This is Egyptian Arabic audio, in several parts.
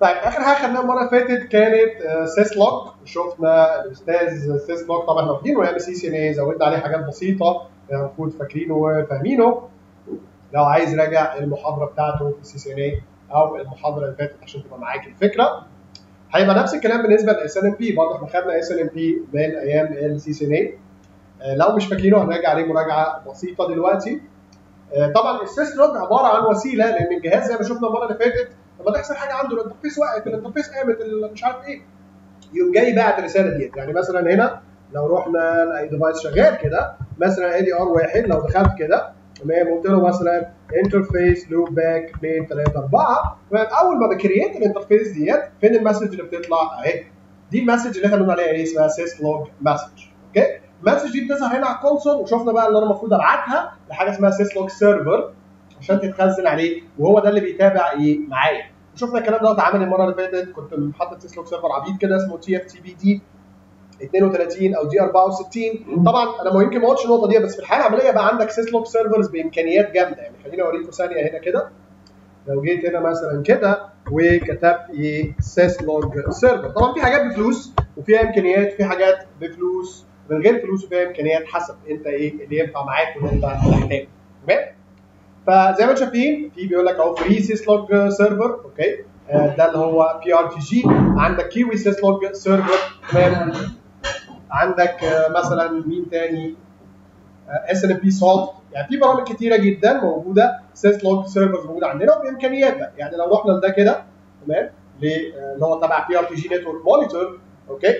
طيب اخر حاجه خدناها المره اللي فاتت كانت آه، سيس لوج شفنا الاستاذ سيس لوج طبعا احنا واخدينه ايام سي سي ان اي زودنا عليه حاجات بسيطه يعني المفروض فاكرينه وفاهمينه لو عايز راجع المحاضره بتاعته في سي سي ان اي او المحاضره اللي فاتت عشان تبقى معاك الفكره هيبقى نفس الكلام بالنسبه للاس ان ام بي برضه احنا خدنا اس ان ام بي من ايام السي سي ان اي لو مش فاكرينه هنراجع عليه مراجعه بسيطه دلوقتي آه، طبعا السيس لوج عباره عن وسيله لان الجهاز زي ما شفنا المره اللي فاتت لما تحصل حاجه عنده الانترفيس وقف الانترفيس قامت ال- مش عارف ايه يقوم جاي باعت الرساله ديت يعني مثلا هنا لو رحنا لاي ديفايس شغال كده مثلا اي دي ار واحد لو دخلت كده تمام قلت له مثلا انترفيس لوب باك 2 3 4 اول ما بكريت الانترفيس ديت فين المسج اللي بتطلع اهي دي المسج اللي احنا بنقول عليها ايه اسمها سيس لوج مسج اوكي المسج دي بتظهر هنا على الكونسول وشفنا بقى اللي انا المفروض ابعتها لحاجه اسمها سيس لوج سيرفر عشان تتخزن عليه وهو ده اللي بيتابع ايه معايا شفنا الكلام ده اتعمل المره اللي فاتت كنت محطط سيس لوج سيرفر عبيط كده اسمه تي اف تي بي دي 32 او دي 64 طبعا انا ما يمكن ما قلتش النقطه دي بس في الحاله العمليه بقى عندك سيس لوج سيرفرز بامكانيات جامده يعني خليني اوريكم ثانيه هنا كده لو جيت هنا مثلا كده وكتبت ايه سيس لوج سيرفر طبعا في حاجات بفلوس وفيها امكانيات في حاجات بفلوس من غير فلوس وفيها امكانيات حسب انت ايه اللي ينفع معاك واللي انت محتاجه تمام فزي ما انتم شايفين في بيقول لك اهو فري سيس لوج سيرفر اوكي آه، ده اللي هو بي ار تي جي عندك كيوي سيس لوج سيرفر تمام عندك آه، مثلا مين تاني اس ان بي سولت يعني في برامج كتيره جدا موجوده سيس لوج سيرفرز موجوده عندنا وبامكانيات بقى يعني لو رحنا لده كده تمام ل- آه، اللي هو تبع بي ار تي جي نتورك مونيتور اوكي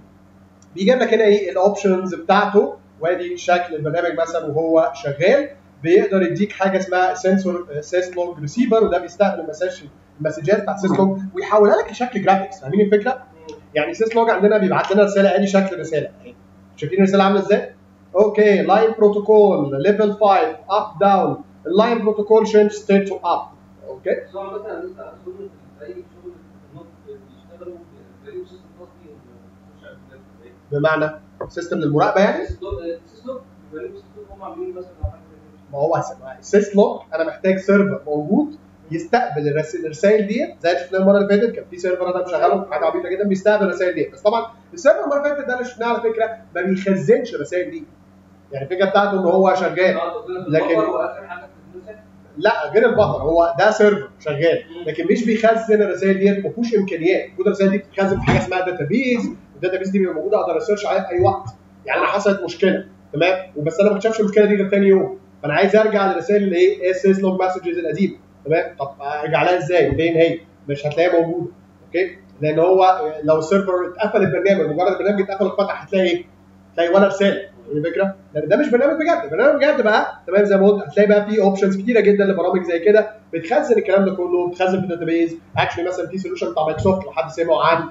بيجيب لك هنا ايه الاوبشنز بتاعته وادي شكل البرنامج مثلا وهو شغال بيقدر يديك حاجه اسمها سنسور سيس لوج ريسيفر وده بيستقبل المسج المسجات بتاعت سيس لوج ويحولها لك لشكل جرافيكس فاهمين الفكره؟ يعني سيس لوج عندنا بيبعت لنا رساله ادي شكل الرساله اهي شايفين الرساله عامله ازاي؟ اوكي لاين بروتوكول ليفل 5 اب داون اللاين بروتوكول شينج ستيت تو اب اوكي بس هو مثلا انت شغل في اي شغل في النص بيشتغلوا بيلاقوا سيستم تصدي مش عارف ايه بمعنى سيستم للمراقبه يعني سيستم بيلاقوا سيستم هم عاملين مثلا حاجه زي كده. ما هو سيس لوج انا محتاج سيرفر موجود يستقبل الرس- الرسائل ديت زي اللي شفناه المره اللي فاتت كان في سيرفر انا مشغله حاجه عبيطه جدا بيستقبل الرسائل ديت بس طبعا السيرفر المره اللي فاتت ده اللي شفناه على فكره ما بيخزنش الرسائل دي يعني الفكره بتاعته ان هو شغال اه قلنا في لكن- البفر واخر حاجه بتتمسك لا غير البفر هو ده سيرفر شغال لكن مش بيخزن الرسائل ديت ما فيهوش امكانيات المفروض الرسائل دي بتتخزن في حاجه اسمها داتابيز الداتابيز دي بيبقى موجوده اقدر اسيرش عليها في اي وقت يعني انا حصلت مشكله تمام وبس انا ما اكتشفش المشكله دي غير ثاني يوم فانا عايز ارجع للرسائل اللي ايه اس اس لوج مسجز القديمه تمام طب ارجع لها ازاي فين هي مش هتلاقيها موجوده اوكي لان هو لو السيرفر اتقفل البرنامج مجرد البرنامج اتقفل واتفتح هتلاقي ايه؟ هتلاقي ولا رساله دي الفكره لان ده مش برنامج بجد برنامج بجد بقى تمام زي ما قلت هتلاقي بقى في اوبشنز كتيره جدا لبرامج زي كده بتخزن الكلام ده كله بتخزن في الداتابيز اكشلي مثلا في سوليوشن بتاع مايكروسوفت لو حد سمعوا عن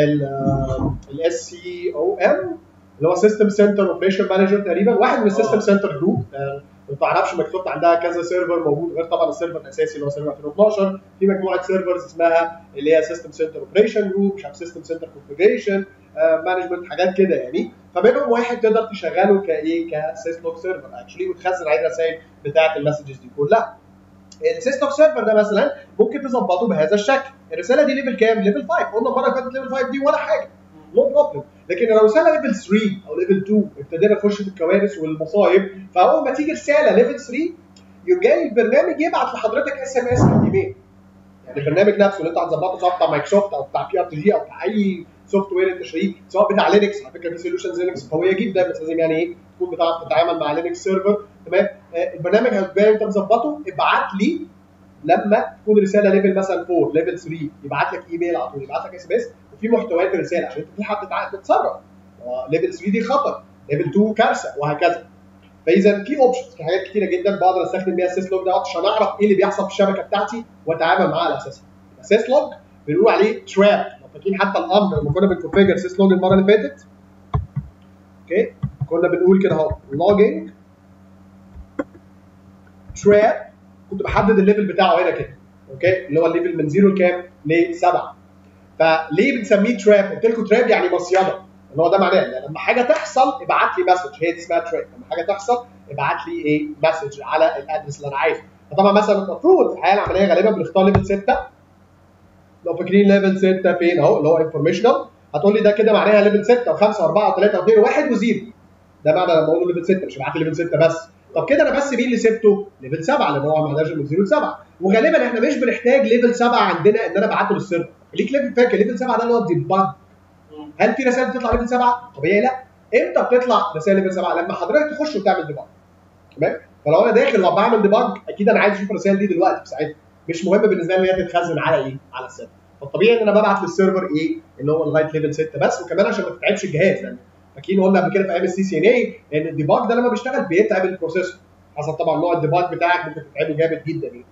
الاس سي او ام اللي هو سيستم سنتر اوبريشن مانجر تقريبا واحد من السيستم سنتر جروب ما تعرفش مايكروسوفت عندها كذا سيرفر موجود غير طبعا السيرفر الاساسي اللي هو سيرفر 2012 في مجموعه سيرفرز اسمها اللي هي سيستم سنتر اوبريشن جروب مش عارف سيستم سنتر كونفجريشن مانجمنت حاجات كده يعني فمنهم واحد تقدر تشغله كايه كسيسلوك سيرفر اكشلي وتخزن عليه الرسائل بتاعت المسجز دي كلها السيستم سيرفر ده مثلا ممكن تظبطه بهذا الشكل الرساله دي ليفل كام؟ ليفل 5 قلنا المره اللي فاتت ليفل 5 دي ولا حاجه نو بروبلم لكن لو رساله ليفل 3 او ليفل 2 ابتدينا نخش في الكوارث والمصايب فاول ما تيجي رساله ليفل 3 يقوم جاي البرنامج يبعت لحضرتك اس ام اس في الايميل يعني البرنامج نفسه اللي انت هتظبطه سواء بتاع مايكروسوفت او بتاع بي ار تي جي او بتاع اي سوفت وير انت شاريه سواء بتاع لينكس على فكره في سوليوشنز لينكس قويه جدا بس لازم يعني ايه تكون بتعرف تتعامل مع لينكس سيرفر تمام آه، البرنامج هيبقى انت مظبطه ابعت لي لما تكون رساله ليفل مثلا 4 ليفل 3 يبعت لك ايميل على طول يبعت لك اس ام اس وفي محتويات الرساله عشان انت تلحق تتع- تتصرف ليفل 3 دي خطر ليفل 2 كارثه وهكذا فاذا في اوبشنز في حاجات كتيره جدا بقدر استخدم بيها السيس لوج ده عشان اعرف ايه اللي بيحصل في الشبكه بتاعتي واتعامل معاه على اساسها السيس لوج بنقول عليه تراب لو فاكرين حتى الامر لما كنا بنكونفيجر سيس لوج المره اللي فاتت اوكي كنا بنقول كده اهو لوجينج تراب كنت بحدد الليفل بتاعه هنا كده اوكي اللي هو الليفل من زيرو لكام؟ لسبعه فليه بنسميه تراب؟ قلت لكم تراب يعني مصيده اللي هو ده معناه ان لما حاجه تحصل ابعت لي مسج هي دي اسمها تراب لما حاجه تحصل ابعت لي ايه مسج على الادرس اللي انا عايزه فطبعا مثلا المفروض في الحياه العمليه غالبا بنختار ليفل 6 لو فاكرين ليفل 6 فين اهو اللي هو انفورميشنال هتقول لي ده كده معناها ليفل 6 و5 و4 و3 و2 و1 و0 ده معنى لما اقول له ليفل 6 مش هبعت لي ليفل 6 بس طب كده انا بس مين اللي سبته؟ ليفل 7 لان هو ما عندناش من 0 ل 7 وغالبا احنا مش بنحتاج ليفل 7 عندنا ان انا ابعته للسيرفر خليك ليفل فاكر ليفل 7 ده اللي هو الديباج هل في رسائل بتطلع ليفل 7؟ طبيعي لا امتى بتطلع رسائل ليفل 7 لما حضرتك تخش وتعمل ديباج تمام فلو انا داخل وبعمل ديباج اكيد انا عايز اشوف الرسائل دي دلوقتي في ساعتها مش مهم بالنسبه لي ان هي تتخزن على ايه؟ على السيرفر فالطبيعي ان انا ببعت للسيرفر ايه؟ اللي هو لغايه ليفل 6 بس وكمان عشان ما تتعبش الجهاز يعني اكيد قلنا قبل كده في ايام السي سي ان اي ان الديباج ده لما بيشتغل بيتعب البروسيسور حسب طبعا نوع الديباج بتاعك ممكن تتعبه جامد جدا يعني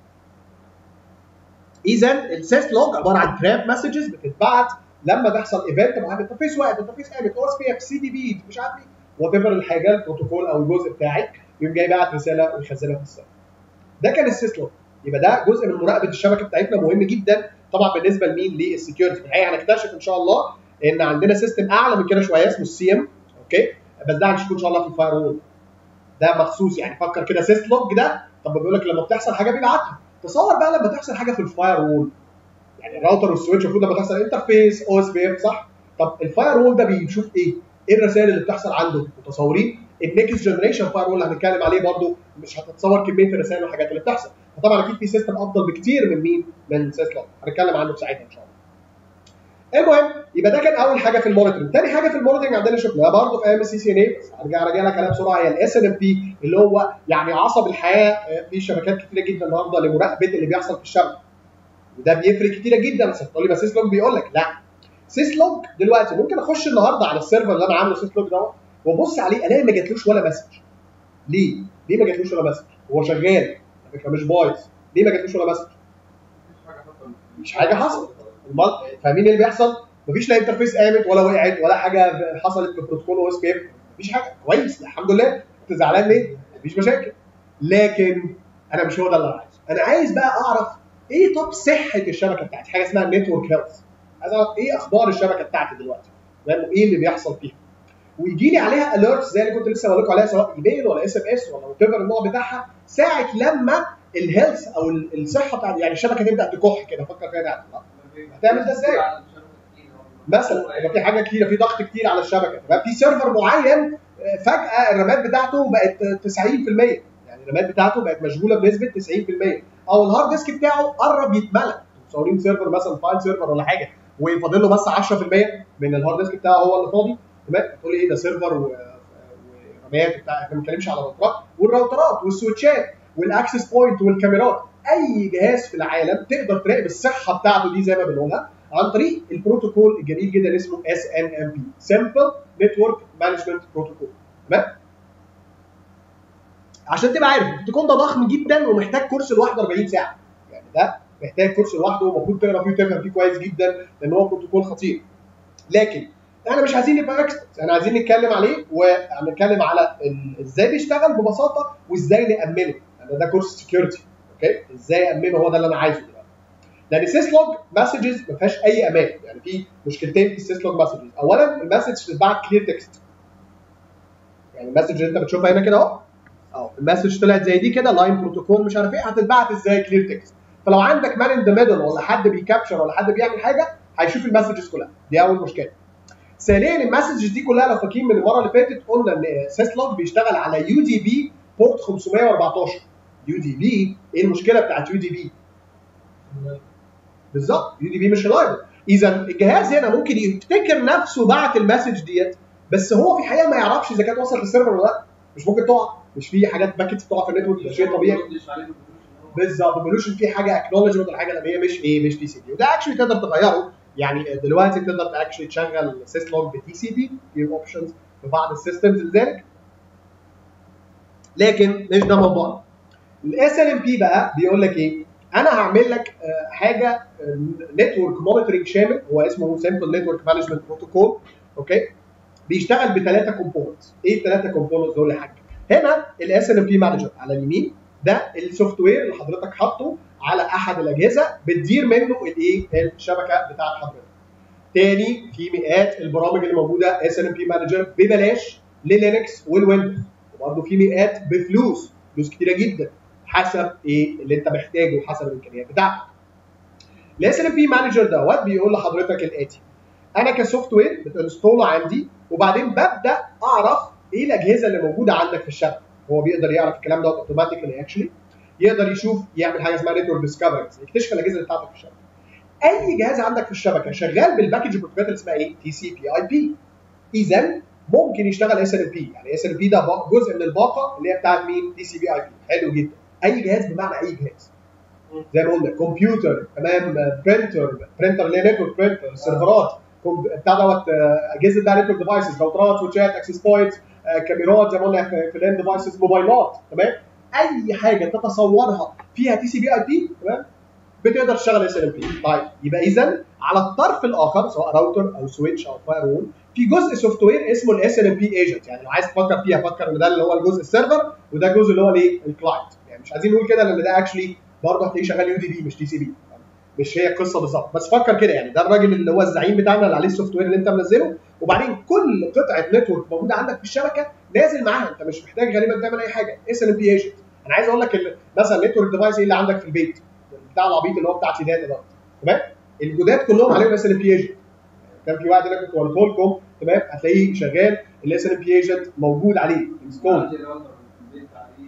اذا السيس لوج عباره عن تراب مسجز بتتبعت لما تحصل ايفنت مع انترفيس واحد انترفيس قامت او اس بي اف سي دي بي مش عارف ايه وات ايفر الحاجه البروتوكول او الجزء بتاعك يقوم جاي باعت رساله ويخزنها في السيرفر ده كان السيس لوج يبقى ده جزء من مراقبه الشبكه بتاعتنا مهم جدا طبعا بالنسبه لمين للسكيورتي في الحقيقه هنكتشف ان شاء الله ان عندنا سيستم اعلى من كده شويه اسمه السي ام اوكي بس ده هنشوفه ان شاء الله في الفاير وول ده مخصوص يعني فكر كده سيس لوج ده طب بيقول لك لما بتحصل حاجه بيبعتها تصور بقى لما تحصل حاجه في الفاير وول يعني الراوتر والسويتش المفروض لما تحصل انترفيس او اس بي اف صح طب الفاير وول ده بيشوف ايه؟ ايه الرسائل اللي بتحصل عنده؟ متصورين؟ النكست جنريشن فاير وول اللي هنتكلم عليه برضه مش هتتصور كميه الرسائل والحاجات اللي بتحصل فطبعا اكيد في سيستم افضل بكتير من مين؟ من سيس لوج هنتكلم عنه في ساعتها ان شاء الله. المهم يبقى ده كان اول حاجه في المونيتورنج، ثاني حاجه في المونيتورنج عندنا شفناها برضه في ايام السي سي ان اي بس هرجع راجع لك عليها بسرعه هي الاس ان ام بي اللي هو يعني عصب الحياه في شبكات كتيره جدا النهارده لمراقبه اللي بيحصل في الشبكه. وده بيفرق كتيره جدا بس هتقول لي ما سيس لوج بيقول لك لا سيس لوج دلوقتي ممكن اخش النهارده على السيرفر اللي انا عامله سيس لوج دوت وابص عليه الاقي ما جاتلوش ولا مسج. ليه؟ ليه ما جاتلوش ولا مسج؟ هو شغال على فكره مش بايظ ليه ما جاتلوش ولا مسج؟ مش حاجه حصلت فاهمين ايه اللي بيحصل؟ مفيش لا انترفيس قامت ولا وقعت ولا حاجه حصلت في بروتوكول او اس بي اف مفيش حاجه كويس الحمد لله انت زعلان ليه؟ مفيش مشاكل لكن انا مش هو ده اللي انا عايزه انا عايز بقى اعرف ايه طب صحه الشبكه بتاعتي حاجه اسمها نتورك هيلث عايز اعرف ايه اخبار الشبكه بتاعتي دلوقتي تمام وايه اللي بيحصل فيها ويجي لي عليها اليرتس زي اللي كنت لسه بقول لكم عليها سواء ايميل ولا اس ام اس ولا وات ايفر النوع بتاعها ساعه لما الهيلث او الصحه بتاعت يعني الشبكه تبدا تكح كده فكر فيها ده هتعمل ده ازاي؟ مثلا يبقى في حاجه كتيره في ضغط كتير على الشبكه تمام في سيرفر معين فجاه الرامات بتاعته بقت 90% يعني الرامات بتاعته بقت مشغوله بنسبه 90% او الهارد ديسك بتاعه قرب يتملى مصورين سيرفر مثلا فايل سيرفر ولا حاجه وفاضل له بس 10% من الهارد ديسك بتاعه هو اللي فاضي تمام تقول لي ايه ده سيرفر ورامات وبتاع احنا ما بنتكلمش على الراوترات والراوترات والسويتشات والاكسس بوينت والكاميرات اي جهاز في العالم تقدر تراقب الصحه بتاعته دي زي ما بنقولها عن طريق البروتوكول الجميل جدا اسمه اس ان ام بي سمبل نتورك مانجمنت بروتوكول تمام عشان تبقى عارف البروتوكول ده ضخم جدا ومحتاج كورس لوحده 40 ساعه يعني ده محتاج كورس لوحده ومفروض تقرا فيه وتفهم فيه كويس جدا لان هو بروتوكول خطير لكن احنا مش عايزين نبقى اكسبرتس احنا عايزين نتكلم عليه وهنتكلم على ازاي بيشتغل ببساطه وازاي نامنه يعني ده كورس سكيورتي اوكي ازاي امنه هو ده اللي انا عايزه دلوقتي لان سيس لوج مسجز ما فيهاش اي امان يعني في مشكلتين في السيس لوج مسجز اولا المسج بتتبعت كلير تكست يعني المسج اللي انت بتشوفها هنا كده اهو اهو المسج طلعت زي دي كده لاين بروتوكول مش عارف ايه هتتبعت ازاي كلير تكست فلو عندك مان ان ذا ميدل ولا حد بيكابشر ولا حد بيعمل حاجه هيشوف المسجز كلها دي اول مشكله ثانيا المسجز دي كلها لو فاكرين من المره اللي فاتت قلنا ان سيس لوج بيشتغل على يو دي بي بورت 514 يو دي بي ايه المشكله بتاعت يو دي بي؟ بالظبط يو دي بي مش ريلايبل اذا الجهاز هنا ممكن يفتكر نفسه بعت المسج ديت بس هو في الحقيقه ما يعرفش اذا كانت وصلت للسيرفر ولا لا مش ممكن تقع مش في حاجات باكيتس بتقع في النتورك ده شيء طبيعي بالظبط ما بيقولوش ان في حاجه اكنولجمنت ولا حاجه لما هي مش ايه مش تي سي بي وده اكشلي تقدر تغيره يعني دلوقتي تقدر اكشلي تشغل سيس لوج بتي سي بي في اوبشنز في بعض السيستمز لذلك لكن مش ده موضوعنا الاس ال ام بي بقى بيقول لك ايه انا هعمل لك حاجه نتورك مونيتورنج شامل هو اسمه سمبل نتورك مانجمنت بروتوكول اوكي بيشتغل بثلاثه كومبوننتس ايه الثلاثه كومبوننتس دول يا حاج هنا الاس ال ام بي مانجر على اليمين ده السوفت وير اللي حضرتك حاطه على احد الاجهزه بتدير منه الايه الشبكه بتاعت حضرتك تاني في مئات البرامج اللي موجوده اس ال ام بي مانجر ببلاش للينكس والويندوز وبرده في مئات بفلوس فلوس كتيره جدا حسب ايه اللي انت محتاجه وحسب الامكانيات بتاعتك الاس ام بي مانجر دوت بيقول لحضرتك الاتي انا كسوفت وير بتنستوله عندي وبعدين ببدا اعرف ايه الاجهزه اللي موجوده عندك في الشبكه هو بيقدر يعرف الكلام دوت اوتوماتيكلي اكشلي يقدر يشوف يعمل حاجه اسمها نتورك ديسكفري يكتشف الاجهزه اللي بتاعتك في الشبكه اي جهاز عندك في الشبكه شغال بالباكج بروتوكولات اللي اسمها ايه؟ تي سي بي اي بي اذا ممكن يشتغل اس ال بي يعني اس ال بي ده با- جزء من الباقه اللي هي بتاعت مين؟ تي سي بي اي بي حلو جدا اي جهاز بمعنى اي جهاز زي ما قلنا كمبيوتر تمام برنتر برنتر اللي هي نتورك برنتر سيرفرات كم- بتاع دوت آه، اجهزه بقى نتورك ديفايسز راوترات سويتشات اكسس بوينتس كاميرات زي ما قلنا في في الام ديفايسز موبايلات تمام اي حاجه تتصورها فيها تي سي بي اي بي تمام بتقدر تشتغل اس ال بي طيب يبقى اذا على الطرف الاخر سواء راوتر او سويتش او فاير وول في جزء سوفت وير اسمه الاس ال بي ايجنت يعني لو عايز تفكر فيها فكر ان ده اللي هو الجزء السيرفر وده الجزء اللي هو الايه الكلاينت يعني مش عايزين نقول كده لان ده اكشلي برضه هتلاقيه شغال يو دي بي مش تي سي بي مش هي القصه بالظبط بس فكر كده يعني ده الراجل اللي هو الزعيم بتاعنا اللي عليه السوفت وير اللي انت منزله وبعدين كل قطعه نتورك موجوده عندك في الشبكه نازل معاها انت مش محتاج غالبا تعمل اي حاجه اس ال بي ايجنت انا عايز اقول لك ال- مثلا نتورك ديفايس ايه اللي عندك في البيت بتاع العبيط اللي هو بتاع سيدات ده تمام الجداد كلهم عليهم اس ال بي ايجنت كان في واحد انا كنت وريته لكم تمام هتلاقيه شغال الاس ال بي ايجنت موجود عليه انستول عندي راوتر في البيت عليه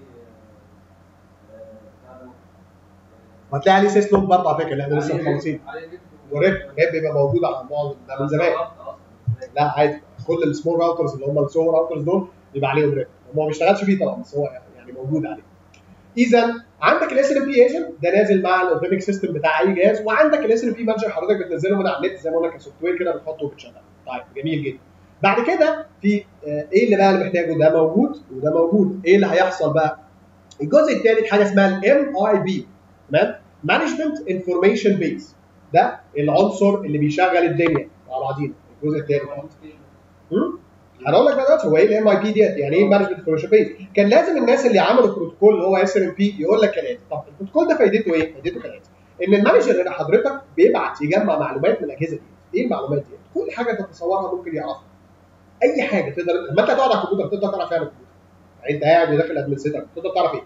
آه، آه، بتاع ده، آه، وهتلاقي عليه سيس لوب برضه على فكره اللي احنا لسه عليه مخلصين عليه نت وريب ريب بيبقى موجود على معظم ده من زمان لا عادي كل السمول راوترز اللي هم السو راوترز دول بيبقى عليهم ريب هو ما بيشتغلش بيه طبعا بس هو يعني موجود عليه اذا عندك الاس ال بي ايجنت ده نازل مع الاوبريتنج سيستم بتاع اي جهاز وعندك الاس ال بي مانجر حضرتك بتنزله من على النت زي ما قلنا كسوفت وير كده بتحطه وبتشغله طيب جميل جدا بعد كده في آه، ايه اللي بقى اللي محتاجه ده موجود وده موجود ايه اللي هيحصل بقى الجزء الثالث حاجه اسمها الام اي بي تمام مانجمنت انفورميشن بيز ده العنصر اللي بيشغل الدنيا مع بعضينا الجزء الثالث هم؟ هقول لك بقى دلوقتي هو ايه الام اي بي ديت يعني ايه مانجمنت انفورميشن بيز كان لازم الناس اللي عملوا البروتوكول اللي هو اس ام بي يقول لك كالاتي طب البروتوكول ده فايدته ايه؟ فايدته كالاتي ان المانجر اللي حضرتك بيبعت يجمع معلومات من الاجهزه دي ايه المعلومات دي؟ كل حاجه تتصورها ممكن يعرفها اي حاجه تقدر لما انت تقعد على الكمبيوتر تقدر تعرف ايه عن الكمبيوتر يعني انت قاعد وداخل ادمنستريتور تقدر تعرف ايه؟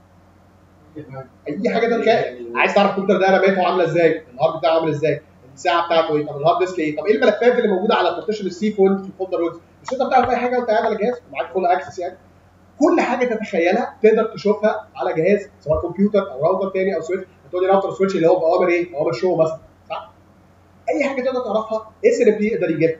اي حاجه ده كائن عايز تعرف الكمبيوتر ده رماته عامله ازاي؟ الهارد بتاعه عامل ازاي؟ الساعه بتاعته ايه؟ طب الهارد ديسك ايه؟ طب ايه الملفات اللي موجوده على بارتيشن السي فون في الفولدر ويبز؟ مش تقدر تعرف اي حاجه وانت قاعد على جهاز معاك فول اكسس يعني كل حاجه تتخيلها تقدر تشوفها على جهاز سواء كمبيوتر او راوتر تاني او سويتش هتقول لي راوتر سويتش اللي هو باوامر ايه؟ اوامر شو مثلا صح؟ اي حاجه تقدر تعرفها اس ال بي يقدر يجيبها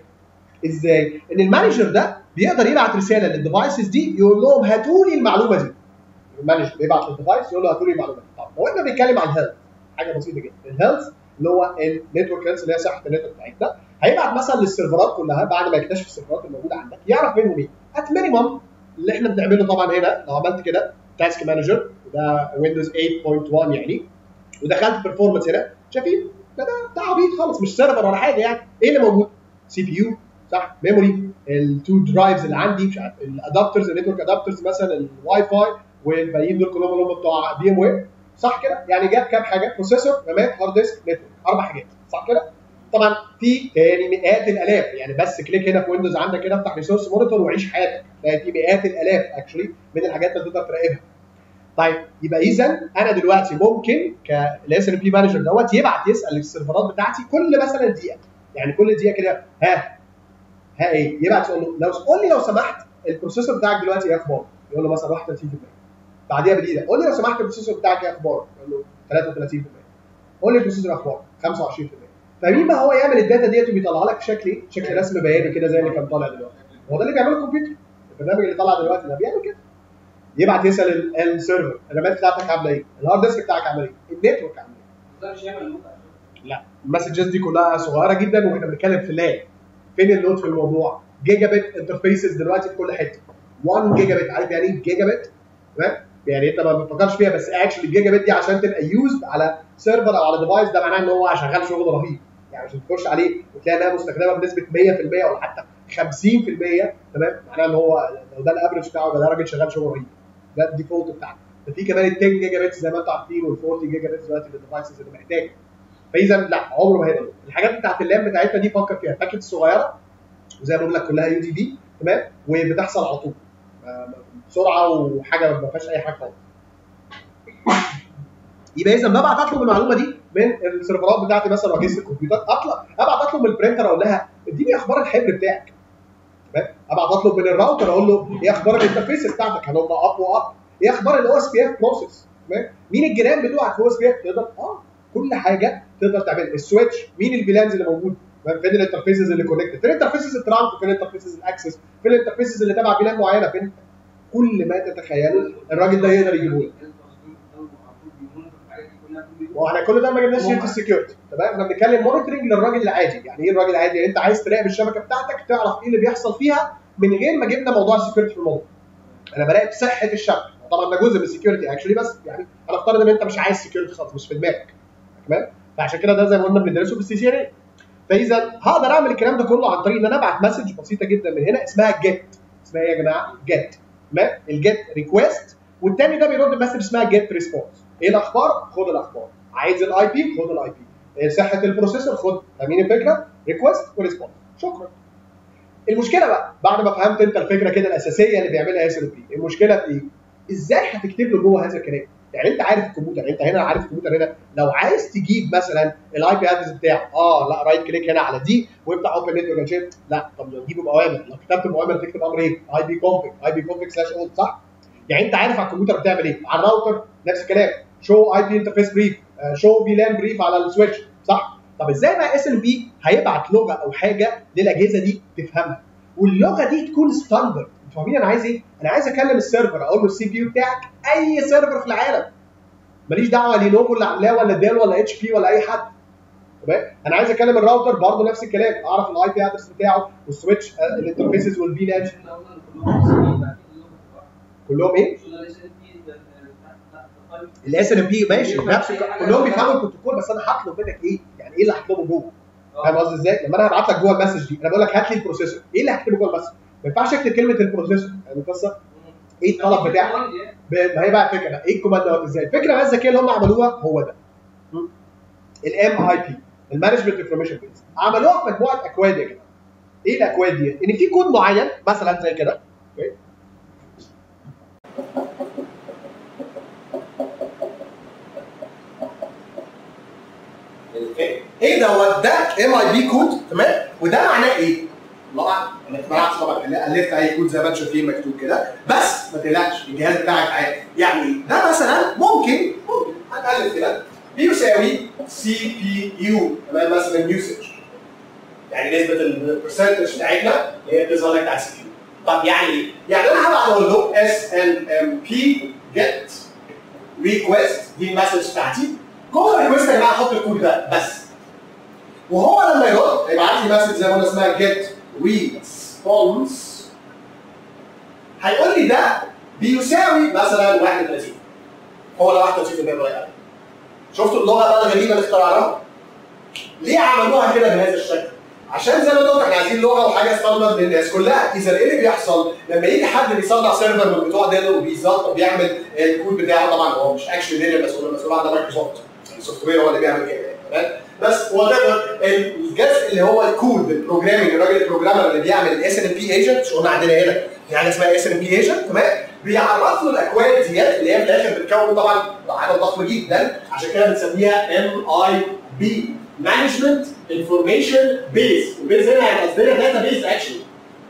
ازاي؟ ان المانجر ده بيقدر يبعت رساله للديفايسز دي يقول لهم هاتوا لي المعلومه دي المانجر بيبعت للديفايس يقول له هاتوا لي المعلومه دي طب لو احنا بنتكلم عن الهيلث حاجه بسيطه جدا الهيلث اللي هو النتورك هيلث اللي هي صحه النتورك بتاعتنا هيبعت مثلا للسيرفرات كلها بعد ما يكتشف السيرفرات الموجوده عندك يعرف منهم ايه ات مينيمم اللي احنا بنعمله طبعا هنا لو عملت كده تاسك مانجر وده ويندوز 8.1 يعني ودخلت برفورمانس هنا شايفين ده ده بتاع عبيط خالص مش سيرفر ولا حاجه يعني ايه اللي موجود؟ سي بي يو صح ميموري التو درايفز اللي عندي مش عارف الادابترز النتورك ادابترز مثلا الواي فاي والباقيين دول كلهم اللي هم بتوع بي ام وير صح كده؟ يعني جاب كام حاجه؟ بروسيسور رامات هارد ديسك نتورك اربع حاجات صح كده؟ طبعا في تاني مئات الالاف يعني بس كليك هنا في ويندوز عندك كده افتح ريسورس مونيتور وعيش حياتك تلاقي في مئات الالاف اكشلي من الحاجات اللي تقدر تراقبها طيب يبقى اذا انا دلوقتي ممكن كالاس ام بي مانجر دوت يبعت يسال السيرفرات بتاعتي كل مثلا دقيقه يعني كل دقيقه كده ها ها ايه يبعت يقول له لو قول لي لو سمحت البروسيسور بتاعك دلوقتي ايه اخباره؟ يقول له مثلا 31% بعديها بدقيقه قول لي لو سمحت البروسيسور بتاعك ايه اخباره؟ يقول له 33% قول لي البروسيسور اخباره 25% فمين ما هو يعمل الداتا ديت وبيطلع لك شكل ايه؟ شكل رسم بياني كده زي اللي كان طالع دلوقتي هو ده اللي بيعمله الكمبيوتر البرنامج اللي طالع دلوقتي ده بيعمل كده يبعت يسال السيرفر الرامات بتاعتك عامله ايه؟ الهارد ديسك بتاعك عامل ايه؟ النتورك عامل ايه؟ ده مش هيعمل نقطة لا المسجز دي كلها صغيره جدا واحنا بنتكلم في اللاب فين اللود في الموضوع؟ جيجا بت انترفيسز دلوقتي في كل حته 1 جيجا بت عارف يعني ايه جيجا بت؟ تمام؟ يعني انت ما بتفكرش فيها بس اكشلي الجيجا بت دي عشان تبقى يوزد على سيرفر او على ديفايس ده معناه ان هو شغال شغل رهيب يعني عشان تخش عليه وتلاقي انها مستخدمه بنسبه 100% ولا حتى 50% تمام معناه ان هو لو ده الافرج بتاعه يبقى ده راجل شغال شغل رهيب ده الديفولت بتاعك ده في كمان ال 10 جيجا بت زي ما انتم عارفين وال 40 جيجا بت دلوقتي للديفايسز اللي محتاجه فاذا لا عمره ما هيبقى الحاجات بتاعت اللاب بتاعتنا دي فكر فيها باكيت صغيره وزي ما بقول لك كلها يو دي بي تمام وبتحصل على طول ما- ما- بسرعه وحاجه ما فيهاش اي حاجه خالص يبقى اذا ببعت اطلب المعلومه دي من السيرفرات بتاعتي مثلا واجهزه الكمبيوتر اطلع ابعت اطلب من البرنتر اقول لها اديني اخبار الحبر بتاعك تمام ابعت اطلب من الراوتر اقول له ايه اخبار الانترفيس بتاعتك هل هم اب واب ايه اخبار الاو اس بي اف بروسيس تمام مين الجيران بتوعك في او اس بي اف تقدر اه كل حاجه تقدر تعمل السويتش مين الفيلانز اللي موجود تمام؟ فين الانترفيسز اللي كونكتد فين الانترفيسز الترانك فين الانترفيسز الاكسس فين الانترفيسز اللي تبع فيلان معينه فين كل ما تتخيله الراجل ده يقدر يجيبه لك واحنا كل ده ما جبناش سيره السكيورتي تمام احنا بنتكلم مونيتورنج للراجل العادي يعني ايه الراجل العادي يعني انت عايز تراقب الشبكه بتاعتك تعرف ايه اللي بيحصل فيها من غير ما جبنا موضوع السكيورتي في الموضوع انا براقب صحه الشبكه طبعا ده جزء من السكيورتي اكشولي بس يعني هنفترض ان انت مش عايز سكيورتي خالص مش في دماغك تمام فعشان كده ده زي ما قلنا بندرسه في السي سي ان اي فاذا هقدر اعمل الكلام ده كله عن طريق ان انا ابعت مسج بسيطه جدا من هنا اسمها جيت اسمها ايه يا جماعه؟ جيت تمام الجيت ريكويست والتاني ده بيرد بمسج اسمها جيت ريسبونس ايه الاخبار؟ خد الاخبار عايز الاي بي خد الاي بي صحه البروسيسور خد فاهمين الفكره؟ ريكويست وريسبونس شكرا المشكله بقى بعد ما فهمت انت الفكره كده الاساسيه اللي بيعملها اس بي المشكله في ايه؟ ازاي هتكتب له جوه هذا الكلام؟ يعني انت عارف الكمبيوتر انت هنا عارف الكمبيوتر هنا لو عايز تجيب مثلا الاي بي ادرس بتاعه اه لا رايت كليك هنا على دي وافتح اوبن نتورك شيب لا طب لو تجيبه باوامر لو كتبت باوامر تكتب امر ايه؟ اي بي كونفج اي بي كونفج سلاش اول صح؟ يعني انت عارف على الكمبيوتر بتعمل ايه؟ على الراوتر نفس الكلام شو اي بي انترفيس بريف شو في لان بريف على السويتش صح؟ طب ازاي بقى اس ال بي هيبعت لغه او حاجه للاجهزه دي تفهمها واللغه دي تكون ستاندرد انتوا فاهمين انا عايز ايه؟ انا عايز اكلم السيرفر اقول له السي بي يو بتاعك اي سيرفر في العالم ماليش دعوه لينوفو اللي عاملاه ولا ديل ولا اتش بي ولا اي حد تمام انا عايز اكلم الراوتر برضه نفس الكلام اعرف الاي بي ادرس بتاعه والسويتش الانترفيسز والفي لانز كلهم ايه؟ الاس ان بي ماشي نفس الك- كلهم بيفهموا البروتوكول بس انا هطلب منك ايه؟ يعني ايه اللي هطلبه جوه؟ فاهم قصدي ازاي؟ لما انا هبعت لك جوه المسج دي انا بقول لك هات لي البروسيسور، ايه اللي هكتبه جوه المسج؟ ما ينفعش اكتب كلمه البروسيسور يعني القصه ايه الطلب بتاعك؟ ب- ما هي بقى الفكره بقى ايه الكوماند دوت ازاي؟ الفكره بقى الذكيه اللي هم عملوها هو ده الام اي بي المانجمنت انفورميشن بيز عملوها في مجموعه اكواد يا جماعه ايه الاكواد دي؟ ان في كود معين مثلا زي كده اوكي ايه دوت ده ام اي بي كود تمام وده معناه ايه؟ طبعا انا ما اعرفش طبعا الفت اي كود زي ما انتم شايفين مكتوب كده بس ما تقلقش الجهاز بتاعك عادي يعني ده مثلا ممكن ممكن هنالف كده بيساوي سي بي يو تمام مثلا يوسج يعني نسبه البرسنتج بتاعتنا هي بتظهر لك على السي بي يو طب يعني ايه؟ يعني انا هبعت اقول له اس ان ام بي جيت ريكويست دي المسج بتاعتي جوه الريكويست يا جماعه احط الكود ده بس وهو لما يرد هيبعت لي مسج زي ما قلنا اسمها جيت ريسبونس هيقول لي ده بيساوي مثلا 31 هو ده 31% بيغير شفتوا اللغه بقى الغريبه اللي اخترعناها؟ ليه عملوها كده بهذا الشكل؟ عشان زي ما قلت احنا عايزين لغه وحاجه ستاندرد للناس كلها اذا ايه اللي بيحصل لما يجي حد بيصنع سيرفر من بتوع ديل وبيظبط بيعمل الكود بتاعه طبعا هو مش اكشلي ديل المسؤول المسؤول عن مايكروسوفت السوفت وير هو اللي بيعمل كده تمام بس وات الجزء اللي هو الكود البروجرامينج الراجل البروجرامر اللي بيعمل الاس ان بي ايجنت مش قلنا عندنا هنا في حاجه اسمها اس ان بي ايجنت تمام بيعرف له الاكواد ديت اللي هي في الاخر بتكون طبعا عدد ضخم جدا عشان كده بنسميها ام اي بي مانجمنت انفورميشن بيز البيز هنا يعني قصدنا داتا بيز اكشلي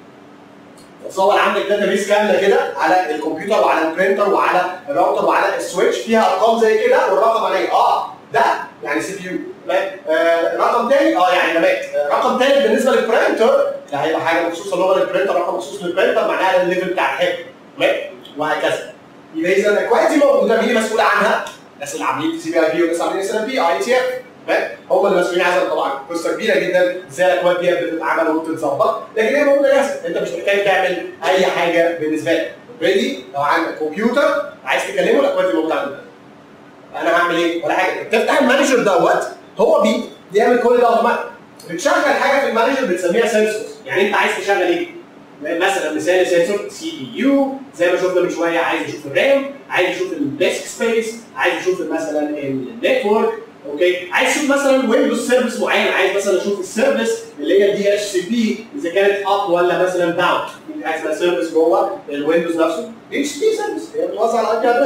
تصور عندك داتا بيز كامله كده على الكمبيوتر وعلى البرينتر وعلى الراوتر وعلى السويتش فيها ارقام زي كده والرقم عليه اه ده يعني سي بي يو آه رقم تاني اه يعني نبات آه رقم تاني بالنسبه للبرينتر ده هيبقى حاجه مخصوصه لغه للبرينتر رقم مخصوص للبرينتر معناها الليفل بتاع الحب تمام وهكذا يبقى اذا الاكواد دي موجوده مين مسؤول عنها؟ الناس اللي عاملين سي بي اي بي والناس اللي عاملين اس ان بي اي تي اف هم اللي مسؤولين عنها طبعا قصه كبيره جدا ازاي الاكواد دي بتتعمل وبتتظبط لكن هي موجوده جاهزه انت مش محتاج تعمل اي حاجه بالنسبه لك ريدي لو عندك كمبيوتر عايز تكلمه الاكواد دي موجوده عندك انا هعمل ايه؟ ولا حاجه تفتح المانجر دوت هو بي بيعمل كل ده اوتوماتيك بتشغل حاجه في المانجر بتسميها سنسورز يعني انت عايز تشغل ايه؟ مثلا مثال سنسور سي بي يو زي ما شفنا من شويه عايز يشوف الرام عايز يشوف الديسك سبيس عايز يشوف مثلا النتورك اوكي عايز تشوف مثلا ويندوز سيرفيس معين عايز مثلا اشوف السيرفيس اللي هي الدي اتش سي بي اذا كانت اب ولا مثلا داون في حاجه اسمها سيرفيس جوه الويندوز نفسه دي اتش بي سيرفيس هي بتوزع على الاي بي ادرسز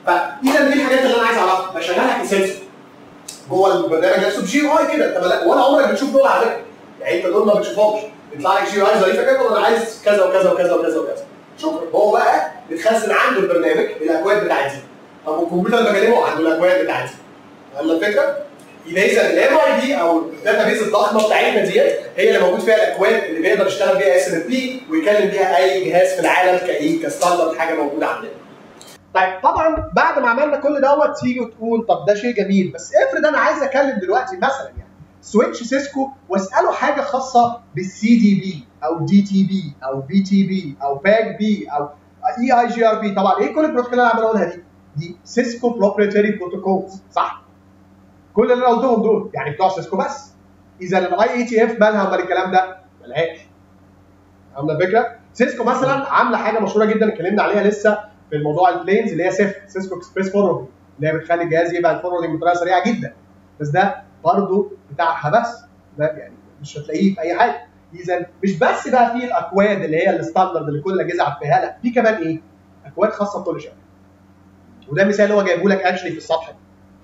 فاذا دي الحاجات اللي انا عايز اعرفها بشغلها كسنسور جوه البرنامج نفسه بجي يو اي كده انت ملا- ولا عمرك بتشوف دول على فكره يعني انت دول ما بتشوفهمش بيطلع لك جي يو اي ظريفه كده وانا عايز كذا وكذا وكذا وكذا وكذا شكرا هو بقى بتخزن عنده البرنامج الاكواد بتاعتي طب والكمبيوتر اللي بكلمه عنده الاكواد بتاعتي فاهم الفكره؟ يبقى اذا الام اي دي او الداتا بيز الضخمه بتاعتنا ديت هي اللي موجود فيها الاكواد اللي بيقدر يشتغل بيها اس ام بي ويكلم بيها اي جهاز في العالم كايه كستاندرد حاجه موجوده عندنا. طيب طبعا بعد ما عملنا كل دوت تيجي وتقول طب ده شيء جميل بس افرض انا عايز اتكلم دلوقتي مثلا يعني سويتش سيسكو واساله حاجه خاصه بالسي دي بي او دي تي بي او بي تي بي او باك بي او اي اي جي ار بي طبعا ايه كل البروتوكول اللي انا عمال اقولها دي؟ دي سيسكو بروبريتري بروتوكولز صح؟ كل اللي انا قلتهم دول يعني بتوع سيسكو بس اذا الاي اي تي اف مالها امال الكلام ده؟ ملهاش عامله الفكره؟ سيسكو مثلا عامله حاجه مشهوره جدا اتكلمنا عليها لسه في الموضوع البلينز اللي هي سيف سيسكو اكسبريس فورورد اللي هي بتخلي الجهاز يبقى الفوروردنج بطريقه سريعه جدا بس ده برضه بتاعها بس ده يعني مش هتلاقيه في اي حاجه اذا مش بس بقى في الاكواد اللي هي الستاندرد اللي كل الاجهزه عارفاها لا في كمان ايه؟ اكواد خاصه بكل شركه وده مثال هو جايبه لك اكشلي في الصفحه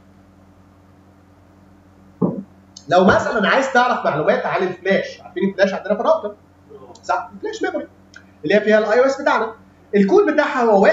لو مثلا عايز تعرف معلومات عن الفلاش عارفين الفلاش عندنا في الراوتر صح الفلاش ميموري اللي هي فيها الاي او اس بتاعنا الكود بتاعها هو 1.3.6.1.4.1.9.9.10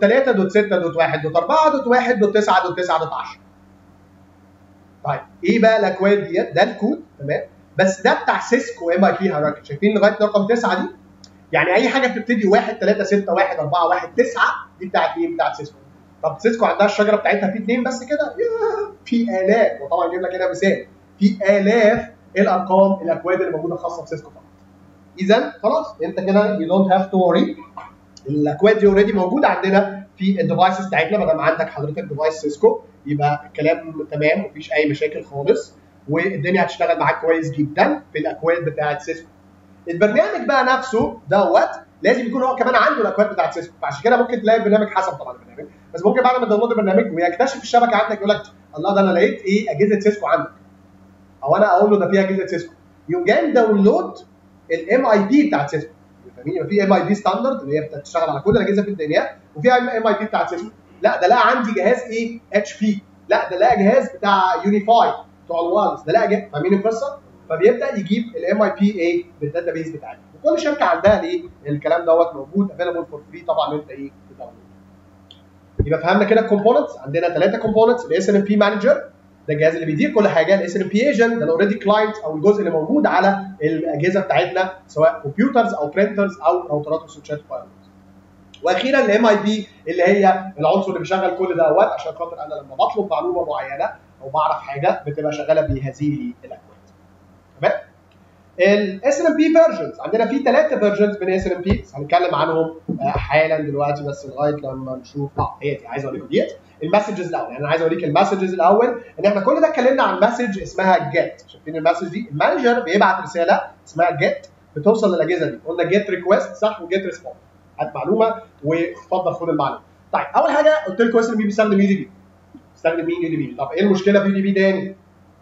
طيب ايه بقى الاكواد ديت ده الكود تمام بس ده بتاع سيسكو ام اي بي هيراركي شايفين لغايه رقم 9 دي يعني اي حاجه بتبتدي 1 3 6 1 4 1 9 دي بتاعت مين بتاعت سيسكو طب سيسكو عندها الشجره بتاعتها في اثنين بس كده ياه، في الاف وطبعا اجيب لك هنا مثال في الاف الارقام الاكواد اللي موجوده خاصه بسيسكو فقط اذا خلاص انت كده يو دونت هاف تو وري الاكواد دي اوريدي موجوده عندنا في الديفايسز بتاعتنا ما دام عندك حضرتك ديفايس سيسكو يبقى الكلام تمام مفيش اي مشاكل خالص والدنيا هتشتغل معاك كويس جدا في الاكواد بتاعت سيسكو البرنامج بقى نفسه دوت لازم يكون هو كمان عنده الاكواد بتاعت سيسكو فعشان كده ممكن تلاقي البرنامج حسب طبعا البرنامج بس ممكن بعد ما تداونلود البرنامج ويكتشف الشبكه عندك يقول لك الله ده انا لقيت ايه اجهزه سيسكو عندك او انا اقول له ده فيها اجهزه سيسكو يقوم جاي داونلود الام اي بي بتاعت سيسكو فاهمين يبقى في ام اي بي ستاندرد اللي هي بتشتغل على كل الاجهزه في الدنيا وفي ام اي بي بتاعت سيسكو لا ده لقى عندي جهاز ايه اتش بي لا ده لقى جهاز بتاع يونيفاي بتوع الوايرلس ده لقى جهاز فاهمين القصه فبيبدا يجيب الام اي بي ايه بالداتا بيز بتاعتها وكل شركه عندها ايه الكلام دوت موجود افيلبل فور فري طبعا انت ايه تداونلود يبقى فهمنا كده الكومبوننتس عندنا ثلاثه كومبوننتس الاس ان بي مانجر ده الجهاز اللي بيدير كل حاجه الاس ان بي ايجنت ده الاوريدي كلاينت او الجزء اللي موجود على الاجهزه بتاعتنا سواء كمبيوترز او برينترز او راوترات وسويتشات فايرلز واخيرا الام اي بي اللي هي العنصر اللي بيشغل كل دوت عشان خاطر انا لما بطلب معلومه معينه او بعرف حاجه بتبقى شغاله بهذه الاكواد تمام الاس ام بي فيرجنز عندنا في ثلاثه فيرجنز من اس ام بي هنتكلم عنهم آه، حالا دلوقتي بس لغايه لما نشوف اه هي دي عايز اوريكم ديت المسجز الاول يعني انا عايز اوريك المسجز الاول ان احنا كل ده اتكلمنا عن مسج اسمها جيت شايفين المسج دي المانجر بيبعت رساله اسمها جيت بتوصل للاجهزه دي قلنا جيت ريكويست صح وجيت ريسبونس هات معلومه واتفضل خد المعلومه طيب اول حاجه قلت لكم اس ام بي بيستخدم يو دي بي بيستخدم مين يو دي بي طب ايه المشكله في يو دي بي تاني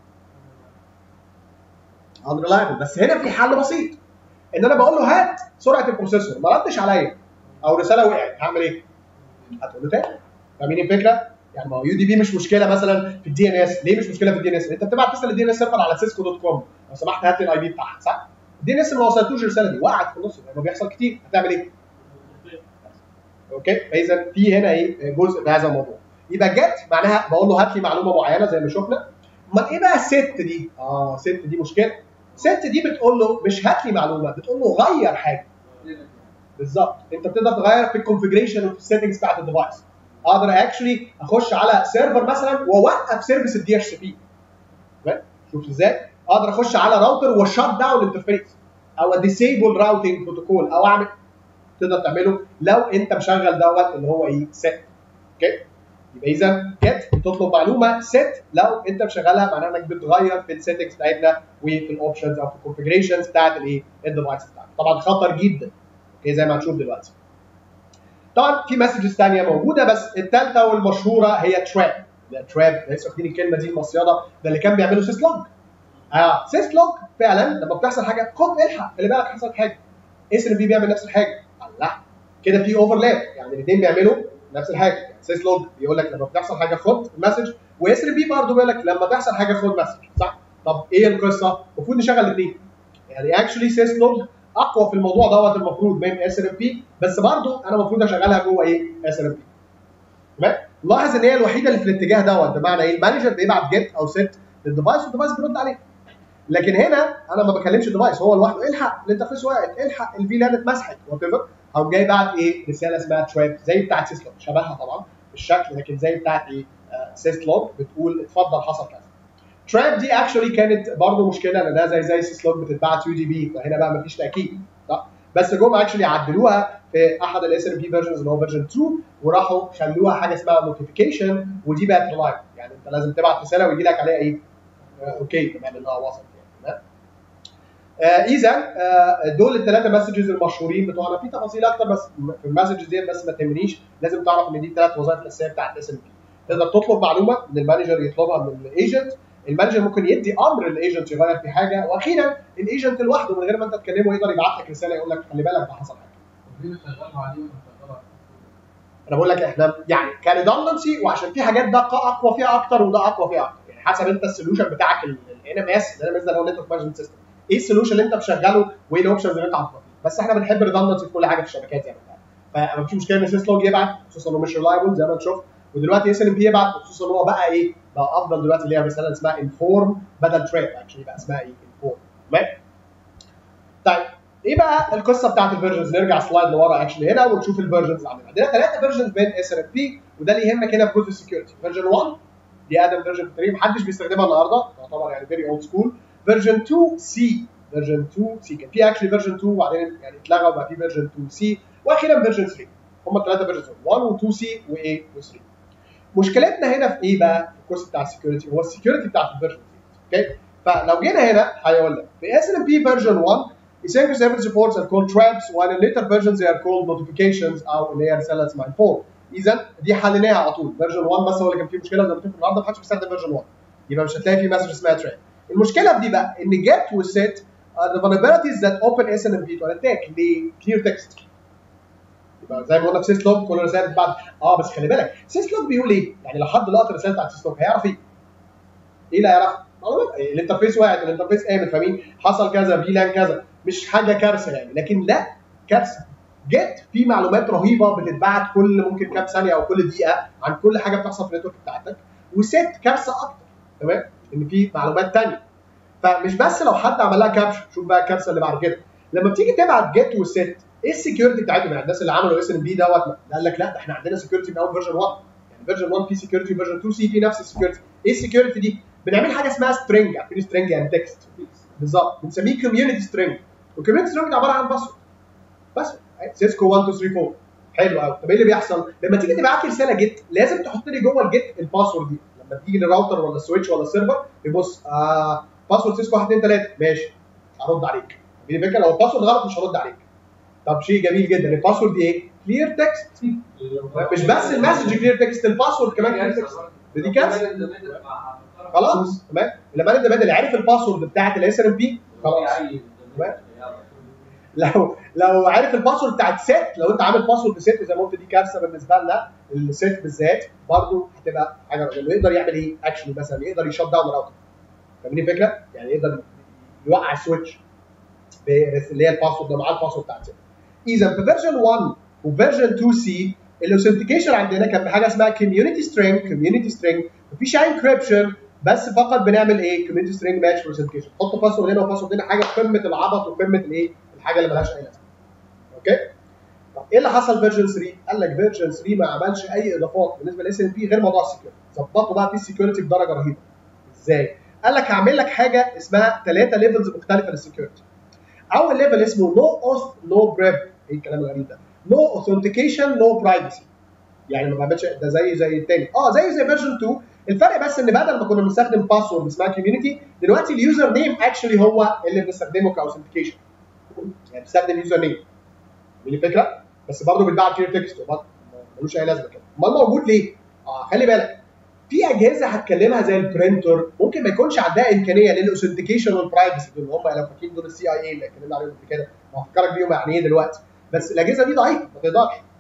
unreliable بس هنا في حل بسيط ان انا بقول له هات سرعه البروسيسور ما ردش عليا او رساله وقعت هعمل ايه؟ هتقول له تاني فاهمين الفكره؟ يعني ما هو يو دي بي مش مشكله مثلا في الدي ان اس ليه مش مشكله في الدي ان اس؟ انت بتبعت تسال الدي ان اس سيرفر على سيسكو دوت كوم لو سمحت هات لي الاي بي بتاعها صح؟ الدي ان اس ما وصلتوش الرساله دي وقعت في النص لانه بيحصل كتير هتعمل ايه؟ اوكي فاذا في هنا ايه جزء من هذا الموضوع يبقى جت معناها بقول له هات لي معلومه معينه زي ما شفنا امال ايه بقى ست دي؟ اه ست دي مشكله ست دي بتقول له مش هات لي معلومه بتقول له غير حاجه بالظبط انت بتقدر تغير في الكونفجريشن وفي السيتنجز بتاعت الديفايس اقدر اكشلي اخش على سيرفر مثلا واوقف سيرفيس الدي اتش سي بي شوف ازاي اقدر اخش على راوتر وشات داون انترفيس او ديسيبل راوتنج بروتوكول او اعمل تقدر تعمله لو انت مشغل دوت اللي هو ايه سيت اوكي يبقى اذا جيت بتطلب معلومه سيت لو انت مشغلها معناها انك بتغير في السيتنجز بتاعتنا وفي الاوبشنز او في الكونفجريشنز بتاعت الايه الديفايس بتاعتك طبعا خطر جدا اوكي زي ما هنشوف دلوقتي طبعا في مسجز ثانيه موجوده بس الثالثه والمشهوره هي تراب تراب لسه واخدين الكلمه دي المصيده ده اللي كان بيعمله سيس لوج اه سيس لوج فعلا لما بتحصل حاجه خد الحق خلي بالك حصلت حاجه اس ام بي بيعمل نفس الحاجه الله كده في اوفرلاب يعني الاثنين بيعملوا نفس الحاجه يعني سيس لوج بيقول لك لما بتحصل حاجه خد مسج واس ار بي برضه بيقول لك لما تحصل حاجه خد مسج صح طب ايه القصه؟ المفروض نشغل الاثنين يعني اكشلي سيس لوج اقوى في الموضوع دوت المفروض من اس ار بي بس برضه انا المفروض اشغلها جوه ايه اس ار بي تمام لاحظ ان هي الوحيده اللي في الاتجاه دوت بمعنى ايه المانجر بيبعت جيت او سيت للديفايس والديفايس بيرد عليه لكن هنا انا ما بكلمش الديفايس هو لوحده الحق الانترفيس وقعت الحق الفي لان اتمسحت وات ايفر او جاي بعت ايه رساله اسمها تراب زي بتاعت سيسلوج شبهها طبعا في الشكل لكن زي بتاعت ايه سيسلوج بتقول اتفضل حصل كذا تراب دي اكشولي كانت برضه مشكله لانها زي زي سيسلوج بتتبعت يو دي بي فهنا بقى مفيش تاكيد صح بس جم اكشولي عدلوها في احد الاس ار بي فيرجنز اللي هو فيرجن 2 وراحوا خلوها حاجه اسمها نوتيفيكيشن ودي بقت ريلايبل يعني انت لازم تبعت رساله ويجي لك عليها ايه آه، اوكي كمان انها وصلت يعني تمام آه اذا آه دول الثلاثه مسجز المشهورين بتوعنا في تفاصيل اكتر بس في المسجز ديت بس ما تهمنيش لازم تعرف ان دي الثلاث وظائف الاساسيه بتاعت اس ام بي تقدر تطلب معلومه من المانجر يطلبها من الايجنت المانجر ممكن يدي امر للايجنت يغير في حاجه واخيرا الايجنت لوحده من غير ما انت تكلمه يقدر يبعت لك رساله يقول لك خلي بالك ده حصل حاجه دي شغالها عليه ولا شغالها انا بقول لك احنا يعني كريدندنسي وعشان في حاجات ده اقوى فيها اكتر وده اقوى فيها اكتر يعني حسب انت السوليوشن بتاعك الان ام اس الان ام اس ده اللي هو نتورك مانجمنت سيستم ايه السوليوشن اللي انت مشغله وايه الاوبشنز اللي انت حاططها بس احنا بنحب ريدندنسي في كل حاجه في الشبكات يعني فما فيش مشكله ان سيس لوج يبعت خصوصا انه مش ريلايبل زي ما انت شفت ودلوقتي اس ام بي يبعت خصوصا ان هو بقى ايه بقى افضل دلوقتي اللي هي رساله اسمها انفورم بدل تريب اكشلي بقى اسمها ايه انفورم تمام طيب ايه بقى القصه بتاعت الفيرجنز نرجع سلايد لورا اكشلي هنا ونشوف الفيرجنز عندنا عندنا ثلاثه فيرجنز بين اس ار بي وده اللي يهمك هنا في جزء السكيورتي فيرجن 1 دي ادم فيرجن 3 محدش بيستخدمها النهارده تعتبر يعني فيري اولد سكول فيرجن 2 سي فيرجن 2 سي كان في اكشلي فيرجن 2 وبعدين يعني اتلغى وبقى في فيرجن 2 سي واخيرا فيرجن 3 هم الثلاثه فيرجنز 1 و 2 سي وايه و3 مشكلتنا هنا في ايه بقى في الكورس بتاع السكيورتي هو السكيورتي بتاعت الفيرجن اوكي فلو جينا هنا هيقول لك في اس ام بي فيرجن 1 Asynchronous service reports are called traps while in later versions they are called notifications او اللي هي رساله اسمها انفورم اذا دي حليناها على طول فيرجن 1 بس هو اللي كان فيه مشكله زي ما قلت لكم النهارده ما حدش بيستخدم فيرجن 1 يبقى مش هتلاقي فيه مسج اسمها تراب المشكله في دي بقى ان get وset are the vulnerabilities that open SNMP to an attack ل clear text يبقى زي ما قلنا في سيس لوج كل رساله بعد اه بس خلي بالك سيس لوج بيقول ايه؟ يعني لو حد لقط الرساله بتاعت سيس لوج هيعرف ايه؟ ايه اللي هيعرف؟ معلومات إيه، الانترفيس وقعت الانترفيس قامت فاهمين؟ حصل كذا في لان كذا مش حاجه كارثه يعني لكن لا كارثه جيت في معلومات رهيبه بتتبعت كل ممكن كام ثانيه او كل دقيقه عن كل حاجه بتحصل في النتورك بتاعتك وست كارثه اكتر تمام؟ ان في معلومات ثانيه فمش بس لو حد عمل لها كابش شوف بقى الكارثه اللي بعد كده لما بتيجي تبعت جيت وست ايه السكيورتي بتاعتهم يعني الناس اللي عملوا اس ان بي دوت قال لك لا ده احنا عندنا سكيورتي من اول فيرجن 1 يعني فيرجن 1 في سكيورتي وفيرجن 2 سي في نفس السكيورتي ايه السكيورتي دي؟ بنعمل حاجه اسمها سترينج عارفين سترينج يعني تكست بالظبط بنسميه كوميونتي سترينج والكوميونتي سترينج عباره عن باسورد باسورد سيسكو 1 2 3 4 حلو قوي طب ايه اللي بيحصل؟ لما تيجي تبعت لي رساله جيت لازم تحط لي جوه الجيت الباسورد دي لما تيجي للراوتر ولا السويتش ولا السيرفر بيبص آه باسورد سيسكو 1 2 3 ماشي هرد عليك دي الفكره لو الباسورد غلط مش هرد عليك طب شيء جميل جدا الباسورد دي ايه؟ كلير تكست مش بس المسج كلير تكست الباسورد كمان كلير تكست دي كارثه خلاص تمام لما انت بدل عرف الباسورد بتاعت الاس ام بي خلاص لو لو عارف الباسورد بتاعت ست لو انت عامل باسورد ست زي ما قلت دي كارثه بالنسبه لنا الست بالذات برضه هتبقى حاجه رهيبه يقدر يعمل ايه اكشن مثلا يقدر يشوت داون الراوتر فاهمين الفكره؟ يعني يقدر يوقع السويتش اللي هي الباسورد ده معاه الباسورد بتاعت ست اذا في فيرجن 1 وفيرجن 2 سي الاوثنتيكيشن عندنا كان بحاجه اسمها كوميونتي سترينج كوميونتي سترينج مفيش انكريبشن بس فقط بنعمل ايه كوميونتي سترينج ماتش اوثنتيكيشن حط باسورد هنا وباسورد هنا حاجه في قمه العبط وقمه الايه الحاجه اللي ملهاش اي لازمه اوكي طب ايه اللي حصل فيرجن 3 قال لك فيرجن 3 ما عملش اي اضافات بالنسبه للاس ام بي غير موضوع السكيورتي ظبطوا بقى في السكيورتي بدرجه رهيبه ازاي قال لك هعمل لك حاجه اسمها ثلاثه ليفلز مختلفه للسكيورتي اول ليفل اسمه نو اوث نو بريب ايه الكلام الغريب ده نو اوثنتيكيشن نو برايفسي يعني ما بعملش ده زي زي التاني اه زي زي فيرجن 2 الفرق بس ان بدل ما كنا بنستخدم باسورد اسمها كوميونتي دلوقتي اليوزر نيم اكشلي هو اللي بنستخدمه كاوثنتيكيشن يعني بنستخدم يوزر نيم من الفكره بس برضه بيتباع كلير تكست ملوش اي لازمه كده امال موجود ليه؟ اه خلي بالك في اجهزه هتكلمها زي البرينتر ممكن ما يكونش عندها امكانيه للاوثنتيكيشن والبرايفسي دول هم لو فاكرين دول السي اي اي اللي اتكلمنا عليهم قبل كده وهفكرك بيهم يعني ايه دلوقتي بس الاجهزه دي ضعيفه ما تقدرش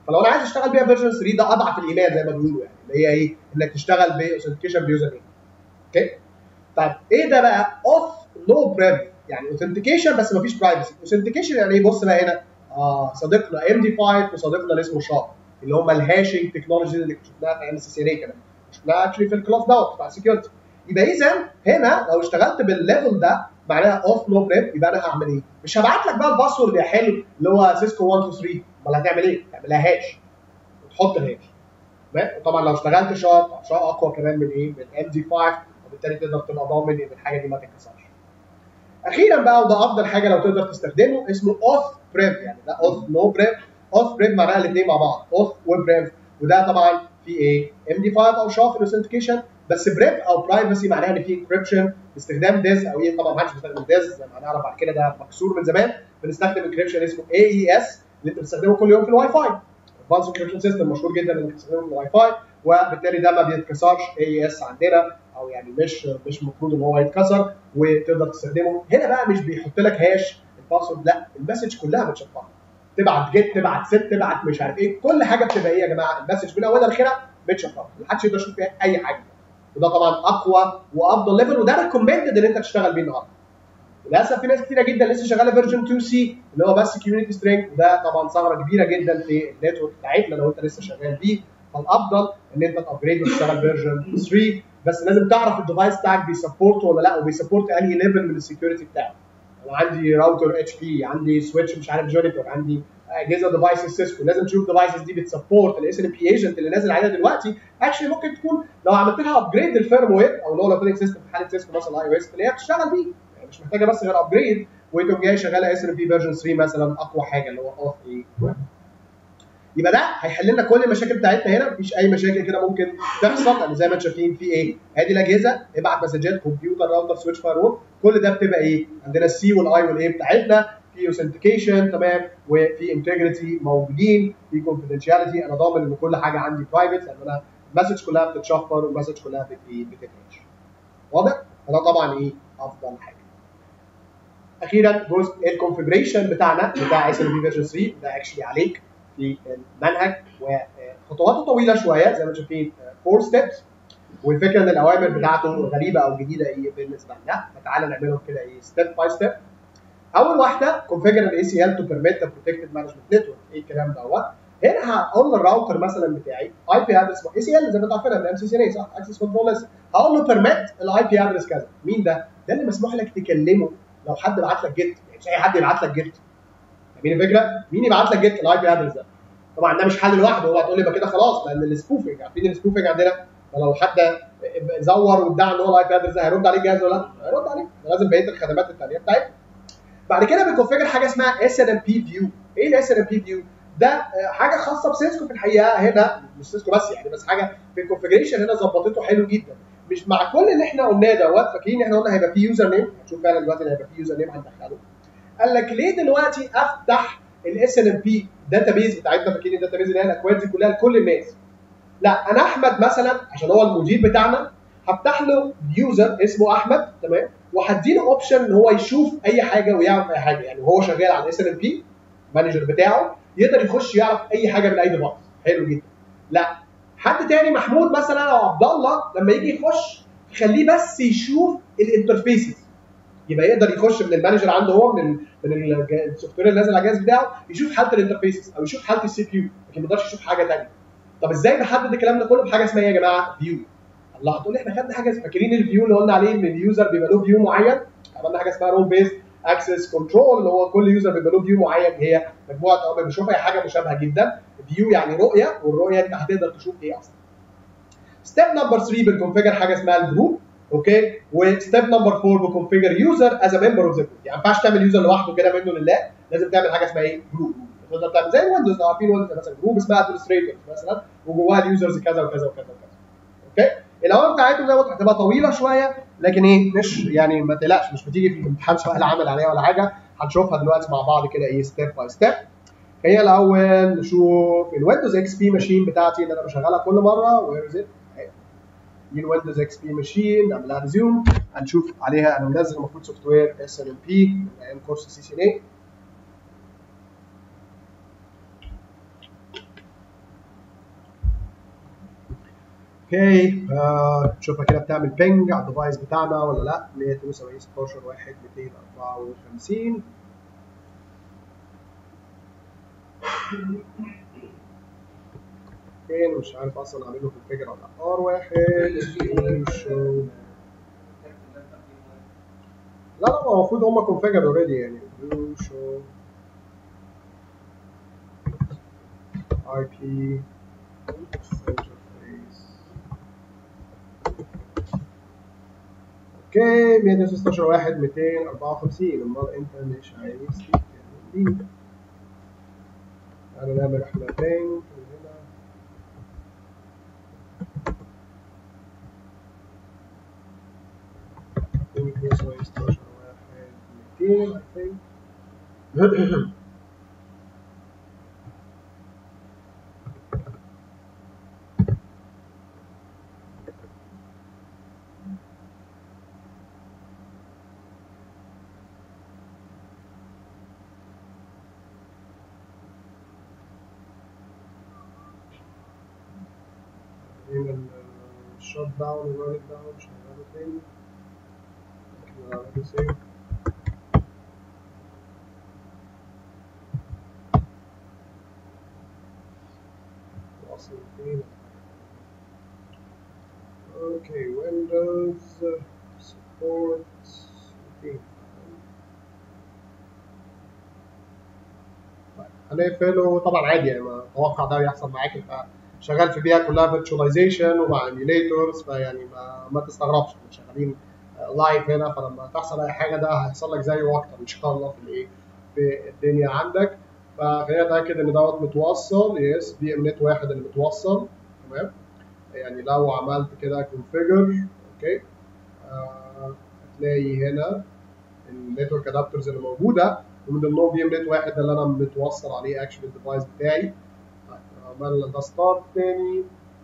فلو انا عايز اشتغل بيها فيرجن 3 ده اضعف الايمان زي ما بيقولوا يعني اللي هي ايه انك تشتغل باوثنتيكيشن بيوزر نيم اوكي طيب ايه ده بقى اوث نو بريف يعني اوثنتيكيشن بس مفيش برايفسي اوثنتيكيشن يعني ايه بص بقى هنا اه صديقنا ام دي 5 وصديقنا اللي اسمه شاب اللي هم الهاشنج تكنولوجيز اللي شفناها في ام سي سي ان كمان شفناها اكشلي في الكلاس دوت بتاع السكيورتي يبقى اذا هنا لو اشتغلت بالليفل ده معناها اوف نو بريب يبقى انا هعمل ايه؟ مش هبعت لك بقى الباسورد يا حلو اللي هو سيسكو 1 2 3 امال هتعمل ايه؟ تعملها هاش وتحط الهاش تمام؟ وطبعا لو اشتغلت شارت شارت اقوى كمان من ايه؟ من ام دي 5 وبالتالي تقدر تبقى ضامن ان الحاجه دي ما تتكسرش. اخيرا بقى وده افضل حاجه لو تقدر تستخدمه اسمه اوث بريب يعني ده اوث نو بريب اوث بريب معناها الاثنين مع بعض اوث وبريب وده طبعا في ايه؟ ام دي 5 او شاف الاوثنتيكيشن بس بريب او برايفسي معناها ان في انكريبشن باستخدام ديز او ايه طبعا ما حدش بيستخدم ديز زي ما هنعرف بعد كده ده مكسور من زمان بنستخدم انكريبشن اسمه اي اي اس اللي انت بتستخدمه كل يوم في الواي فاي ادفانس انكريبشن سيستم مشهور جدا انك تستخدمه في الواي فاي وبالتالي ده ما بيتكسرش اي اس عندنا او يعني مش مش المفروض ان هو يتكسر وتقدر تستخدمه هنا بقى مش بيحط لك هاش الباسورد لا المسج كلها متشفره تبعت جيت تبعت ست تبعت مش عارف ايه كل حاجه بتبقى ايه يا جماعه المسج من اولها لاخرها متشفره محدش يقدر يشوف فيها اي حاجه وده طبعا اقوى وافضل ليفل وده ريكومندد ان انت تشتغل بيه النهارده للاسف في ناس كتيره جدا لسه شغاله فيرجن 2 سي اللي هو بس كيونيتي سترينج وده طبعا ثغره كبيره جدا في النتورك بتاعتنا لو انت لسه شغال بيه فالافضل ان انت تابجريد وتشتغل فيرجن 3 بس لازم تعرف الديفايس بتاعك بيسبورت ولا لا وبيسبورت انهي ليفل من السكيورتي بتاعه انا عندي راوتر اتش بي عندي سويتش مش عارف جونيتور عندي اجهزه ديفايسز سيسكو لازم تشوف الديفايسز دي بتسبورت الاس ان بي ايجنت اللي نازل عليها دلوقتي اكشلي ممكن تكون لو عملت لها ابجريد للفيرم وير او لو اوبريتنج سيستم في حاله سيسكو مثلا اي او اس اللي هي بتشتغل بيه يعني مش محتاجه بس غير ابجريد وتقوم جاي شغاله اس ان بي فيرجن 3 مثلا اقوى حاجه اللي هو اوف اي يبقى ده هيحل لنا كل المشاكل بتاعتنا هنا مفيش اي مشاكل كده ممكن تحصل لان زي ما انتم شايفين في ايه ادي الاجهزه ابعت مسجات كمبيوتر راوتر سويتش فاير كل ده بتبقى ايه عندنا السي والاي والاي بتاعتنا في اوثنتيكيشن تمام وفي انتجريتي موجودين في كونفيدنشاليتي انا ضامن ان كل حاجه عندي برايفت لان انا المسج كلها بتتشفر والمسج كلها بتتنشر واضح؟ فده طبعا ايه افضل حاجه اخيرا جزء الكونفجريشن بتاعنا بتاع اس ال بي فيرجن 3 ده اكشلي عليك في المنهج وخطواته طويله شويه زي ما انتم شايفين 4 ستيبس والفكره ان الاوامر بتاعته غريبه او جديده ايه بالنسبه لنا فتعالى نعملهم كده ايه ستيب باي ستيب اول واحده configure الاي سي ال تو permit the protected management network ايه الكلام دوت هنا هقول للراوتر مثلا بتاعي اي بي ادرس اي سي ال زي ما انتوا عارفينها من ام سي سي ان صح اكسس كنترول هقول له permit الاي بي ادرس كذا مين ده؟ ده اللي مسموح لك تكلمه لو حد بعت لك جيت يعني مش اي حد يبعت لك جيت فاهمين الفكره؟ مين يبعت لك جيت الاي بي ادرس ده؟ طبعا ده مش حل لوحده هو هتقول لي يبقى كده خلاص لان السبوفنج عارفين السبوفنج عندنا فلو حد زور وادعى ان هو الاي بي ادرس ده هيرد عليه الجهاز ولا لا؟ هيرد عليه لازم بقيه الخدمات الثانيه بتاعتنا بعد كده بنكونفيجر حاجه اسمها اس ان ام بي فيو ايه الاس ان ام بي فيو ده حاجه خاصه بسيسكو في الحقيقه هنا مش سيسكو بس يعني بس حاجه في الكونفيجريشن هنا ظبطته حلو جدا مش مع كل اللي احنا قلناه دوت فاكرين احنا قلنا هيبقى فيه يوزر نيم هنشوف فعلا دلوقتي ان هيبقى فيه يوزر نيم هندخله قال لك ليه دلوقتي افتح الاس ان ام بي داتابيز بتاعتنا فاكرين الداتابيز اللي هي الاكواد دي كلها لكل الناس لا انا احمد مثلا عشان هو المدير بتاعنا هفتح له يوزر اسمه احمد تمام وهديله اوبشن ان هو يشوف اي حاجه ويعرف اي حاجه يعني وهو شغال على الاس ان ام بي مانجر بتاعه يقدر يخش يعرف اي حاجه من اي ديفايس حلو جدا لا حد تاني محمود مثلا او عبد الله لما يجي يخش يخليه بس يشوف الانترفيسز يبقى يقدر يخش من المانجر عنده هو من ال من السوفت وير اللي نازل على الجهاز بتاعه يشوف حاله الانترفيسز او يشوف حاله السي بي يو لكن ما يقدرش يشوف حاجه ثانيه طب ازاي نحدد الكلام ده كله بحاجه اسمها ايه يا جماعه فيو الله هتقول لي احنا خدنا حاجه فاكرين الفيو اللي قلنا عليه ان اليوزر بيبقى له فيو معين عملنا حاجه اسمها رول بيز اكسس كنترول اللي هو كل يوزر بيبقى له فيو معين هي مجموعه اوامر بنشوفها هي حاجه مشابهه جدا فيو يعني رؤيه والرؤيه انت هتقدر تشوف ايه اصلا ستيب نمبر 3 بنكونفيجر حاجه اسمها الجروب اوكي وستيب نمبر 4 بكونفيجر يوزر از ا ممبر اوف ذا جروب يعني ما ينفعش تعمل يوزر لوحده كده منه لله لازم تعمل حاجه اسمها ايه جروب تقدر تعمل زي ويندوز لو عارفين ويندوز مثلا جروب اسمها ادمنستريتور مثلا وجواها اليوزرز كذا وكذا وكذا وكذا اوكي الاوامر بتاعتهم دوت هتبقى طويله شويه لكن ايه مش يعني ما تقلقش مش بتيجي في الامتحان سؤال عمل عليها ولا حاجه هنشوفها دلوقتي مع بعض كده ايه ستيب باي ستيب هي الاول نشوف الويندوز اكس بي ماشين بتاعتي اللي انا بشغلها كل مره وير از ات دي الويندوز اكس بي ماشين نعملها ريزيوم هنشوف عليها انا منزل المفروض سوفت وير اس ال ام بي من ايام كورس سي سي ان اي اوكي آه، نشوفها كده بتعمل بينج على الديفايس بتاعنا ولا لا 172 16 1 254 اوكي مش عارف اصلا اعمله كونفيجر ولا لا ار واحد شو لا لا هو المفروض هم كونفيجر اوريدي يعني do show IP interface اوكي 116 واحد 254 امال انت مش عايز تعمل دي تعالى نعمل احنا بينج من هنا think this way is 16 واحد 200 I think هنا الشوت داون والرانت داون شغاله تاني لكن اعمله سيف واصل فين اوكي ويندوز سبورت هنقفله طبعا عادي يعني ما اتوقع ده يحصل معاك انت شغال في بيئه كلها فيرتشواليزيشن ومع ايميوليتورز فيعني ما, ما تستغربش احنا شغالين لايف هنا فلما تحصل اي حاجه ده هيحصل لك زيه واكتر ان شاء الله في الايه في الدنيا عندك فخلينا نتاكد ان دوت متوصل يس بي ام نت واحد اللي متوصل تمام يعني لو عملت كده كونفيجر اوكي آه هتلاقي هنا النتورك ادابترز اللي موجوده ومن ضمنهم بي ام نت واحد ده اللي انا متوصل عليه اكشن الديفايس بتاعي عملنا ده ستارت تاني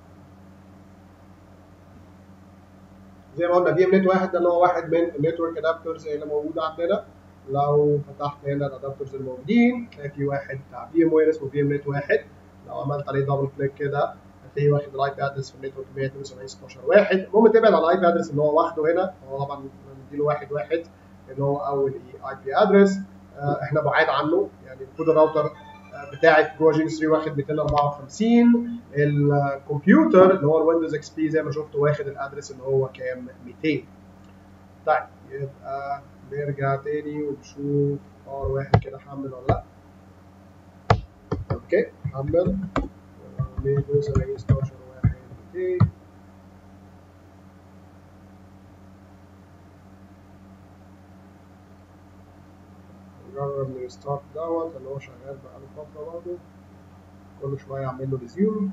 زي ما قلنا بي ام نت واحد ده اللي هو واحد من النتورك ادابترز اللي موجوده عندنا لو فتحت هنا الادابترز الموجودين تلاقي في واحد بتاع بي ام وير اسمه بي ام نت واحد لو عملت عليه دبل كليك كده هتلاقيه واخد الاي بي ادرس في النتورك 172 16 واحد المهم تبعد على الاي بي ادرس اللي هو واخده هنا هو طبعا مديله واحد واحد اللي هو اول اي بي ادرس احنا بعاد عنه يعني المفروض الراوتر بتاعت جوه جين 3 واخد 254 الكمبيوتر اللي هو الويندوز اكس بي زي ما شفت واخد الادرس اللي هو كام 200 طيب يبقى نرجع تاني ونشوف ار واحد كده حمل ولا لا اوكي حمل 172 16 واحد 200 نجرب نريستارت دوت اللي هو شغال بقاله فترة برضه كل شوية أعمل له ريزيوم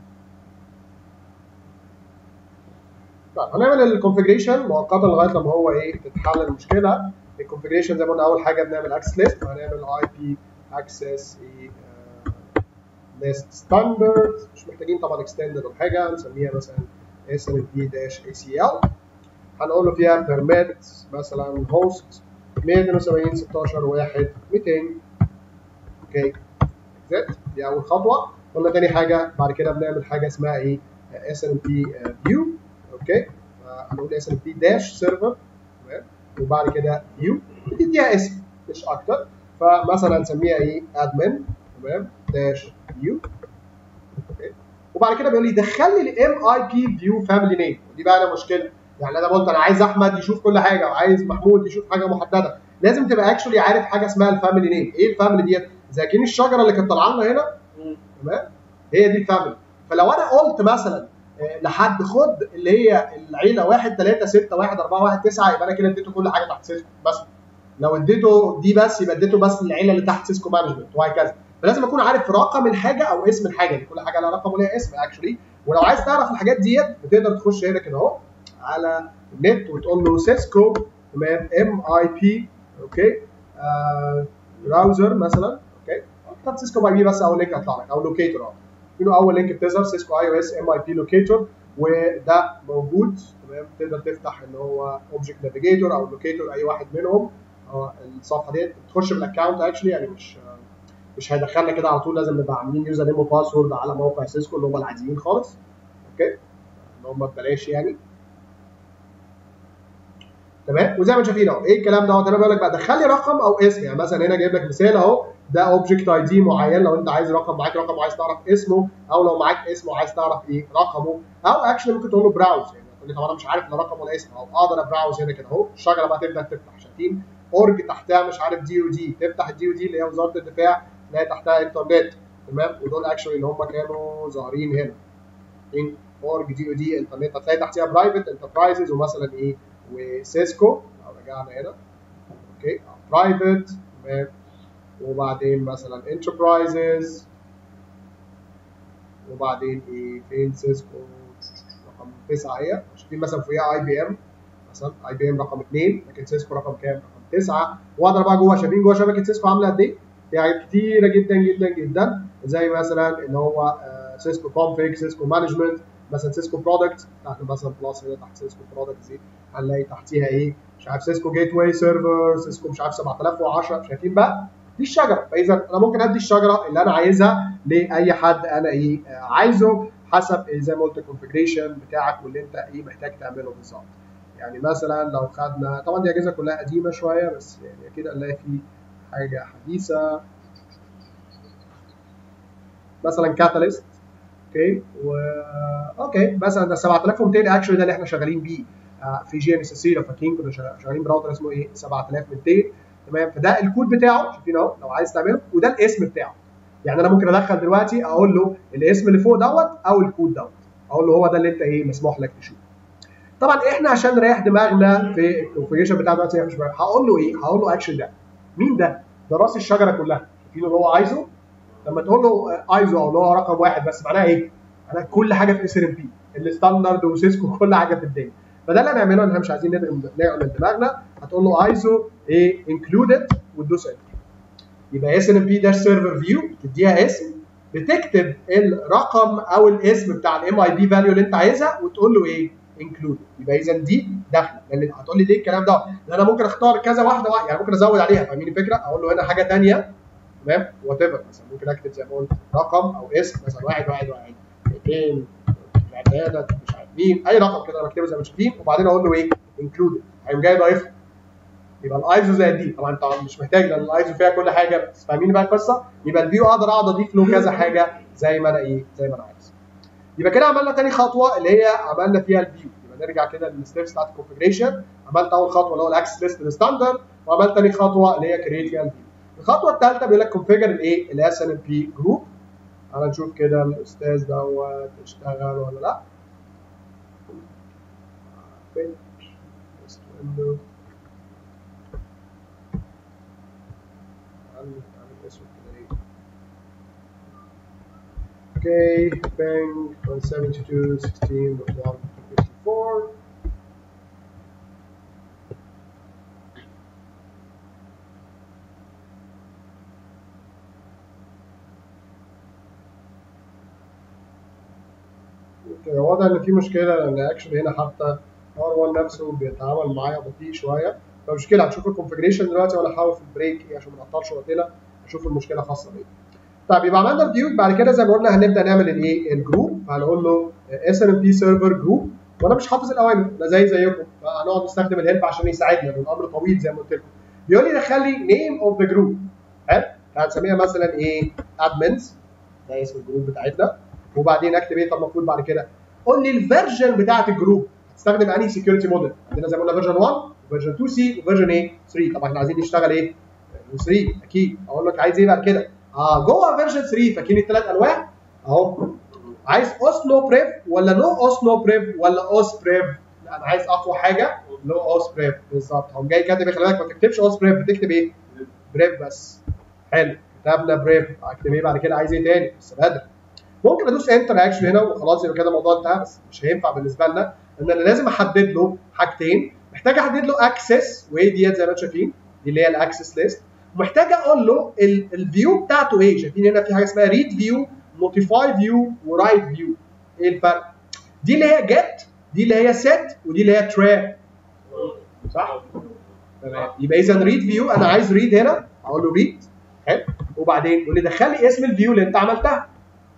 طيب هنعمل الكونفجريشن مؤقتا لغاية لما هو إيه تتحل المشكلة الكونفجريشن زي ما قلنا أول حاجة بنعمل أكسس ليست وهنعمل أي بي أكسس إيه ليست ستاندرد مش محتاجين طبعا اكستندد ولا حاجة نسميها مثلا اس ال دي داش اي سي ال هنقول له فيها بيرميت مثلا هوست 172 16 1 200 اوكي اكزت دي اول خطوه قلنا تاني حاجه بعد كده بنعمل حاجه اسمها ايه اس ام بي فيو اوكي هنقول اس ام بي داش سيرفر تمام وبعد كده فيو نديها اسم مش اكتر فمثلا نسميها ايه ادمن تمام داش فيو اوكي وبعد كده بيقول لي دخل لي الام اي بي فيو فاميلي نيم ودي بقى انا مشكله يعني انا قلت انا عايز احمد يشوف كل حاجه وعايز محمود يشوف حاجه محدده لازم تبقى اكشولي عارف حاجه اسمها الفاميلي نيم ايه الفاميلي ديت زي كين الشجره اللي كانت طالعه لنا هنا تمام هي دي الفاميلي فلو انا قلت مثلا لحد خد اللي هي العيله 1 3 6 1 4 1 9 يبقى انا كده اديته كل حاجه تحت سيسكو بس لو اديته دي بس يبقى اديته بس العيله اللي تحت سيسكو مانجمنت وهكذا فلازم اكون عارف رقم الحاجه او اسم الحاجه دي كل حاجه لها رقم وليها اسم اكشولي ولو عايز تعرف الحاجات ديت بتقدر تخش هنا كده اهو على النت وتقول له سيسكو تمام ام اي بي اوكي آه براوزر مثلا اوكي اكتب سيسكو اي بي بس اول لينك هيطلع لك او لوكيتور اهو في اول لينك بتظهر سيسكو اي او اس ام اي بي لوكيتور وده موجود تمام تقدر تفتح اللي هو اوبجكت نافيجيتور او لوكيتور اي واحد منهم اه الصفحه ديت تخش بالاكونت اكشلي يعني مش مش هيدخلنا كده على طول لازم نبقى عاملين يوزر نيم وباسورد على موقع سيسكو اللي هم العاديين خالص اوكي ان هم ببلاش يعني تمام وزي ما انتم شايفين اهو ايه الكلام دوت انا بقول لك بقى دخل لي رقم او اسم يعني مثلا هنا جايب لك مثال اهو ده اوبجكت اي دي معين لو انت عايز رقم معاك رقم وعايز تعرف اسمه او لو معاك اسم وعايز تعرف ايه رقمه او اكشلي ممكن تقول له براوز يعني تقول لي طب انا مش عارف لا رقم ولا اسم او اقدر ابراوز هنا كده اهو الشجره بقى تبدا تفتح شايفين اورج تحتها مش عارف دي ودي تفتح الدي ودي اللي هي وزاره الدفاع تلاقي تحتها انترنت تمام ودول اكشلي اللي هم كانوا ظاهرين هنا ان اورج دي ودي انترنت هتلاقي تحتها برايفت انتربرايزز ومثلا ايه وسيسكو لو رجعنا هنا اوكي برايفت تمام وبعدين مثلا انتربرايزز وبعدين ايه فين سيسكو رقم 9 هي شايفين مثلا فوقيها اي بي ام مثلا اي بي ام رقم 2 لكن سيسكو رقم كام؟ رقم 9 واقدر بقى جوه شايفين جوه شبكه سيسكو عامله قد ايه؟ في حاجات كتيره جدا جدا جدا زي مثلا اللي هو سيسكو كونفيج سيسكو مانجمنت مثلا سيسكو برودكت تحت مثلا بلس هنا تحت سيسكو برودكت دي هنلاقي تحتيها ايه؟ مش عارف سيسكو جيت واي سيرفر سيسكو مش عارف 7010 شايفين بقى؟ دي الشجره فاذا انا ممكن ادي الشجره اللي انا عايزها لاي حد انا ايه عايزه حسب زي ما قلت الكونفجريشن بتاعك واللي انت ايه محتاج تعمله بالظبط يعني مثلا لو خدنا طبعا دي اجهزه كلها قديمه شويه بس يعني اكيد هنلاقي في حاجه حديثه مثلا كاتاليست اوكي و اوكي مثلا ده 7200 اكشولي ده اللي احنا شغالين بيه في جي ان اس سي لو فاكرين كنا شغالين براوتر اسمه ايه 7200 تمام فده الكود بتاعه شايفين اهو لو عايز تعمله وده الاسم بتاعه يعني انا ممكن ادخل دلوقتي اقول له الاسم اللي فوق دوت او الكود دوت اقول له هو ده اللي انت ايه مسموح لك تشوفه طبعا احنا عشان نريح دماغنا في الكونفيجريشن بتاع دلوقتي مش هقول له ايه هقول له اكشن ده مين ده ده راس الشجره كلها شايفين اللي هو عايزه لما تقول له عايزه او اللي هو رقم واحد بس معناها ايه معناها كل حاجه في اس ام بي الستاندرد وسيسكو كل حاجه في الدنيا فده اللي هنعمله ان احنا مش عايزين نعمل دماغنا هتقول له ايزو ايه انكلودد وتدوس انتر يبقى اس ان بي داش سيرفر فيو تديها اسم بتكتب الرقم او الاسم بتاع الام اي بي فاليو اللي انت عايزها وتقول له ايه انكلود يبقى اذا دي داخله لان هتقول لي ليه الكلام ده انا ممكن اختار كذا واحده واحده يعني ممكن ازود عليها فاهمين الفكره اقول له هنا حاجه ثانيه تمام وات ايفر مثلا ممكن اكتب زي ما قلت رقم او اسم مثلا واحد واحد واحد 200 عداله مش عارف مين اي رقم كده بكتبه زي ما شايفين وبعدين اقول له ايه انكلودد هيقوم جاي ضايفها يبقى الايزو زي دي طبعا انت مش محتاج لان الايزو فيها كل حاجه بس فاهمين بقى القصه يبقى الفيو اقدر اقعد اضيف له كذا حاجه زي ما انا ايه زي ما انا عايز يبقى كده عملنا تاني خطوه اللي هي عملنا فيها الفيو يبقى نرجع كده للستيبس بتاعت الكونفجريشن عملت اول خطوه اللي هو الاكسس ليست الستاندرد وعملت تاني خطوه اللي هي كريت فيها الفيو الخطوه الثالثه بيقول لك كونفيجر الايه الاس ان بي جروب تعالى نشوف كده الاستاذ دوت اشتغل ولا لا فين window Okay, bang 172, 16, 154. اوكي واضح ان في مشكله لان اكشلي هنا حتى ار 1 نفسه بيتعامل معايا بطيء شويه فمشكله هنشوف الكونفجريشن دلوقتي وانا هحاول في البريك ايه عشان ما نعطلش وقتنا نشوف المشكله خاصه بايه. طيب يبقى عملنا الفيو بعد كده زي ما قلنا هنبدا نعمل الايه الجروب هنقول له اس ان بي سيرفر جروب وانا مش حافظ الاوامر انا زي زيكم فهنقعد نستخدم الهيلب عشان يساعدنا لان الامر طويل زي ما قلت لكم. بيقول لي دخل لي نيم اوف ذا جروب حلو هنسميها مثلا ايه ادمنز ده اسم الجروب بتاعتنا وبعدين اكتب ايه طب المفروض بعد كده قول لي الفيرجن بتاعت الجروب هتستخدم انهي سكيورتي موديل عندنا زي ما قلنا فيرجن 1 وفيرجن 2 سي وفيرجن ايه 3 طبعا احنا عايزين نشتغل ايه 3 اكيد اقول لك عايز ايه بعد كده اه جوه فيرجن 3 فاكرين الثلاث انواع اهو عايز اوسلو بريف ولا نو اوسلو بريف ولا اوس بريف لا انا عايز اقوى حاجه اللي هو اوس بريف بالظبط هقوم جاي كاتب خلي بالك ما تكتبش اوس بريف بتكتب ايه بريف بس حلو كتبنا بريف اكتب ايه بعد كده عايز ايه تاني بس بدري ممكن ادوس انتر اكشن هنا وخلاص يبقى كده الموضوع انتهى بس مش هينفع بالنسبه لنا ان انا لازم احدد له حاجتين محتاج احدد له اكسس وايه ديت زي ما انتم شايفين دي اللي هي الاكسس ليست ومحتاج اقول له الفيو بتاعته ايه شايفين هنا في حاجه اسمها ريد فيو نوتيفاي فيو ورايت فيو ايه الفرق دي اللي هي جيت دي اللي هي سيت ودي اللي هي تراب صح تمام يبقى اذا ريد فيو انا عايز ريد هنا اقول له ريد حلو وبعدين يقول لي دخل لي اسم الفيو اللي انت عملتها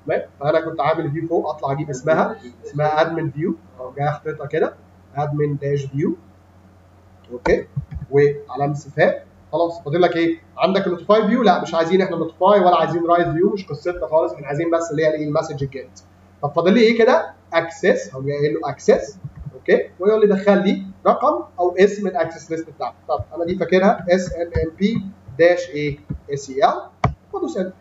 تمام فانا كنت عامل فيو فوق اطلع اجيب اسمها اسمها ادمن فيو او جاي حاططها كده ادمن داش فيو اوكي وعلامه استفهام خلاص فاضل لك ايه؟ عندك النوتيفاي فيو لا مش عايزين احنا نوتيفاي ولا عايزين رايت فيو مش قصتنا خالص احنا عايزين بس اللي هي الايه المسج الجيت طب فاضل لي ايه كده؟ اكسس هو جاي له اكسس اوكي ويقول لي دخل لي رقم او اسم الاكسس ليست بتاعته طب انا دي فاكرها اس ان ام بي داش ايه اس اي ال ودوس انتر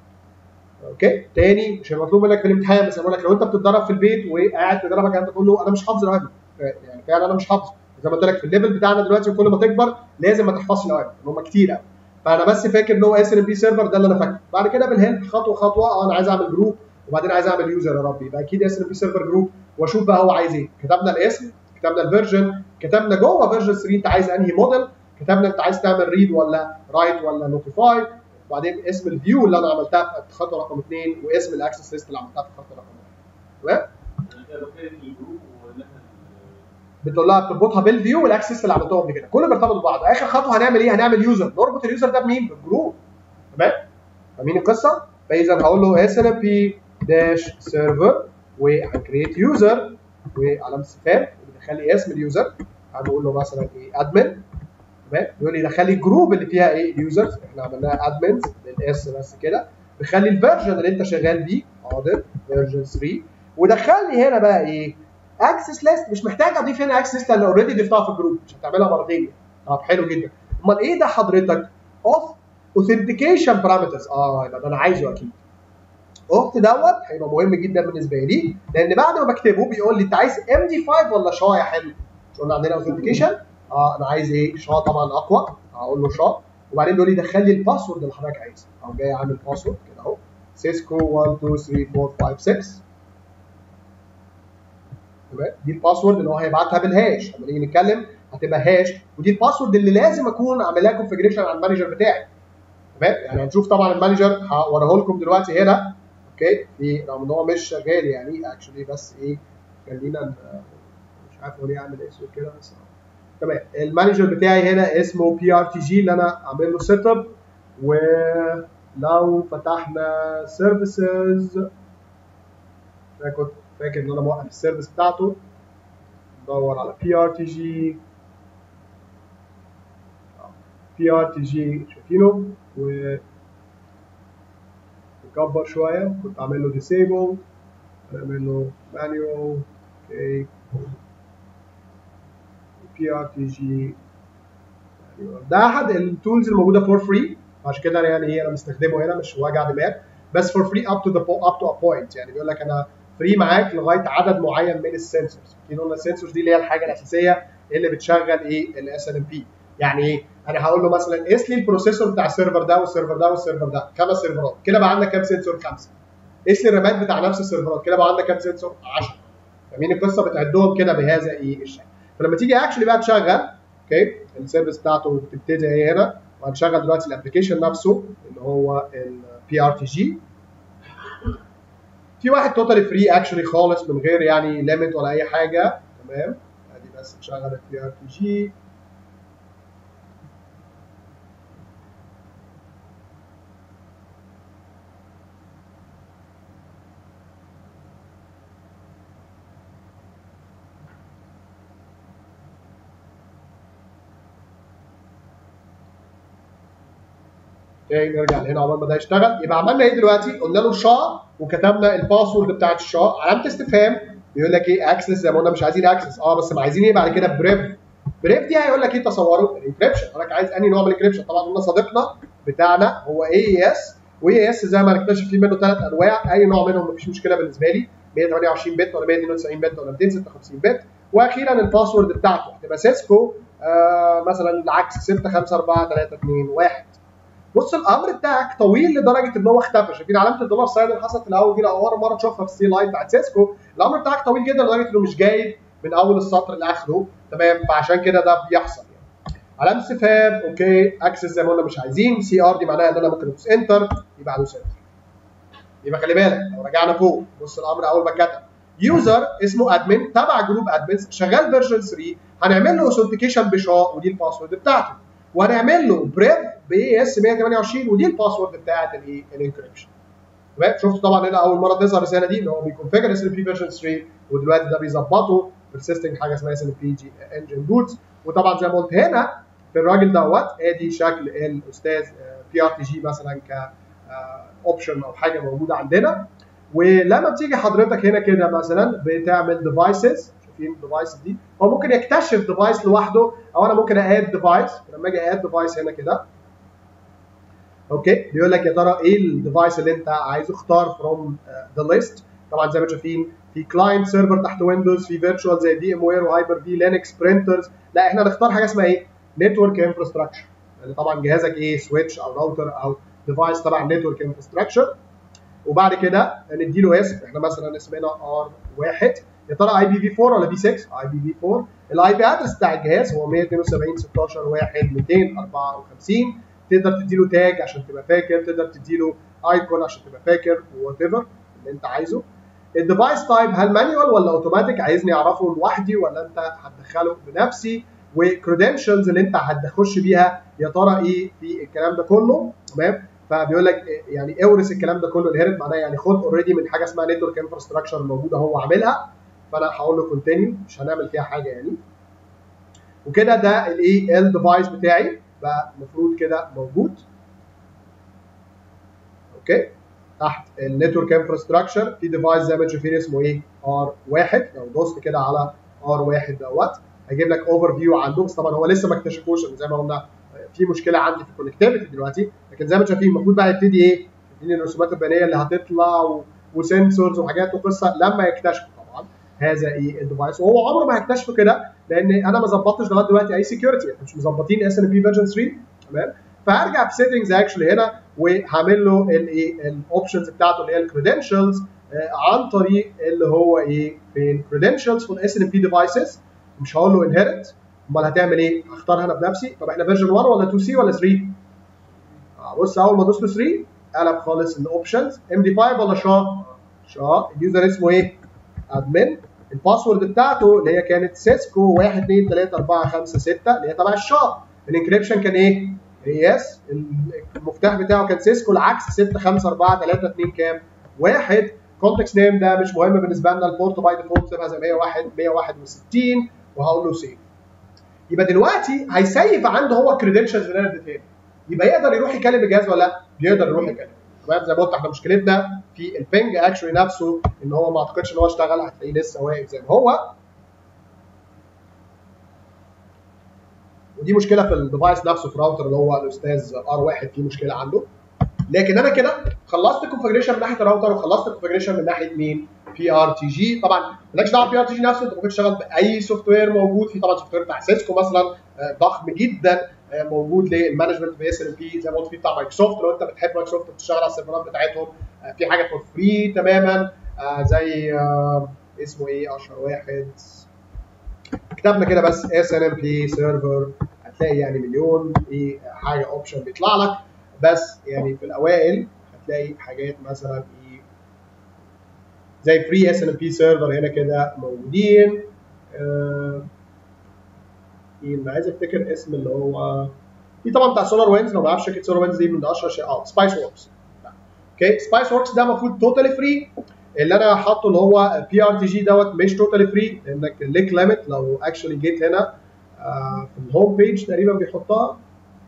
اوكي تاني مش المطلوب منك في الامتحان بس بقول لك لو انت بتتدرب في البيت وقاعد تدربك الكلام ده كله انا مش حافظ القواعد يعني فعلا انا مش حافظ زي ما قلت لك في الليفل بتاعنا دلوقتي وكل ما تكبر لازم ما تحفظش القواعد هم كتير قوي فانا بس فاكر ان هو اس ان بي سيرفر ده اللي انا فاكره بعد كده بالهند خطوه خطوه اه انا عايز اعمل جروب وبعدين عايز اعمل يوزر يا ربي يبقى اكيد اس ان بي سيرفر جروب واشوف بقى هو عايز ايه كتبنا الاسم كتبنا الفيرجن كتبنا جوه فيرجن 3 انت عايز انهي موديل كتبنا انت عايز تعمل ريد ولا رايت ولا نوتيفاي وبعدين اسم الفيو اللي انا عملتها في خطوه رقم اثنين واسم الاكسس ليست اللي عملتها في خطوه رقم واحد تمام لو كانت الجروب وان احنا بتقول لها بتربطها بالفيو والاكسس اللي عملتهم قبل كده كله بيرتبط ببعض اخر خطوه هنعمل ايه هنعمل يوزر نربط اليوزر ده بمين بالجروب تمام فاهمين القصه فاذا هقول له اس ان بي داش سيرفر وهنكريت يوزر وعلامه استفهام بيدخل لي اسم اليوزر هنقول له مثلا ايه ادمن تمام يقول لي دخل لي الجروب اللي فيها ايه اليوزرز احنا عملناها ادمنز بالاس بس كده بيخلي الفيرجن اللي انت شغال بيه حاضر فيرجن 3 ودخل لي هنا بقى ايه اكسس ليست مش محتاج اضيف هنا اكسس ليست لان اوريدي ضفتها في الجروب مش هتعملها مرتين طب حلو جدا امال ايه ده حضرتك اوف اوثنتيكيشن بارامترز اه يبقى ده انا عايزه اكيد اوث دوت هيبقى مهم جدا بالنسبه لي لان بعد ما بكتبه بيقول لي انت عايز ام دي 5 ولا شا يا حلو مش قلنا عندنا اوثنتيكيشن اه انا عايز ايه شا طبعا اقوى هقول له شا وبعدين بيقول لي دخل لي الباسورد اللي حضرتك عايزه او جاي عامل باسورد كده اهو سيسكو 1 2 3 4 5 6 تمام دي الباسورد اللي هو هيبعتها بالهاش لما نيجي نتكلم هتبقى هاش ودي الباسورد اللي لازم اكون عامل لها كونفجريشن على المانجر بتاعي تمام يعني هنشوف طبعا المانجر هوريه لكم دلوقتي هنا اوكي في رغم ان هو مش شغال يعني اكشولي بس ايه خلينا ن- مش عارف هو ليه عامل اسود كده بس تمام المانجر بتاعي هنا اسمه بي ار تي جي اللي انا عامل له سيت اب ولو فتحنا سيرفيسز انا كنت فاكر ان انا موقف السيرفيس بتاعته ندور على بي ار تي جي بي ار تي جي شايفينه و نكبر شويه كنت عامل له ديسيبل نعمل له مانيوال اوكي بي ار تي جي ده احد التولز الموجوده فور فري عشان كده أنا يعني ايه انا مستخدمه هنا مش وجع دماغ بس فور فري اب تو ذا اب تو ا بوينت يعني بيقول لك انا فري معاك لغايه عدد معين من السنسورز اكيد قلنا السنسورز دي اللي هي الحاجه الاساسيه اللي بتشغل ايه الاس ان ام بي يعني ايه انا هقول له مثلا قيس لي البروسيسور بتاع السيرفر ده والسيرفر ده والسيرفر ده خمس سيرفرات كده بقى عندك كام سنسور خمسه قيس لي الرامات بتاع نفس السيرفرات كده بقى عندك كام سنسور 10 فاهمين القصه بتعدهم كده بهذا ايه الشكل فلما تيجي اكشلي بقى تشغل اوكي السيرفيس بتاعته بتبتدي اهي هنا وهنشغل دلوقتي الابلكيشن نفسه اللي هو البي ار تي جي في واحد توتالي فري اكشلي خالص من غير يعني ليميت ولا اي حاجه تمام ادي بس نشغل البي ار تي جي اوكي نرجع لهنا عقبال ما ده يشتغل يبقى عملنا ايه دلوقتي؟ قلنا له شا وكتبنا الباسورد بتاعت الشا علامه استفهام بيقول لك ايه اكسس زي ما قلنا مش عايزين اكسس اه بس ما عايزين ايه بعد كده بريف بريف دي هيقول لك ايه تصوره الانكريبشن حضرتك عايز انهي نوع من الانكريبشن طبعا قلنا صديقنا بتاعنا هو اي اس واي اس زي ما هنكتشف فيه منه ثلاث انواع اي نوع منهم مفيش مشكله بالنسبه لي 128 بت ولا 192 بت ولا 256 بت واخيرا الباسورد بتاعته هتبقى سيسكو آه مثلا العكس 6 5 4 3 2 1 بص الامر بتاعك طويل لدرجه ان هو اختفى شايفين علامه الدولار ساين اللي حصلت في الاول دي لو اول مره تشوفها في السي لاين بتاعت سيسكو الامر بتاعك طويل جدا لدرجه انه مش جايب من اول السطر لاخره تمام فعشان كده ده بيحصل يعني علامه استفهام اوكي اكسس زي ما قلنا مش عايزين سي ار دي معناها ان انا ممكن ادوس انتر يبقى ادوس انتر يبقى خلي بالك لو رجعنا فوق بص الامر اول ما كتب يوزر اسمه ادمن تبع جروب ادمنز شغال فيرجن 3 هنعمل له اوثنتيكيشن بشا ودي الباسورد بتاعته وهنعمل له بريف باي اس 128 ودي الباسورد بتاعت الايه الانكريبشن تمام شفتوا طبعا هنا اول مره تظهر الرساله دي ان هو بيكونفيجر اس ام بي فيرجن 3 ودلوقتي ده بيظبطه بيرسيستنج حاجه اسمها اس ام بي جي انجن بوتس وطبعا زي ما قلت هنا في الراجل دوت ادي شكل الاستاذ بي ار تي جي مثلا ك اوبشن او حاجه موجوده عندنا ولما بتيجي حضرتك هنا كده مثلا بتعمل ديفايسز شايفين الديفايس دي هو ممكن يكتشف ديفايس لوحده او انا ممكن اد ديفايس لما اجي اد ديفايس هنا كده اوكي بيقول لك يا ترى ايه الديفايس اللي انت عايزه اختار فروم ذا ليست طبعا زي ما شايفين في كلاينت سيرفر تحت ويندوز في فيرتشوال زي في ام وير وهايبر في لينكس برينترز لا احنا نختار حاجه اسمها ايه نتورك انفراستراكشر يعني طبعا جهازك ايه سويتش او راوتر او ديفايس تبع النتورك انفراستراكشر وبعد كده نديله اسم احنا مثلا اسمنا ار 1 يا ترى اي بي في 4 ولا في 6 اي بي في 4 الاي بي ادرس بتاع الجهاز هو 172 16 1 254 تقدر تديله تاج عشان تبقى فاكر تقدر تديله ايكون عشان تبقى فاكر وات ايفر اللي انت عايزه الديفايس تايب هل مانيوال ولا اوتوماتيك عايزني اعرفه لوحدي ولا انت هتدخله بنفسي وكريدنشلز اللي انت هتخش بيها يا ترى ايه في الكلام ده كله تمام فبيقول لك يعني اورث الكلام ده كله الهيرت معناه يعني خد اوريدي من حاجه اسمها نتورك انفراستراكشر موجوده هو عاملها فانا هقول له كونتينيو مش هنعمل فيها حاجه يعني وكده ده الايه الديفايس بتاعي بقى المفروض كده موجود اوكي تحت النتورك انفراستراكشر في ديفايس زي ما انتم شايفين اسمه ايه ار 1 لو دوست كده على ار 1 دوت هيجيب لك اوفر فيو عنده بس طبعا هو لسه ما اكتشفوش زي ما قلنا في مشكله عندي في الكونكتيفيتي دلوقتي لكن زي ما انتم شايفين المفروض بقى يبتدي ايه يبتدي الرسومات البيانيه اللي هتطلع و... وسنسورز وحاجات وقصه لما يكتشفوا طبعا هذا ايه الديفايس وهو عمره ما هيكتشفه كده لان انا ما ظبطتش لغايه دلوقتي اي سكيورتي احنا مش مظبطين اس ان بي فيرجن 3 تمام فهرجع في سيتنجز اكشلي هنا وهعمل له الايه الاوبشنز بتاعته اللي هي الكريدنشلز عن طريق اللي هو ايه فين كريدنشلز فور اس ان بي ديفايسز مش هقول له انهيرت امال هتعمل ايه؟ هختارها انا بنفسي طب احنا فيرجن 1 ولا 2 سي ولا 3؟ آه بص اول ما ادوس له 3 قلب خالص الاوبشنز ام دي 5 ولا شا؟ شا اليوزر اسمه ايه؟ ادمن الباسورد بتاعته اللي هي كانت سيسكو 1 2 3 4 5 6 اللي هي تبع الشا الانكريبشن كان ايه؟ يس المفتاح بتاعه كان سيسكو العكس 6 5 4 3 2 كام؟ 1 كونتكست نيم ده مش مهم بالنسبه لنا البورت باي ديفولت سيبها زي 101 161 وهقول له سيف يبقى دلوقتي هيسيف عنده هو الكريدنشالز اللي انا اديتها يبقى يقدر يروح يكلم الجهاز ولا لا؟ يقدر يروح يكلم تمام زي ما قلت احنا مشكلتنا في البنج اكشولي نفسه ان هو ما اعتقدش ان هو اشتغل هتلاقيه لسه واقف زي ما هو ودي مشكله في الديفايس نفسه في الراوتر اللي هو الاستاذ ار واحد فيه مشكله عنده لكن انا كده خلصت الكونفجريشن من ناحيه الراوتر وخلصت الكونفجريشن من ناحيه مين؟ بي ار تي جي طبعا مالكش دعوه بي ار تي جي نفسه انت ممكن تشتغل باي سوفت وير موجود في طبعا سوفت وير بتاع سيسكو مثلا ضخم جدا موجود للمانجمنت في اس ال بي زي ما قلت في بتاع مايكروسوفت لو انت بتحب مايكروسوفت بتشتغل على السيرفرات بتاعتهم في حاجه فور فري تماما زي اسمه ايه اشهر واحد كتبنا كده بس اس ان ام بي سيرفر هتلاقي يعني مليون ايه حاجه اوبشن بيطلع لك بس يعني في الاوائل هتلاقي حاجات مثلا ايه زي فري اس ان بي سيرفر هنا كده موجودين آه ايه انا عايز افتكر اسم اللي هو في طبعا بتاع سولار وينز لو ما اعرفش شركه سولار وينز دي من اشهر شيء اه سبايس وركس اوكي سبايس وركس ده المفروض توتالي فري اللي انا حاطه اللي هو بي ار تي جي دوت مش توتالي فري لانك الليك ليميت لو اكشولي جيت هنا آه في الهوم بيج تقريبا بيحطها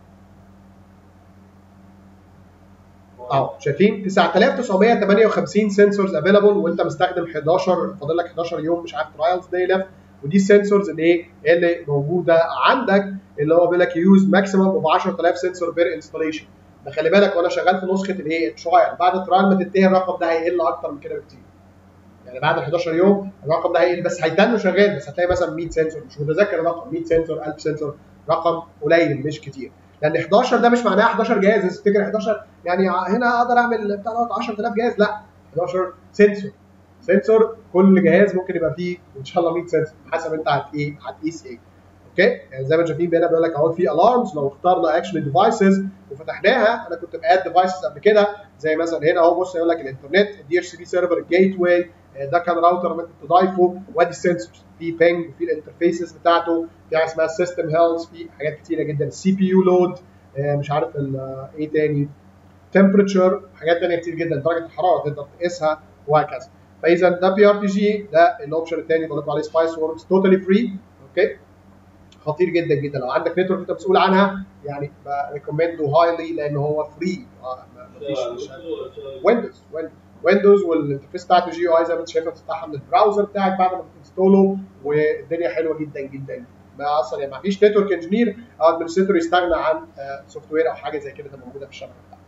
اهو شايفين 9958 سنسورز افيلابل وانت مستخدم 11 فاضل لك 11 يوم مش عارف ترايلز داي ليفت ودي السنسورز اللي ايه اللي موجوده عندك اللي هو بيقول لك يوز ماكسيمم اوف 10000 سنسور بير انستليشن ده خلي بالك وانا شغال في نسخه الايه الترايل بعد الترايل ما تنتهي الرقم ده هيقل اكتر من كده بكتير يعني بعد ال 11 يوم الرقم ده هيقل بس هيتنه شغال بس هتلاقي مثلا 100 سنسور مش متذكر الرقم 100 سنسور 1000 سنسور رقم قليل مش كتير لان 11 ده مش معناه 11 جهاز تفتكر 11 يعني هنا اقدر اعمل بتاع 10000 جهاز لا 11 سنسور سنسور كل جهاز ممكن يبقى فيه ان شاء الله 100 سنسور حسب انت هت ايه هتقيس ايه اوكي يعني زي ما انتم شايفين هنا بيقول لك اهو في الارمز لو اخترنا اكشلي ديفايسز وفتحناها انا كنت باد ديفايسز قبل كده زي مثلا هنا اهو بص يقول لك الانترنت الدي اتش سي بي سيرفر الجيت واي ده كان راوتر ممكن تضايفه وادي السنسورز في بينج وفي الانترفيسز بتاعته في حاجه اسمها سيستم هيلث في حاجات كتيره جدا السي بي يو لود مش عارف ايه تاني تمبرتشر حاجات ثانيه كتير جدا درجه الحراره تقدر تقيسها وهكذا فاذا ده بي ار تي جي ده الاوبشن الثاني اللي عليه سبايس وركس توتالي فري اوكي خطير جدا جدا لو عندك نتورك انت مسؤول عنها يعني بريكومنده هايلي لان هو فري مفيش مش ويندوز ويندوز والانترفيس بتاعته جي يو اي زي ما انت شايفها بتفتحها من البراوزر بتاعك بعد ما تنستوله والدنيا حلوه جدا جدا ما اصلا يعني ما فيش نتورك انجينير او ادمنستريتور يستغنى عن سوفت وير او حاجه زي كده تبقى موجوده في الشبكه بتاعته.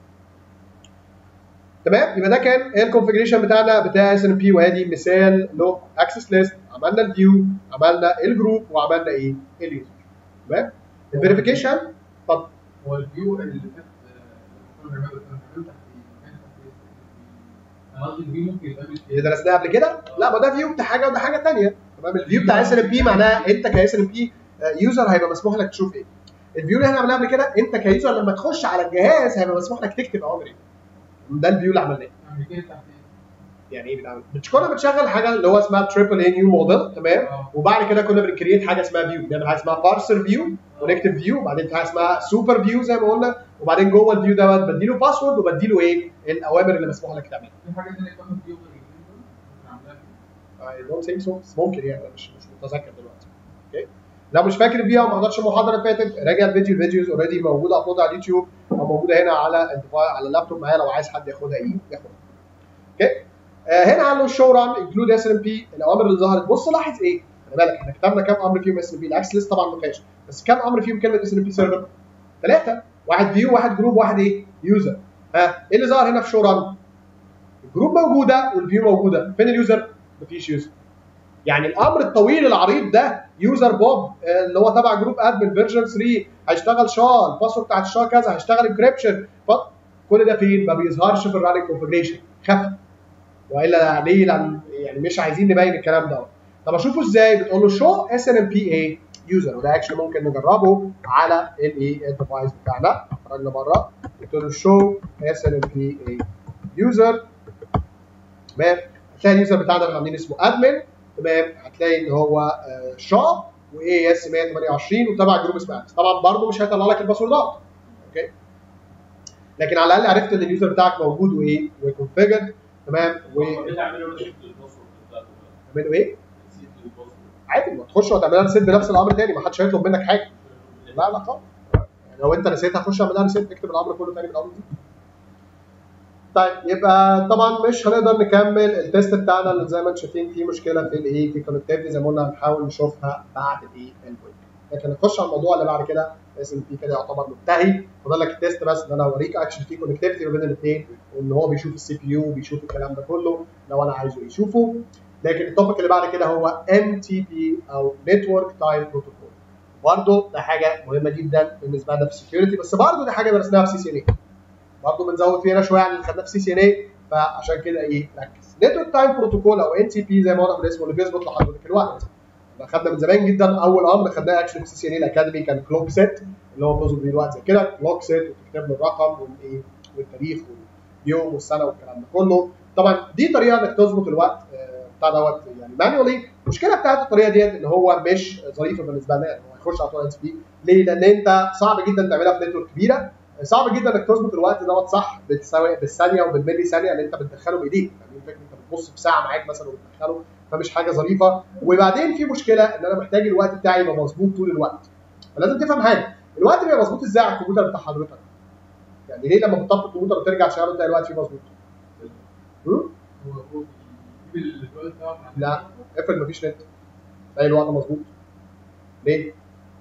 تمام يبقى ده كان الكونفجريشن بتاعنا بتاع اس ان بي وادي مثال له اكسس ليست عملنا الفيو عملنا الجروب وعملنا ايه؟ اليوزر تمام؟ الفيريفيكيشن طب هو الفيو اللي فات آه، كنا بنعمله كنا بنعمله تحت ايه؟ كان تحت ايه؟ انا قصدي الفيو ممكن يتعمل اللي درسناه قبل كده لا ما ده فيو بتاع حاجه وده حاجه ثانيه تمام الفيو بتاع اس ان بي معناه انت كاس ان بي يوزر هيبقى مسموح لك تشوف ايه الفيو اللي احنا عملناه قبل كده انت كيوزر لما تخش على الجهاز هيبقى مسموح لك تكتب اوامر ايه ده الفيو اللي عملناه يعني كده تحت ايه؟ يعني ايه بنعمل مش كنا بنشغل حاجه اللي هو اسمها تريبل اي نيو موديل تمام اه وبعد كده كنا بنكريت حاجه اسمها فيو بنعمل حاجه اسمها بارسر فيو ونكتب فيو وبعدين في حاجه اسمها سوبر فيو زي ما قلنا وبعدين جوه الفيو دوت بديله باسورد وبديله ايه الاوامر اللي مسموح لك تعملها في حاجه ثانيه كانت فيو غير الاثنين دول ممكن اعملها I don't think so بس ممكن يعني أنا مش مش متذكر دلوقتي اوكي لو مش فاكر فيها وما حضرتش المحاضره اللي فاتت راجع الفيديو الفيديوز اوريدي موجوده ابلود على اليوتيوب او موجوده هنا على الديفاي على اللابتوب معايا لو عايز حد ياخدها ايه ياخدها اوكي آه هنا على الشو ران انكلود اس ام بي الاوامر اللي ظهرت بص لاحظ ايه خلي بالك احنا كتبنا كام امر فيهم اس ام بي الاكس ليست طبعا ما كانش بس كام امر فيهم كلمه اس ام بي سيرفر ثلاثه واحد فيو واحد جروب واحد ايه يوزر ها ايه اللي ظهر هنا في شو ران الجروب موجوده والفيو موجوده فين اليوزر مفيش يوزر يعني الامر الطويل العريض ده يوزر بوب آه، اللي هو تبع جروب ادمن فيرجن 3 هيشتغل شا الباسورد بتاعت الشا كذا هيشتغل انكريبشن كل ده فين ما بيظهرش في الراننج كونفجريشن خفي والا ليه لأن يعني مش عايزين نبين الكلام ده طب اشوفه ازاي بتقول له شو اس ان ام بي اي يوزر وده اكشن ممكن نجربه على الايه الديفايس بتاعنا خرجنا بره قلت له شو اس ان ام بي اي يوزر تمام هتلاقي اليوزر بتاعنا اللي عاملين اسمه ادمن تمام هتلاقي ان هو آه، شا واي اس 128 وتبع جروب اسمه ادمن طبعا برضه مش هيطلع لك الباسوردات اوكي لكن على الاقل عرفت ان اليوزر بتاعك موجود وايه وكونفيجر تمام وعملوا بتعملوا ريسيت للباسورد بتاعته ايه ريسيت للباسورد عادي ما تخش وتعملها ريسيت بنفس الامر تاني ما حدش هيطلب منك حاجه لا لا خالص يعني لو انت نسيت هتخش اعملها ريسيت اكتب الامر كله تاني من الاول وجديد. طيب يبقى طبعا مش هنقدر نكمل التيست بتاعنا اللي زي ما انتم شايفين فيه مشكله في الايه في كونكتيفيتي زي ما قلنا هنحاول نشوفها بعد الايه البريك لكن نخش على الموضوع اللي بعد كده اس ام بي كده يعتبر منتهي فاضل لك التيست بس ان انا اوريك اكشن في كونكتيفيتي ما بين الاثنين وان هو بيشوف السي بي يو بيشوف الكلام ده كله لو انا عايزه يشوفه لكن التوبيك اللي بعد كده هو ام تي بي او نتورك تايم بروتوكول برضه ده حاجه مهمه جدا بالنسبه لنا في السكيورتي بس برضه دي حاجه درسناها في سي سي ان اي برضه بنزود فيها شويه عن اللي خدناه في سي سي ان اي فعشان كده ايه ركز نتورك تايم بروتوكول او ان تي بي زي ما واضح من اسمه اللي بيظبط لحضرتك الوقت احنا خدنا من زمان جدا اول امر خدناه اكشن في سي سي ان اي الاكاديمي كان كلوك سيت اللي هو بيظبط بيه الوقت زي كده كلوك سيت وتكتب له الرقم والايه والتاريخ واليوم والسنه والكلام ده كله طبعا دي طريقه انك تظبط الوقت آه، بتاع دوت يعني مانوالي المشكله بتاعت الطريقه ديت ان هو مش ظريفه بالنسبه لنا يعني هو هيخش على طول اس بي ليه؟ لان انت صعب جدا تعملها في نتورك كبيره صعب جدا انك تظبط الوقت دوت صح بالسوا- بالثانيه وبالملي ثانيه اللي انت بتدخله بايديك يعني الفكره انت بتبص في ساعه معاك مثلا وبتدخله فمش حاجه ظريفه وبعدين في مشكله ان انا محتاج الوقت بتاعي يبقى مظبوط طول الوقت فلازم تفهم حاجه الوقت بيبقى مظبوط ازاي على الكمبيوتر بتاع حضرتك يعني ليه لما بتطبق الكمبيوتر وترجع تشغله تلاقي الوقت فيه مظبوط هم؟ هو هو بيجيب الوقت بتاعه من عند لا افرض مفيش نت تلاقي الوقت مظبوط ليه؟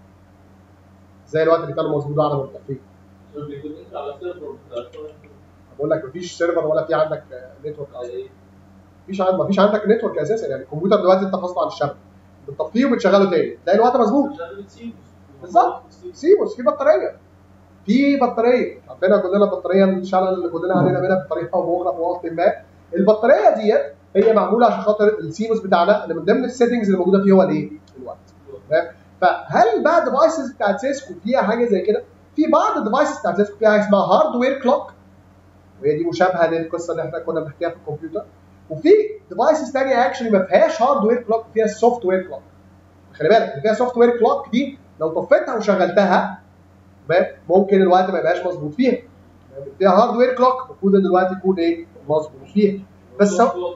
ازاي الوقت اللي كان مظبوط ده على ما بتطفيه عشان بيكون انت على سيرفر بتاع بقول لك مفيش سيرفر ولا في عندك نتورك اصلا ايه مفيش عندك مفيش عندك نتورك اساسا يعني الكمبيوتر دلوقتي انت فاصله عن الشبكه بتطفيه وبتشغله تاني تلاقي الوقت مظبوط شغال سيموس بالظبط. سيموس في بطاريه في بطاريه عندنا كلنا البطاريه الشلل اللي كلنا علينا منها بطاريه او باخرى في وقت ما البطاريه ديت هي معموله عشان خاطر السيموس بتاعنا اللي من ضمن السيتنجز اللي موجوده فيه هو الايه؟ الوقت تمام؟ فهل بقى ديفايسز بتاعت سيسكو فيها حاجه زي كده؟ في بعض الديفايسز بتاعت سيسكو فيها حاجه اسمها هاردوير كلوك وهي دي مشابهه للقصه اللي احنا كنا بنحكيها في الكمبيوتر وفي ديفايسز ثانيه اكشلي ما فيهاش هاردوير كلوك فيها سوفت وير كلوك خلي بالك اللي فيها سوفت وير كلوك دي لو طفيتها وشغلتها تمام؟ ممكن الوقت ما يبقاش مظبوط فيها فيها هاردوير كلوك المفروض إن دلوقتي يكون ايه مظبوط فيها بس هو-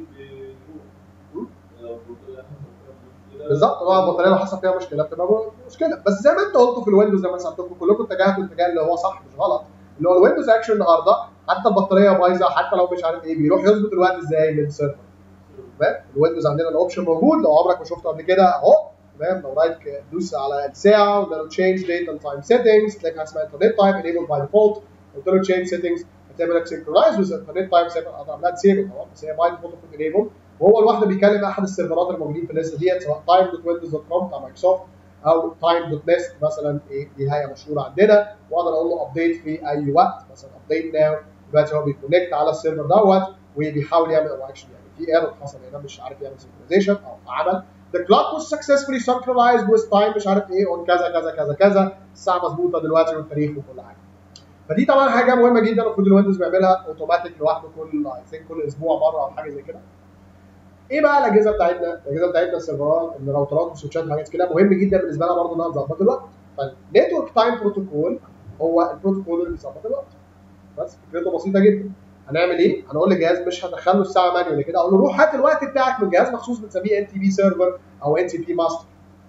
بالظبط طبعا البطاريه لو حصل فيها مشكله بتبقى مشكله بس زي ما انت قلتوا في الويندوز زي ما سالتكم كلكم اتجهتوا الاتجاه اللي هو صح مش غلط اللي هو الويندوز اكشن النهارده حتى البطاريه بايظه حتى لو مش عارف ايه بيروح يظبط الوقت ازاي من السيرفر تمام الويندوز عندنا الاوبشن موجود لو عمرك ما شفته قبل كده اهو تمام لو رايت دوس على الساعه وقلنا له تشينج ديت اند تايم سيتنجز تلاقي حاجه اسمها انترنت تايم انيبل باي ديفولت قلت له تشينج سيتنجز هتعمل لك سينكرونايز وذ انترنت تايم هتعملها ديسيبل طبعا بس هي باي ديفولت المفروض انيبل وهو لوحده بيكلم احد السيرفرات الموجودين في الليسته ديت سواء time.windows.com بتاع مايكروسوفت او time.nest مثلا ايه دي هيئه مشهوره عندنا واقدر اقول له ابديت في اي وقت مثلا ابديت ناو دلوقتي هو بيكونكت على السيرفر دوت وبيحاول يعمل او اكشن يعني في ايرور حصل هنا مش عارف يعمل سنكرونايزيشن او عمل the clock was successfully synchronized with time مش عارف ايه on كذا كذا كذا كذا الساعه مظبوطه دلوقتي والتاريخ وكل حاجه فدي طبعا حاجه مهمه جدا المفروض الويندوز بيعملها اوتوماتيك لوحده كل اي ثينك كل اسبوع مره او حاجه زي كده ايه بقى الاجهزه بتاعتنا؟ الاجهزه بتاعتنا السيرفرات الراوترات والسويتشات وحاجات كده مهم جدا بالنسبه لها برضه انها تظبط الوقت فالنتورك تايم بروتوكول هو البروتوكول اللي بيظبط الوقت بس فكرته بسيطه جدا هنعمل ايه؟ هنقول للجهاز مش هدخله الساعه مانيوال كده اقول له روح هات الوقت بتاعك من جهاز مخصوص بنسميه ان تي بي سيرفر او ان تي بي ماستر.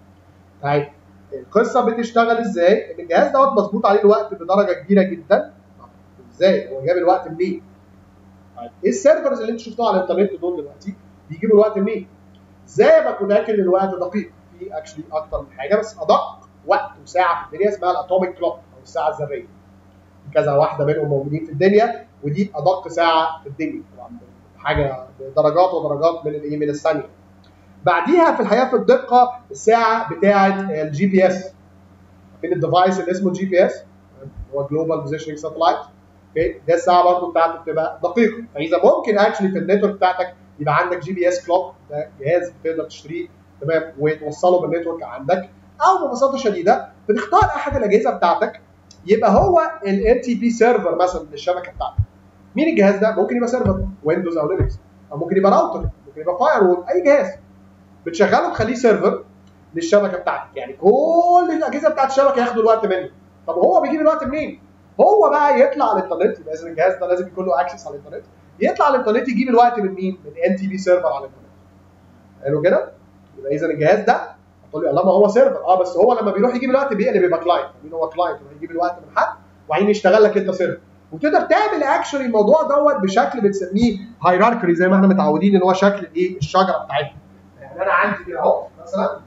طيب القصه بتشتغل ازاي؟ ان الجهاز دوت مظبوط عليه الوقت بدرجه كبيره جدا ازاي؟ هو جاب الوقت منين؟ طيب ايه السيرفرز اللي انتوا شفتوها على الانترنت دول دلوقتي؟ بيجيبوا الوقت منين؟ ازاي ابقى متاكد ان الوقت دقيق؟ في اكشلي اكتر من حاجه بس ادق وقت وساعه في الدنيا اسمها الاتوميك كلوك او الساعه الذريه. كذا واحده منهم موجودين في الدنيا ودي ادق ساعه في الدنيا طبعا حاجه درجات ودرجات من الايه من الثانيه. بعديها في الحقيقه في الدقه الساعه بتاعه الجي بي اس. فين الديفايس اللي اسمه جي بي اس هو جلوبال بوزيشننج ساتلايت اوكي ده الساعه برضه بتاعته بتبقى دقيقه فاذا ممكن اكشلي في النتورك بتاعتك يبقى عندك جي بي اس كلوك ده جهاز تقدر تشتريه تمام وتوصله بالنتورك عندك او ببساطه شديده بتختار احد الاجهزه بتاعتك يبقى هو الان تي بي سيرفر مثلا للشبكه بتاعتك مين الجهاز ده؟ ممكن يبقى سيرفر ويندوز او لينكس او ممكن يبقى راوتر ممكن يبقى فاير وول اي جهاز بتشغله تخليه سيرفر للشبكه بتاعتك يعني كل الاجهزه بتاعت الشبكه ياخدوا الوقت منه طب هو بيجيب الوقت منين؟ هو بقى يطلع على الانترنت يبقى اذا الجهاز ده لازم يكون له اكسس على الانترنت يطلع على الانترنت يجيب الوقت من مين؟ من ان تي بي سيرفر على الانترنت حلو كده؟ يبقى اذا الجهاز ده هتقول لي الله ما هو سيرفر اه بس هو لما بيروح يجيب الوقت بيقلب يبقى كلاينت مين هو كلاينت يروح يجيب الوقت من حد وبعدين يشتغل لك انت سيرفر وتقدر تعمل اكشولي الموضوع دوت بشكل بنسميه هيراركري زي ما احنا متعودين ان هو شكل ايه الشجره بتاعتنا يعني انا عندي كده اهو مثلا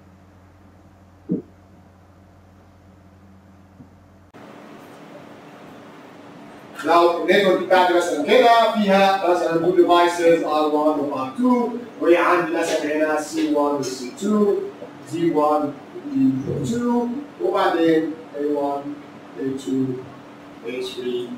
لو النتورك بتاعتي مثلا كده فيها مثلا تو ديفايسز R1 و R2 وعندي مثلا هنا C1 و C2 D1 D2 وبعدين A1 A2 A3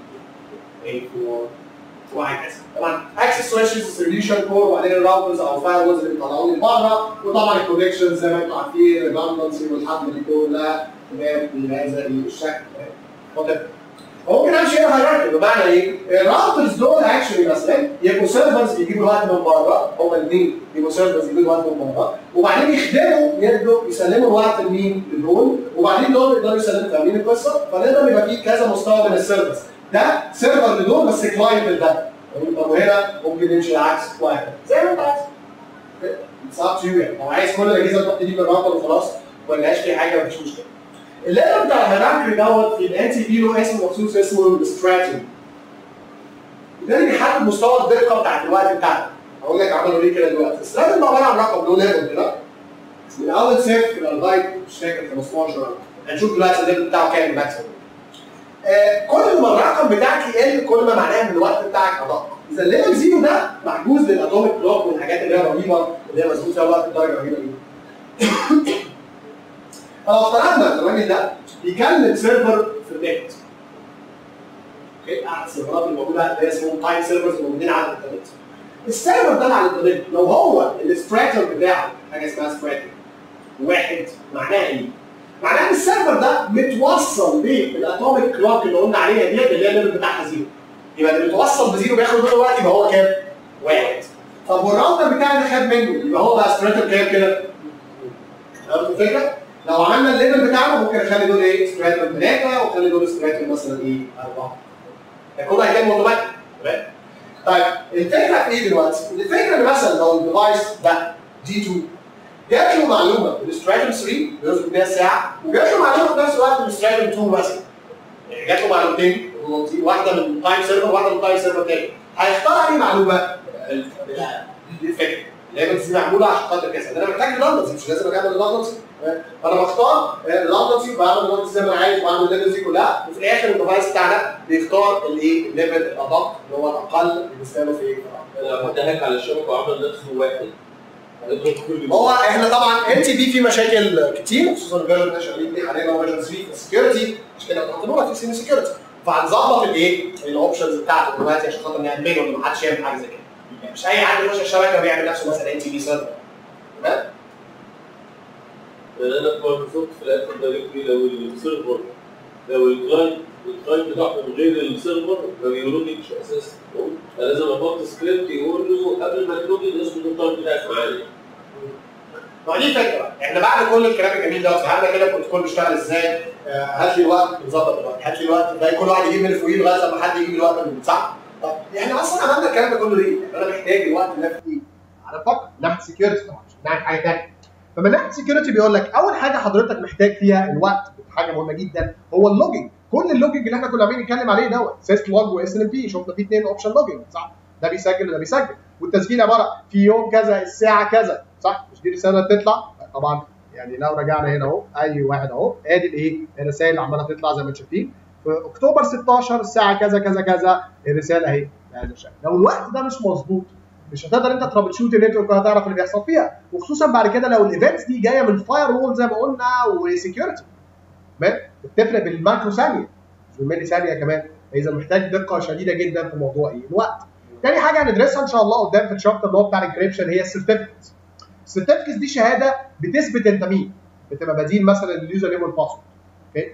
A4 وهكذا طبعا اكسس سويتشز ديستريبيوشن كور وبعدين الراوترز او فاير اللي بيطلعوا لي بره وطبعا الكونكشنز زي ما انتم عارفين الريدندنسي والحجم دي كلها تمام بهذا الشكل وات ممكن امشي هنا هيراركي بمعنى ايه؟ الراوترز دول اكشلي مثلا يبقوا سيرفرز بيجيبوا الوقت من بره هما الاثنين يبقوا سيرفرز يجيبوا الوقت من بره وبعدين يخدموا يدوا يسلموا الوقت لمين؟ لدول وبعدين دول يقدروا يسلموا فاهمين القصه؟ فنقدر يبقى في كذا مستوى من السيرفرز ده سيرفر لدول بس كلاينت لده طب وهنا ممكن نمشي العكس وهكذا زي ما انت عايز اتس اب تو يعني لو عايز كل الاجهزه تروح تجيب الراوتر وخلاص ما لهاش في حاجه مفيش مشكله الليفل بتاع الهيراركي دوت في الان تي بي له اسم مخصوص اسمه الستراتيجي ده اللي بيحدد مستوى الدقه بتاعت الوقت بتاعك هقول لك عملوا ليه كده دلوقتي الستراتيجي ده عباره عن رقم له ليفل كده من اول صفر الى لغايه مش فاكر 15 هنشوف دلوقتي الليفل بتاعه كام ماكسيموم آه كل ما الرقم بتاعك يقل كل ما معناه ان الوقت بتاعك ادق اذا الليفل زيرو ده محجوز للاتوميك كلوك والحاجات اللي هي رهيبه اللي هي مظبوط فيها الوقت بدرجه رهيبه جدا لو افترضنا الراجل ده بيكلم سيرفر في النت اوكي احد السيرفرات الموجوده اللي هي اسمهم تايم سيرفرز موجودين على الانترنت السيرفر ده على الانترنت لو هو الستراتر بتاعه حاجه اسمها ستراتر واحد معناها ايه؟ معناها ان السيرفر ده متوصل بالاتوميك كلوك اللي قلنا عليها ديت اللي هي الليفل بتاعها زيرو يبقى اللي متوصل بزيرو بياخد منه وقت يبقى هو كام؟ واحد طب والراوتر بتاعي ده خد منه يبقى هو بقى ستراتر كام كده؟ فهمتوا الفكره؟ لو عملنا الليفل بتاعنا ممكن نخلي دول ايه؟ ستراتر ثلاثه ونخلي دول ستراتر مثلا ايه؟ اربعه كله هيتم اوتوماتيك تمام طيب الفكره في ايه دلوقتي؟ الفكره ان مثلا لو الديفايس ده دي 2 جات له معلومه من ستراتم 3 بيظبط بيها الساعه وجات له معلومه في نفس الوقت من ستراتم 2 مثلا يعني جات له معلومتين واحده من تايم سيرفر وواحده من تايم سيرفر تاني هيختار انهي معلومه؟ دي الفكره اللي هي معموله عشان خاطر كذا انا محتاج ريدندنسي مش لازم اعمل ريدندنسي فانا بختار ريدندنسي بعمل ريدندنسي زي ما انا عايز واعمل الليفلز دي كلها وفي الاخر الديفايس بتاعنا بيختار الايه الليفل الادق اللي هو الاقل بالنسبه له في ايه لو اتهك على الشبكه وعمل نفسه واحد هيدخل كل هو احنا طبعا ام تي بي في مشاكل كتير خصوصا الفيرجن اللي شغالين بيه حاليا هو فيرجن 3 في السكيورتي مش كده هنحط في سيني سكيورتي فهنظبط الايه الاوبشنز بتاعته دلوقتي عشان خاطر نعمله ان ما حدش يعمل حاجه زي كده يعني مش اي حد يخش الشبكه ويعمل نفسه مثلا ام تي بي سيرفر تمام انا في مايكروسوفت في الاخر دايركتلي لو السيرفر لو الكلاينت الكلاينت بتاعهم غير السيرفر ما بيقولوليش اساسا انا لازم احط سكريبت يقول له قبل ما تلوجن اسم الكلاينت بتاعك معايا ما دي فكره احنا بعد كل الكلام الجميل ده فهمنا كده البروتوكول بيشتغل ازاي آه، هات لي الوقت نظبط الوقت هات لي الوقت ده كل واحد يجيب من فوقيه لغايه لما حد يجيب الوقت من صح طب احنا اصلا عملنا الكلام ده كله ليه؟ يعني انا محتاج الوقت ده في ايه؟ على فكره من ناحيه سكيورتي طبعا مش من ناحيه حاجه ثانيه فمن ناحيه سكيورتي بيقول لك اول حاجه حضرتك محتاج فيها الوقت حاجه مهمه جدا هو اللوجينج كل اللوجينج اللي احنا كنا عاملين نتكلم عليه دوت سيس لوج واس ام بي شفنا فيه اثنين اوبشن لوجينج صح ده بيسجل وده بيسجل والتسجيل عباره في يوم كذا الساعه كذا صح مش دي رساله تطلع طبعا يعني لو رجعنا هنا اهو اي واحد اهو ادي الايه الرسائل اللي عماله تطلع زي ما انتم شايفين في اكتوبر 16 الساعه كذا كذا كذا الرساله اهي بهذا الشكل لو الوقت ده مش مظبوط مش هتقدر انت ترابل شوت النتورك وهتعرف اللي بيحصل فيها وخصوصا بعد كده لو الايفنتس دي جايه من فاير وول زي ما قلنا وسكيورتي تمام بتفرق بالمايكرو ثانيه مش بالملي ثانيه كمان فاذا محتاج دقه شديده جدا في موضوع ايه الوقت تاني حاجه هندرسها ان شاء الله قدام في الشابتر اللي هو بتاع الانكريبشن هي السيرتيفيكتس السيرتيفيكتس دي شهاده بتثبت انت مين بتبقى بديل مثلا اليوزر نيم والباسورد اوكي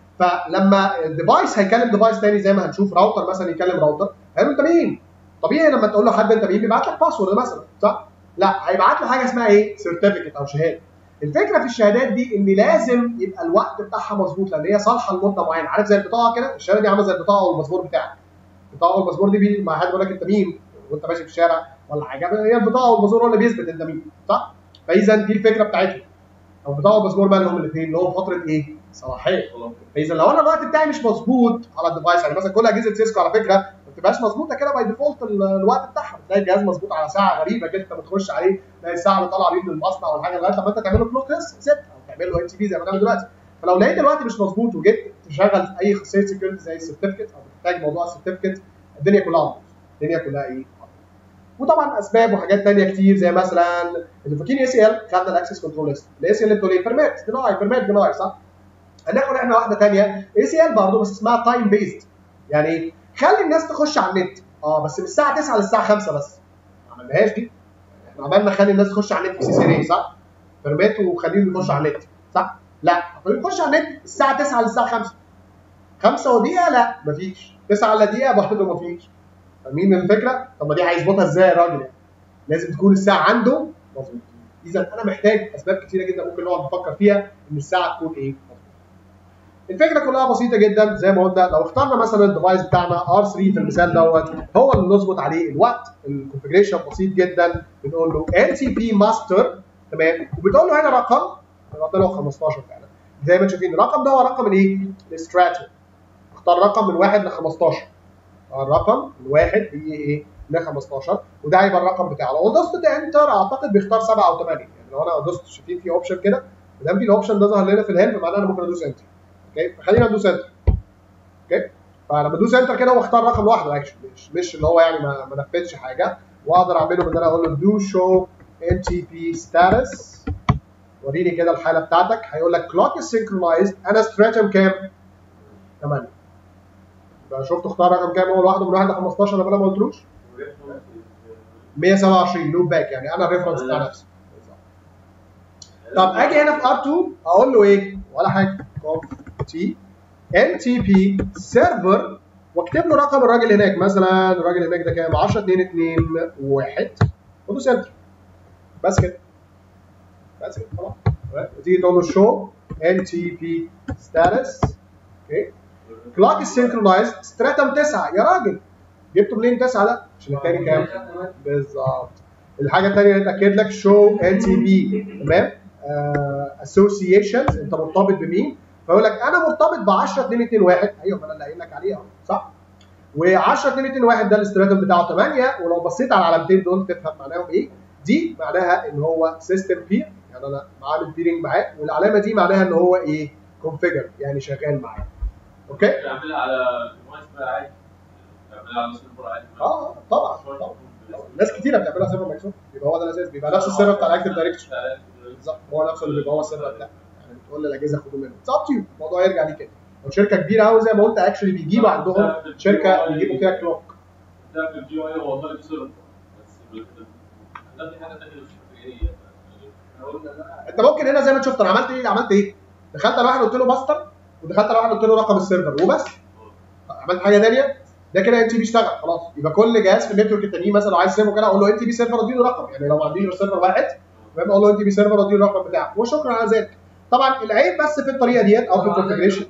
فلما الديفايس هيكلم ديفايس تاني زي ما هنشوف راوتر مثلا يكلم راوتر هيقول له انت مين؟ طبيعي لما تقول له حد انت مين بيبعت لك باسورد مثلا صح؟ لا هيبعت له حاجه اسمها ايه؟ سيرتيفيكت او شهاده الفكره في الشهادات دي ان لازم يبقى الوقت بتاعها مظبوط لان هي صالحه لمده معينه عارف زي البطاقه كده الشهاده دي عامله زي البطاقه والباسبور بتاعك البطاقه والباسبور دي بي... ما حد يقول لك انت مين وانت ماشي في الشارع ولا حاجه هي البطاقه والباسبور هو اللي بيثبت انت مين صح؟ فاذا دي الفكره بتاعتهم او البطاقه والباسبور بقى لهم الاثنين اللي هو فتره ايه؟ صلاحيه فاذا لو انا الوقت بتاعي مش مظبوط على الديفايس يعني مثلا كل اجهزه سيسكو على فكره ما بتبقاش مظبوطه كده باي ديفولت الوقت بتاعها تلاقي الجهاز مظبوط على ساعه غريبه كده انت بتخش عليه تلاقي الساعه اللي طالعه بيه من المصنع ولا حاجه لغايه لما انت تعمل له كلوك ست او تعمل له ام تي بي زي ما بنعمل دلوقتي فلو لقيت الوقت مش مظبوط وجيت تشغل اي خاصيه سكيورتي زي السيرتيفيكت او بتحتاج موضوع السيرتيفيكت الدنيا كلها باظت الدنيا كلها ايه وطبعا اسباب وحاجات ثانيه كتير زي مثلا اللي فاكرين اي سي ال خدنا الاكسس كنترول ليست الاي سي ال بتقول ايه بيرميت ديناي بيرميت ديناي صح؟ هناخد احنا واحده ثانيه اي سي ال برضه بس اسمها تايم بيزد يعني خلي الناس تخش على النت اه بس من الساعه 9 للساعه 5 بس ما عملناهاش دي احنا عملنا خلي الناس تخش على النت في سي سي اي صح؟ بيرميت وخليهم يخشوا على النت صح؟ لا يخش على النت الساعه 9 للساعه 5 5 ودقيقه لا مفيش 9 الا دقيقه برضه مفيش فاهمين الفكره؟ طب ما دي هيظبطها ازاي يا راجل يعني؟ لازم تكون الساعه عنده مظبوط اذا انا محتاج اسباب كتيره جدا ممكن نقعد نفكر فيها ان الساعه تكون ايه مظبوط الفكره كلها بسيطه جدا زي ما قلنا لو اخترنا مثلا الديفايس بتاعنا ار 3 في المثال دوت هو اللي نظبط عليه الوقت الكونفجريشن بسيط جدا بنقول له ان تي بي ماستر تمام وبتقول له هنا رقم بنحط له 15 فعلا زي ما انتم شايفين الرقم ده هو رقم الايه؟ الستراتو اختار رقم من 1 ل 15 الرقم الواحد هي ايه؟ ل 15 وده هيبقى الرقم بتاعه لو دوست انتر اعتقد بيختار 7 او 8 يعني لو انا دوست شايفين في اوبشن كده ما دام في الاوبشن ده ظهر لنا في الهيلب معناه انا ممكن ادوس انتر اوكي فخلينا ندوس انتر اوكي فلما ادوس انتر كده هو اختار رقم لوحده اكشن مش مش اللي هو يعني ما, ما نفذش حاجه واقدر اعمله ان انا اقول له دو شو ان تي بي ستاتس وريني كده الحاله بتاعتك هيقول لك كلوك از سينكرونايزد انا ستراتم كام؟ 8 يبقى شفت اختار رقم كام هو لوحده من 1 ل 15 انا ما قلتلوش 127 لوب باك يعني انا الريفرنس بتاع نفسي طب اجي هنا في ار 2 اقول له ايه؟ ولا حاجه كوف تي ان تي بي سيرفر واكتب له رقم الراجل هناك مثلا الراجل هناك ده كام 10 2 2 1 ودوس انتر بس كده بس كده خلاص وتيجي تقول له شو ان تي بي ستاتس اوكي كلوك السينكرونايز ستراتم 9 يا راجل جبته منين 9 ده؟ عشان الثاني كام؟ بالظبط الحاجه الثانيه اللي اتاكد لك شو ان تي بي تمام اسوسيشنز انت مرتبط بمين فيقول لك انا مرتبط ب 10 2 2 1 ايوه ما انا اللي قايل لك عليه اهو صح و10 2 2 1 ده الاستراتيجي بتاعه 8 ولو بصيت على العلامتين دول تفهم معناهم ايه دي معناها ان هو سيستم بير يعني انا عامل بيرنج معاه والعلامه دي معناها ان هو ايه كونفيجر يعني شغال معاه اوكي تعملها على ديفايس بقى عادي تعملها على سيرفر عادي اه طبعا طبعا ناس كتيره بتعملها سيرفر مايكروسوفت يبقى هو ده الاساس بيبقى نفس السيرفر بتاع الاكتف دايركتوري بالظبط هو نفسه اللي بيبقى هو السيرفر بتاعه يعني بتقول للاجهزه خدوا منه اتس اب تو الموضوع يرجع ليه كده لو شركه كبيره قوي زي ما قلت اكشلي بيجيبوا عندهم شركه بيجيبوا فيها كلوك ده في الجي اي والله في سيرفر بس ده في حاجه ثانيه مش فاكر ايه هي قلنا لا انت ممكن هنا زي ما انت شفت انا عملت ايه عملت ايه دخلت على واحد قلت له ماستر ودخلت على واحد قلت له رقم السيرفر وبس عملت حاجه ثانيه ده كده ان تي بي اشتغل خلاص يبقى كل جهاز في النتورك التانيين مثلا لو عايز سيرفر كده اقول له ان تي بي سيرفر اديله رقم يعني لو ما عنديش غير سيرفر واحد تمام اقول له ان تي بي سيرفر اديله الرقم بتاعه وشكرا على ذلك طبعا العيب بس في الطريقه ديت او في الكونفجريشن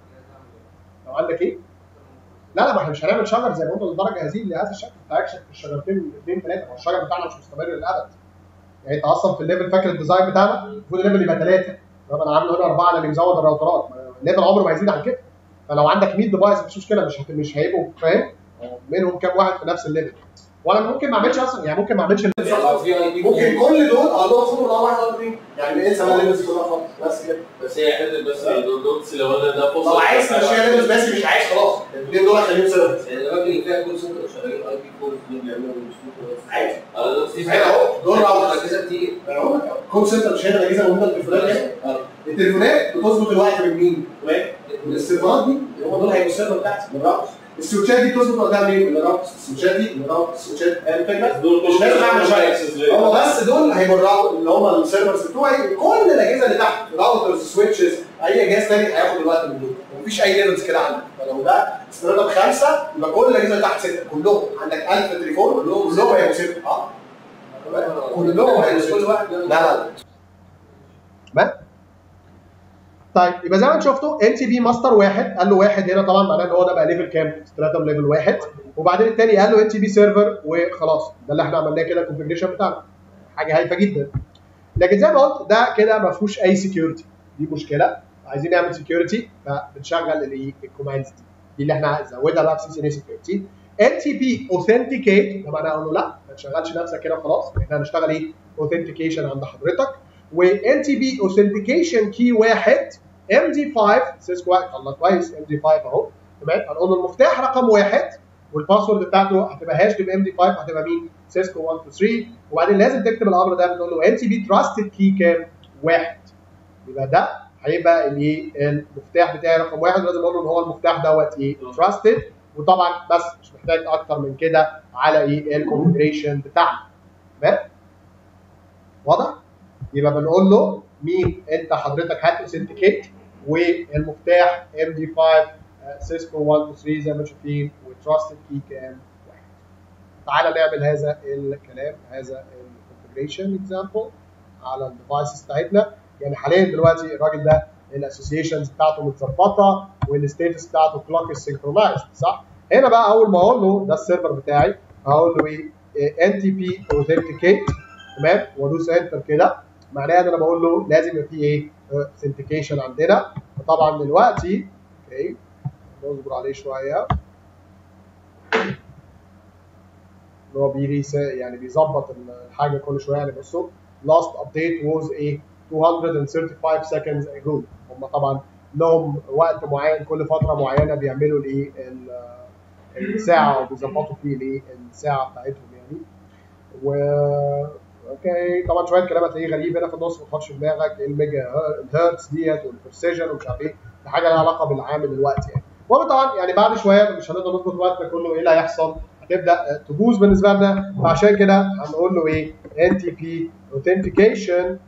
لو عندك ايه لا لا ما احنا مش هنعمل شجر زي ما قلنا للدرجه جاهزين لهذا الشكل انت هتكشف في الشجرتين اثنين ثلاثه هو الشجر بتاعنا مش مستمر للابد يعني انت اصلا في الليفل فاكر الديزاين بتاعنا المفروض الليفل يبقى ثلاثه طب انا عامل هنا اربعه لان مزود الراوترات ما الليفل عمره ما هيزيد عن كده فلو عندك 100 ديفايس مفيش مشكله مش هت- مش هيبقوا فاهم منهم كام واحد في نفس الليفل وانا ممكن ما اعملش اصلا يعني ممكن ما اعملش لو في اي بي ممكن كل دول اقول لهم خدوا نوع واحد ولا اثنين يعني انسى بقى ليفلز كلها خالص بس كده بس هي حته بس النوتس لو انا ده فرصه لو عايز تمشيها ليفلز بس مش عايز خلاص الاثنين دول خليهم سيرفيس يعني الراجل اللي فيها كول سنتر شغالين اي بي كول دول بيعملوا مش بس عادي على نفس هنا اهو دول راوترز اجهزه كتير كول سنتر مش هنا الاجهزه موجوده التليفونات هنا التليفونات بتظبط الوقت من مين؟ السيرفرات دي اللي هم دول هيبقوا السيرفر بتاعتي من الراوترز السويتشات دي بتظبط وقتها منين؟ من الراوترز السويتشات دي من الراوترز السويتشات فاهم الفكره؟ دول مش لازم اعمل شويه اكسس هم بس دول هيبقوا الراوتر اللي هم السيرفرز بتوعي كل الاجهزه اللي تحت راوترز سويتشز اي جهاز تاني هياخد الوقت من دول ومفيش اي ليفلز كده عندك فلو ده استراتيجي خمسه يبقى كل الاجهزه اللي تحت سته كلهم عندك 1000 تليفون كلهم كلهم هيبقوا سته اه كلهم هيبقوا سته كل واحد لا لا تمام طيب يبقى زي ما انت شفتوا ان تي بي ماستر واحد قال له واحد هنا طبعا معناه ان هو ده بقى ليفل كام؟ ستراتم ليفل واحد وبعدين الثاني قال له ان تي بي سيرفر وخلاص ده اللي احنا عملناه كده الكونفجريشن بتاعنا حاجه هايفه جدا لكن زي ما قلت ده كده ما فيهوش اي سكيورتي دي مشكله عايزين نعمل سكيورتي فبنشغل الايه الكوماندز دي دي اللي احنا زودها بقى في سي سي ان اي سكيورتي ان تي بي اوثنتيكيت طبعا انا اقول له لا ما تشغلش نفسك كده خلاص احنا هنشتغل ايه اوثنتيكيشن عند حضرتك وان تي بي اوثنتيكيشن كي واحد ام دي 5 سيسكو واحد الله كويس ام دي 5 اهو تمام هنقول له المفتاح رقم واحد والباسورد بتاعته هتبقى هاش تبقى ام دي 5 هتبقى مين؟ سيسكو 1 2 3 وبعدين لازم تكتب الامر ده بنقول له ان تي بي تراستد كي كام؟ واحد يبقى ده هيبقى الايه المفتاح بتاعي رقم واحد ولازم اقول له ان هو المفتاح دوت ايه؟ تراستد وطبعا بس مش محتاج اكتر من كده على ايه الكونفجريشن بتاعنا تمام؟ واضح؟ يبقى بنقول له مين انت حضرتك هات اوثنتيكيت والمفتاح ام دي 5 سيسكو 1 2 3 زي ما انتم شايفين وتراستد كي كام واحد. تعالى نعمل هذا الكلام هذا الكونفجريشن اكزامبل على الديفايسز بتاعتنا يعني حاليا دلوقتي الراجل ده الاسوسيشنز بتاعته متظبطه والستيتس بتاعته كلوك سينكرونايزد صح؟ هنا بقى اول ما اقول له ده السيرفر بتاعي هقول له ايه ان تي بي اوثنتيكيت تمام وادوس انتر كده معناها ان انا بقول له لازم يبقى فيه ايه اوثنتيكيشن عندنا وطبعا دلوقتي اوكي نصبر عليه شويه اللي هو بيريس يعني بيظبط الحاجه كل شويه يعني بصوا last update was a 235 seconds ago هم طبعا لهم وقت معين كل فتره معينه بيعملوا الايه ال- الساعه وبيظبطوا فيه الايه الساعه بتاعتهم يعني و اوكي طبعا شويه كلام هتلاقيه غريب هنا في النص ما تحطش في دماغك ايه الميجا الهرتز ديت والبرسيجن ومش عارف ايه دي حاجه لها علاقه بالعامل الوقت يعني المهم طبعا يعني بعد شويه مش هنقدر نظبط الوقت ده كله ايه اللي هيحصل هتبدا تبوظ بالنسبه لنا فعشان كده هنقول له ايه ان تي بي اوثنتيكيشن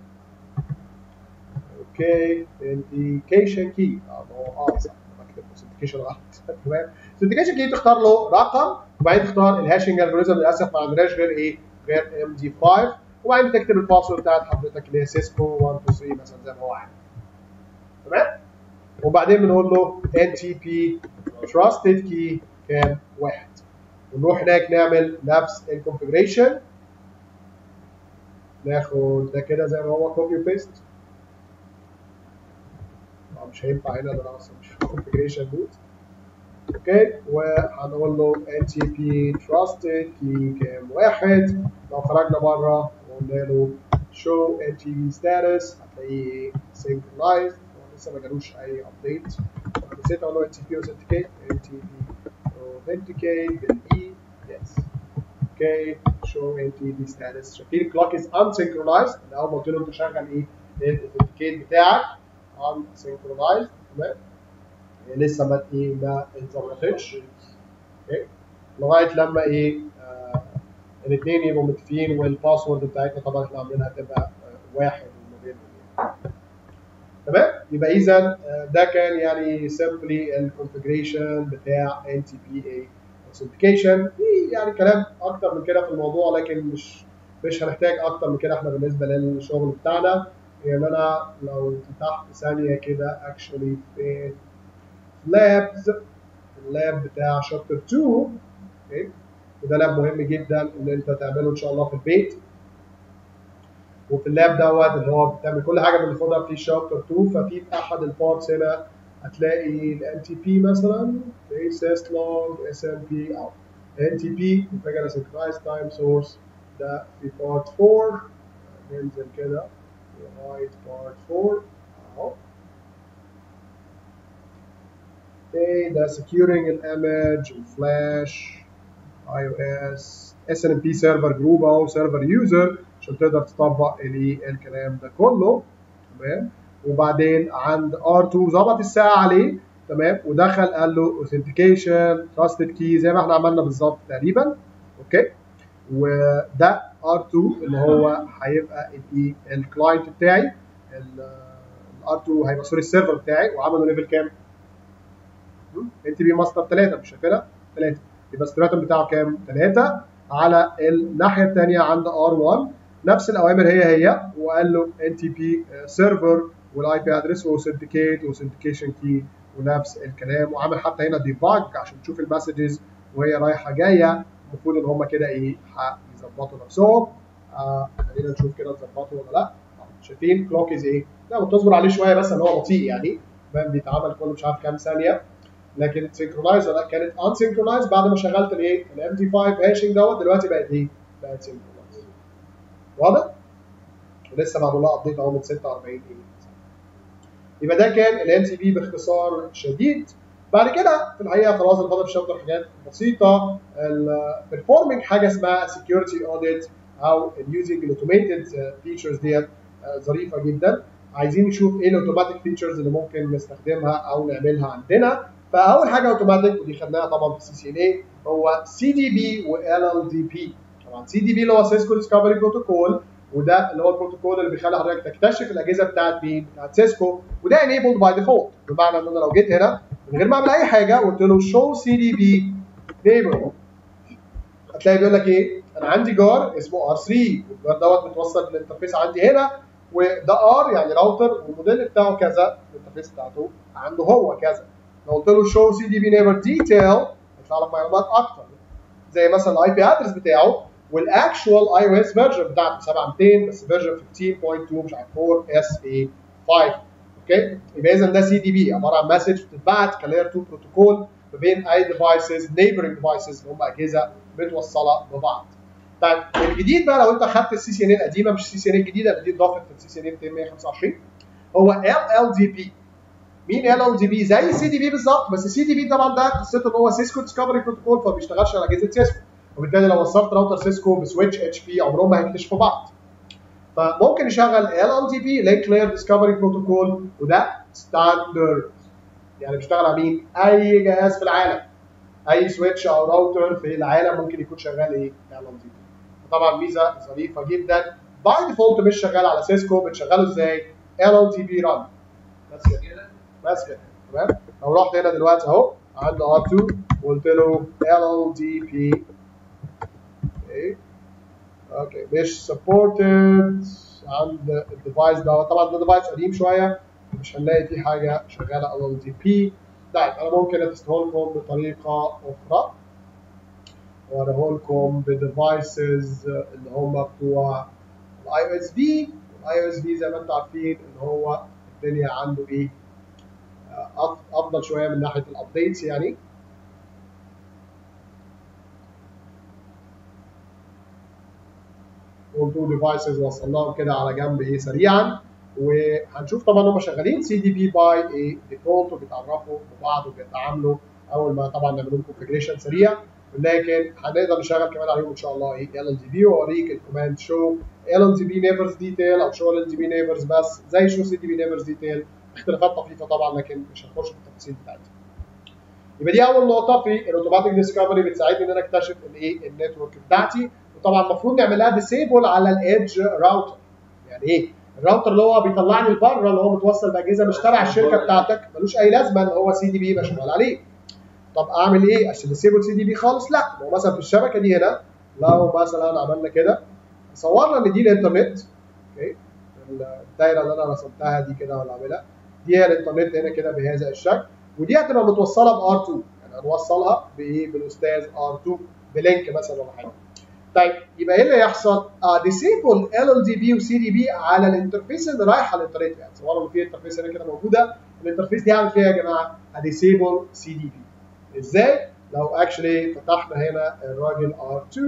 اوكي اوثنتيكيشن كي اه هو اه صح بكتب اوثنتيكيشن غلط تمام اوثنتيكيشن كي تختار له رقم وبعدين تختار الهاشنج الجوريزم للاسف ما عندناش غير ايه غير ام دي 5 وبعدين تكتب الباسورد بتاعت حضرتك اللي هي سيسكو 1 2 3 مثلا زي ما هو عامل تمام وبعدين بنقول له NTP trusted key كام واحد ونروح هناك نعمل نفس الكونفجريشن ناخد ده كده زي ما هو كوبي وبيست مش هينفع هنا ده انا اصلا مش في configuration مود اوكي وهنقول له NTP trusted key كام واحد لو خرجنا بره وقلنا له show NTP status هتلاقيه synchronized هو لسه ما جالوش اي ابديت نسيت اقول له NTP authenticate NTP authenticate بالاي yes اوكي show NTP status شايفين الكلوك is unsynchronized انا اول ما قلت له انت شغل ايه الاوثنتيكيت بتاعك unsynchronized تمام لسه ما ايه ما اتظبطتش اوكي لغايه لما ايه آه الاثنين يبقوا متفقين والباسورد بتاعتنا طبعا احنا عاملينها تبقى آه واحد ما بينهم تمام يبقى اذا آه ده كان يعني سيمبلي الكونفجريشن بتاع ان تي بي اي authentication في يعني كلام اكتر من كده في الموضوع لكن مش مش هنحتاج اكتر من كده احنا بالنسبه للشغل بتاعنا يعني انا لو فتحت ثانيه كده اكشولي في لابز اللاب بتاع شابتر 2 اوكي وده لاب مهم جدا ان انت تعمله ان شاء الله في البيت وفي اللاب دوت اللي هو بتعمل كل حاجه بناخدها في شابتر 2 ففي في احد البارتس هنا هتلاقي الان تي بي مثلا تلاقي سيس لوج اس ام بي او ان تي بي configure a synchronized time source ده في بارت 4 ننزل كده لغايه بارت 4 اهو اوكي ده securing الامج الفلاش اي او اس اس ان بي سيرفر جروب او سيرفر يوزر عشان تقدر تطبق الكلام ده كله تمام وبعدين عند R2 ظبط الساعه عليه تمام ودخل قال له authentication trusted key زي ما احنا عملنا بالظبط تقريبا اوكي وده R2 اللي هو هيبقى الايه الكلاينت بتاعي ال R2 هيبقى سوري السيرفر بتاعي وعملوا ليفل كام؟ انت بي ماستر 3 مش شايفينها؟ 3 يبقى الستراتم بتاعه كام؟ 3 على الناحيه الثانيه عند R1 نفس الاوامر هي هي وقال له ان تي بي سيرفر والاي بي ادرس واوثنتيكيت واوثنتيكيشن كي ونفس الكلام وعامل حتى هنا ديباج عشان تشوف المسجز وهي رايحه جايه المفروض ان هم كده ايه هيظبطوا نفسهم آه خلينا نشوف كده اتظبطوا ولا لا شايفين كلوك از ايه؟ لا وتصبر عليه شويه بس ان هو بطيء يعني بيتعمل كل مش عارف كام ثانيه لكن سينكرونايز ولا كانت ان سينكرونايز بعد ما شغلت الايه؟ الام دي 5 هاشنج دوت دلوقتي بقت ايه؟ بقت سينكرونايز واضح؟ ولسه معمول لها ابديت اهو من 46 ايه يبقى ده كان الان سي بي باختصار شديد بعد كده في الحقيقه خلاص انا فاضل في الشابتر حاجات بسيطه البرفورمينج حاجه اسمها سكيورتي اوديت او اليوزنج الاوتوميتد فيتشرز ديت ظريفه جدا عايزين نشوف ايه الاوتوماتيك فيتشرز اللي ممكن نستخدمها او نعملها عندنا فاول حاجه اوتوماتيك ودي خدناها طبعا في سي سي ان اي هو سي دي بي وال ال دي بي طبعا سي دي بي اللي هو سيسكو ديسكفري بروتوكول وده اللي هو البروتوكول اللي بيخلي حضرتك تكتشف الاجهزه بتاعت مين؟ بتاعت سيسكو وده انيبلد باي ديفولت بمعنى ان انا لو جيت هنا من غير ما اعمل اي حاجه وقلت له شو سي دي بي نيبر هتلاقي بيقول لك ايه؟ انا عندي جار اسمه ار 3 والجار دوت متوصل بالانترفيس عندي هنا وده ار يعني راوتر والموديل بتاعه كذا الانترفيس بتاعته عنده هو كذا لو قلت له شو سي دي بي نيبر ديتيل هيطلع لك معلومات اكتر زي مثلا الاي بي ادرس بتاعه والاكشوال اي او اس فيرجن بتاعته 7200 بس فيرجن 15.2 مش عارف 4 اس اي 5 اوكي يبقى اذا ده سي دي بي عباره عن مسج بتتبعت كلاير 2 بروتوكول ما بين اي ديفايسز نيبرنج ديفايسز اللي هم اجهزه متوصله ببعض طيب الجديد بقى لو انت خدت السي سي ان القديمه مش السي سي ان الجديده اللي دي اتضافت في السي سي ان 225 هو ال ال دي بي مين ال ال دي بي زي سي دي بي بالظبط بس السي دي بي طبعا ده قصته ان هو سيسكو ديسكفري بروتوكول فما بيشتغلش على اجهزه سيسكو وبالتالي لو وصلت راوتر سيسكو بسويتش اتش بي عمرهم ما هيكتشفوا بعض فممكن يشغل ال ال دي بي لينك لاير ديسكفري بروتوكول وده ستاندرد يعني بيشتغل على مين؟ اي جهاز في العالم اي سويتش او راوتر في العالم ممكن يكون شغال ايه؟ ال ال دي بي طبعا ميزه ظريفه جدا باي ديفولت مش شغال على سيسكو بتشغله ازاي؟ ال ال دي بي ران بس كده بس كده تمام لو رحت هنا دلوقتي اهو عند R2 وقلت له LLDP اوكي اوكي مش supported عند الديفايس ده طبعا ده ديفايس قديم شويه مش هنلاقي فيه حاجه شغاله ال دي بي طيب انا ممكن اتستها لكم بطريقه اخرى واوريه لكم بديفايسز اللي هم بتوع الاي او اس في الاي او اس في زي ما انتم عارفين ان هو الدنيا عنده ايه آه، أف- افضل شويه من ناحيه الابديتس يعني والتو ديفايسز وصلناهم كده على جنب ايه سريعا وهنشوف طبعا هم شغالين سي دي بي باي ايه ديفولت وبيتعرفوا ببعض وبيتعاملوا اول ما طبعا نعمل لهم كونفجريشن سريع لكن هنقدر نشغل كمان عليهم ان شاء الله ايه ال دي بي واوريك الكوماند شو ال دي بي نيبرز ديتيل او شو ال دي بي نيبرز بس زي شو سي دي بي نيبرز ديتيل اختلافات طفيفه طبعا لكن مش هنخش في التفاصيل بتاعتها يبقى دي اول نقطه في الاوتوماتيك ديسكفري بتساعدني ان انا اكتشف الايه النتورك بتاعتي وطبعا المفروض نعمل لها ديسيبل على الايدج راوتر يعني ايه الراوتر اللي هو بيطلعني لبره اللي هو متوصل باجهزه مش تبع الشركه بتاعتك ملوش اي لازمه ان هو سي دي بي يبقى شغال عليه طب اعمل ايه عشان ديسيبل سي دي بي خالص لا هو مثلا في الشبكه دي هنا لو مثلا عملنا كده صورنا ان دي الانترنت اوكي الدايره اللي انا رسمتها دي كده ولا عاملها دي هي الانترنت هنا كده بهذا الشكل ودي هتبقى متوصله ب R2 يعني هنوصلها بايه بالاستاذ R2 بلينك مثلا ولا حاجه طيب يبقى ايه اللي هيحصل؟ ديسيبل ال ال دي بي وسي دي بي على الانترفيس اللي رايحه على الانترنت يعني سواء لو في انترفيس هنا كده موجوده الانترفيس دي هعمل فيها يا جماعه ديسيبل سي دي بي ازاي؟ لو اكشلي فتحنا هنا الراجل R2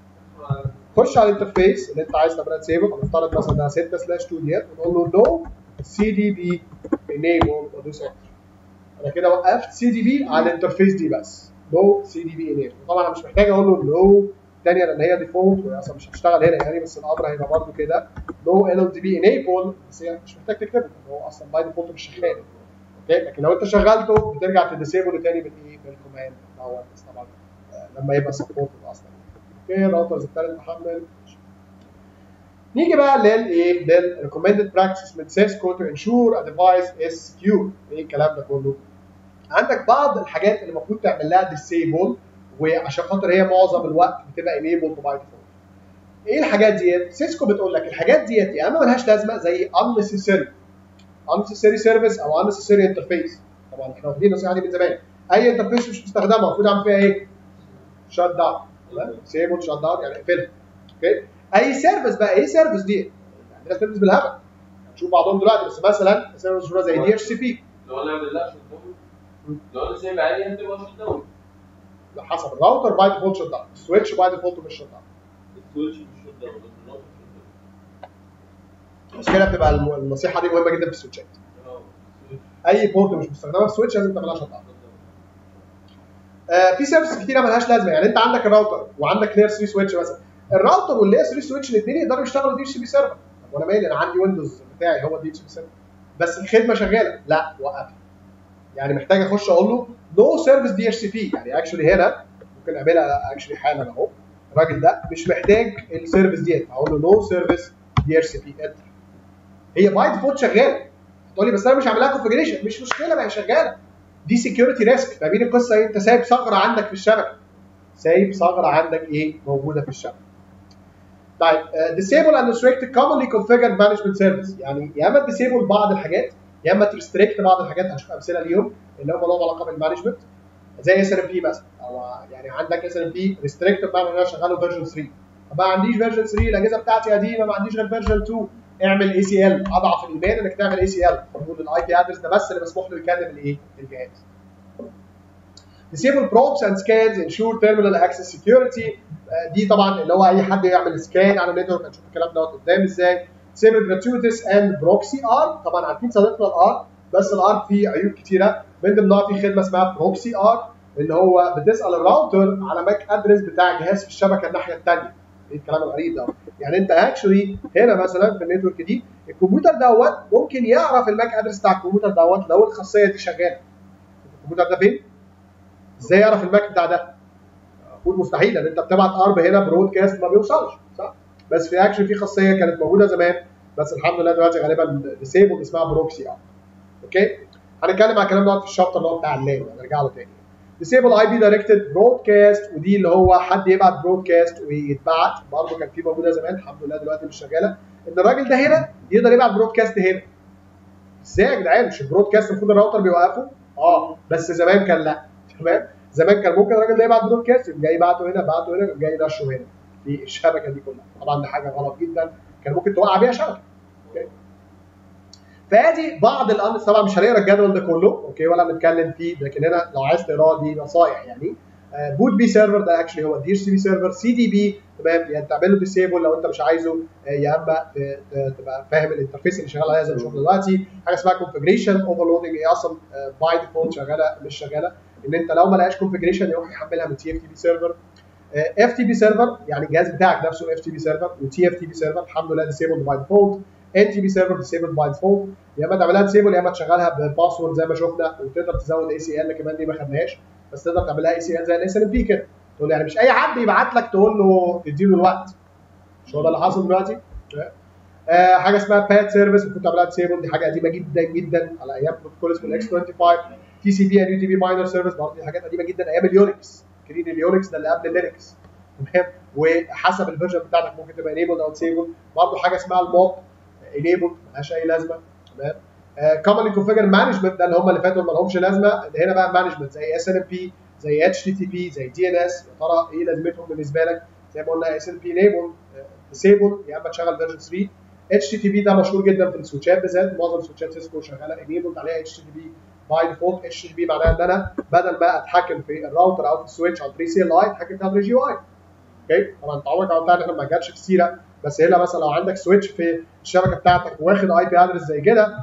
خش على الانترفيس اللي انت عايز تعملها ديسيبل هنفترض مثلا انها 6 سلاش 2 ديت ونقول له نو سي دي بي انيبل وادوس انتر انا كده وقفت سي دي بي على الانترفيس دي بس نو سي دي بي انيبل طبعا انا مش محتاج اقول له نو ثانيه لان هي ديفولت وهي اصلا مش هتشتغل هنا يعني بس الامر هيبقى برده كده نو ال ال دي بي انيبل بس هي مش محتاج تكتبه لان هو اصلا باي ديفولت مش شغال اوكي لكن لو انت شغلته بترجع تديسيبل تاني بالايه بالكوماند دوت بس طبعا آه، لما يبقى سبورت اصلا اوكي الراوترز الثالث محمل نيجي بقى للايه للريكومندد براكتس من سيسكو تو انشور ا ديفايس از سكيور ايه الكلام ده كله عندك بعض الحاجات اللي المفروض تعمل لها ديسيبل وعشان خاطر هي معظم الوقت بتبقى انيبل باي ديفولت ايه الحاجات ديت سيسكو بتقول لك الحاجات ديت يا اما ملهاش لازمه زي unnecessary unnecessary service او unnecessary interface طبعا احنا واخدين النصيحه دي من زمان اي انترفيس مش مستخدمه المفروض اعمل فيها ايه؟ شات داون سيبل شات داون يعني اقفلها اوكي اي سيرفيس بقى ايه سيرفيس دي؟ عندنا سيرفيس بالهبل هنشوف بعضهم دلوقتي بس مثلا سيرفيس مشهوره زي دي اتش سي بي لو انا عامل لها شوت داون لو انا سايب عادي هتبقى شوت داون حسب الراوتر باي ديفولت شات داون السويتش باي ديفولت مش شات داون السويتش مش شوت داون بس النقطة شوت بس كده بتبقى الم- النصيحه دي مهمه جدا في السويتشات داون اه السويتش اي بورت مش مستخدمه في السويتش لازم تعملها شات داون آه، في سيرفيس كتيره ملهاش لازمه يعني انت عندك الراوتر وعندك لير 3 سويتش مثلا الراوتر واللير 3 سويتش الاثنين يقدروا يشتغلوا دي اتش بي سيرفر طب وانا مالي انا عندي ويندوز بتاعي هو دي اتش بي سيرفر بس الخدمه شغاله لا وقفها يعني محتاج اخش اقول له نو سيرفيس دي اتش سي بي يعني اكشولي هنا ممكن اعملها اكشولي حالا اهو الراجل ده مش محتاج السيرفيس ديت هقول له نو سيرفيس دي اتش سي بي انتر هي باي ديفولت شغاله تقول لي بس انا مش عاملها كونفجريشن مش مشكله ما هي شغاله دي سكيورتي ريسك فاهمين القصه ايه انت سايب ثغره عندك في الشبكه سايب ثغره عندك ايه موجوده في الشبكه طيب disable and restrict commonly configured management service يعني يا اما disable بعض الحاجات يا اما تريستريكت بعض الحاجات هنشوف امثله ليهم اللي هم لهم علاقه بالمانجمنت زي اس ام بي مثلا او يعني عندك اس ام بي ريستريكت بمعنى ان انا شغاله فيرجن 3 طب ما عنديش فيرجن 3 الاجهزه بتاعتي قديمه ما عنديش غير فيرجن 2 اعمل اي سي ال اضعف الايمان انك تعمل اي سي ال تقول الاي بي ادرس ده بس اللي مسموح له يكلم الايه الجهاز disable probes and scans ensure terminal access security آه، دي طبعا اللي هو اي حد يعمل سكان على النتورك هنشوف الكلام دوت قدام ازاي disable gratuitous and proxy R طبعا عارفين صديقنا الار بس الار فيه عيوب كتيره من ضمنها في خدمه اسمها بروكسي ار اللي هو بتسال الراوتر على ماك ادرس بتاع جهاز في الشبكه الناحيه الثانيه ايه الكلام الغريب ده يعني انت اكشولي هنا مثلا في النتورك دي الكمبيوتر دوت ممكن يعرف الماك ادرس بتاع الكمبيوتر دوت لو الخاصيه دي شغاله الكمبيوتر ده فين؟ ازاي يعرف الماك بتاع ده؟ المفروض مستحيل لان انت بتبعت ارب هنا برودكاست ما بيوصلش صح؟ بس في اكشن في خاصيه كانت موجوده زمان بس الحمد لله دلوقتي غالبا ديسيبل اسمها بروكسي ار اوكي؟ هنتكلم على الكلام دوت في الشابتر اللي هو بتاع اللان هنرجع له تاني ديسيبل اي بي دايركتد برودكاست ودي اللي هو حد يبعت برودكاست ويتبعت برضه كان في موجوده زمان الحمد لله دلوقتي مش شغاله ان الراجل ده هنا يقدر يبعت برودكاست هنا ازاي يا جدعان مش البرودكاست المفروض الراوتر بيوقفه اه بس زمان كان لا تمام زمان كان ممكن الراجل ده يبعت برودكاست يقوم جاي بعته هنا بعته هنا يقوم جاي نشره هنا في الشبكه دي كلها طبعا دي حاجه غلط جدا كان ممكن توقع بيها شبكه اوكي فادي بعض الامر طبعا مش هنقرا الجدول ده كله اوكي ولا بنتكلم فيه لكن هنا لو عايز تقراه دي نصايح يعني بوت بي سيرفر ده اكشلي هو دي اتش سي بي سيرفر سي دي بي تمام يعني تعمل له ديسيبل لو انت مش عايزه آه، يا اما ت- ت- تبقى فاهم الانترفيس اللي شغال عليها زي ما شفنا دلوقتي حاجه اسمها كونفجريشن اوفرلودنج هي اصلا باي ديفولت شغاله مش شغاله ان انت لو ما لقاش كونفجريشن يروح يحملها من تي اف تي بي سيرفر اف تي بي سيرفر يعني الجهاز بتاعك نفسه اف تي بي سيرفر وتي اف تي بي سيرفر الحمد لله ديسيبل باي ديفولت ان تي بي سيرفر ديسيبل باي ديفولت يا اما تعملها ديسيبل يا اما تشغلها بباسورد زي ما شفنا وتقدر تزود اي سي ال كمان دي ما خدناهاش بس تقدر تعملها اي سي ال زي الاس ال بي كده تقول له يعني مش اي حد يبعت لك تقول له تديله الوقت مش هو ده اللي حاصل دلوقتي آه حاجه اسمها باد سيرفيس المفروض تعملها ديسيبل دي حاجه قديمه جدا جدا على ايام بروتوكول اسمه الاكس 25 تي سي بي ان يو تي بي ماينر سيرفيس برضه دي حاجات قديمه جدا ايام اليونكس فاكرين اليونكس ده اللي قبل اللينكس تمام وحسب الفيرجن بتاعتك ممكن تبقى انيبل او ديسيبل برضه حاجه اسمها الموب انيبل ملهاش اي لازمه تمام كومنلي كونفيجر مانجمنت ده اللي هم اللي فاتوا ما لهمش لازمه اللي هنا بقى مانجمنت زي اس ان بي زي اتش تي تي بي زي دي ان اس يا ترى ايه لازمتهم بالنسبه لك زي ما قلنا اس ان بي انيبل ديسيبل يا اما تشغل فيرجن 3 اتش تي تي بي ده مشهور جدا في السويتشات بالذات معظم سويتشات سيسكو شغاله انيبل عليها اتش تي تي بي باي ديفولت اتش تي تي بي معناها ان انا بدل ما اتحكم في الراوتر او في السويتش عن 3 سي ال اي اتحكم فيها 3 جي اي اوكي طبعا انت عمرك او احنا ما جاتش في السيره بس هنا مثلا لو عندك سويتش في الشبكه بتاعتك واخد اي بي ادرس زي كده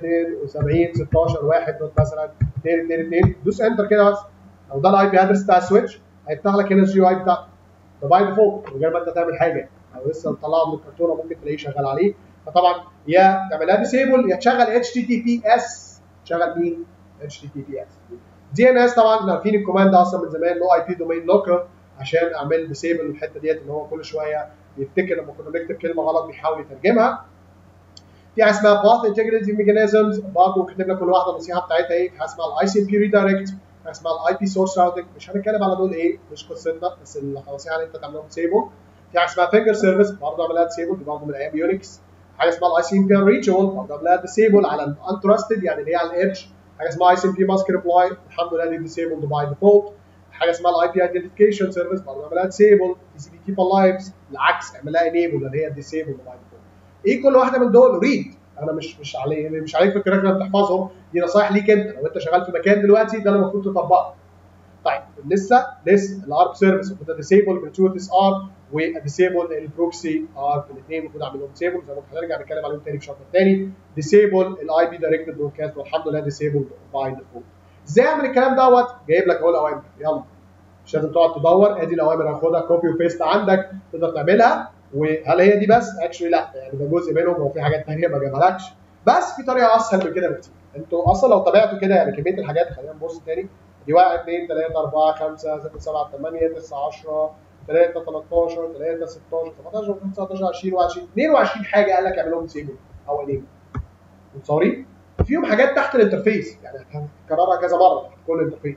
172 16 1 دوت مثلا 2 2 2 دوس انتر كده بس لو ده الاي بي ادرس بتاع السويتش هيفتح لك هنا الجي يو اي بتاعك ده باي ديفولت من غير ما انت تعمل حاجه او لسه مطلعه من الكرتونه ممكن تلاقيه شغال عليه فطبعا يا تعملها ديسيبل يا تشغل اتش تي تي بي اس تشغل مين؟ اتش تي تي بي اس دي ان اس طبعا عارفين الكوماند ده اصلا من زمان لو اي بي دومين لوكر عشان اعمل ديسيبل الحته ديت اللي هو كل شويه يفتكر لما كنا بنكتب كلمه غلط بيحاول يترجمها في حاجه اسمها باث انتجريتي ميكانيزمز برضه كاتب لك كل واحده النصيحه بتاعتها ايه في حاجه اسمها الاي سي بي ريدايركت حاجه اسمها الاي بي سورس راوتنج مش هنتكلم على دول ايه مش قصتنا بس النصيحه ان انت تعملهم ديسيبل في حاجه اسمها فينجر سيرفيس برضه اعملها ديسيبل دي برضه من ايام يونكس حاجه اسمها الاي سي بي ريتشوال برضه اعملها ديسيبل على الانترستد يعني اللي هي على الايدج حاجه اسمها اي سي بي ماسك ريبلاي الحمد لله دي ديسيبل باي ديفولت حاجه اسمها الاي بي ايدنتيفيكيشن سيرفيس برضه اعملها ديسيبل تي سي بي كيب الايف العكس اعملها انيبل اللي هي ديسيبل باي ديفولت ايه كل واحده من دول ريد انا مش مش علي مش عليك في الكراكر تحفظهم دي نصايح ليك انت لو انت شغال في مكان دلوقتي ده اللي المفروض تطبقه طيب لسه لسه الارب سيرفيس المفروض ديسيبل جراتويتي اس ار وديسيبل البروكسي ار الاثنين المفروض اعملهم ديسيبل زي ما هنرجع نتكلم عليهم تاني في شابتر تاني ديسيبل الاي بي دايركت برودكاست والحمد لله ديسيبل باي ديفولت ازاي اعمل الكلام دوت جايب لك اهو الاوامر يلا مش لازم تقعد تدور ادي الاوامر هاخدها كوبي وبيست عندك تقدر تعملها وهل هي دي بس؟ اكشلي لا يعني ده جزء منهم وفي حاجات ثانيه ما جابهالكش بس في طريقه اسهل من كده بكتير انتوا اصلا لو تابعتوا كده يعني كميه الحاجات خلينا نبص تاني دي 1 2 3 4 5 6 7 8 9 10 3 13 3 16 17 19 20 21 22 حاجه قال لك اعملهم سيبل او انيبل متصورين؟ فيهم حاجات تحت الانترفيس يعني هتكررها كذا مره تحت كل انترفيس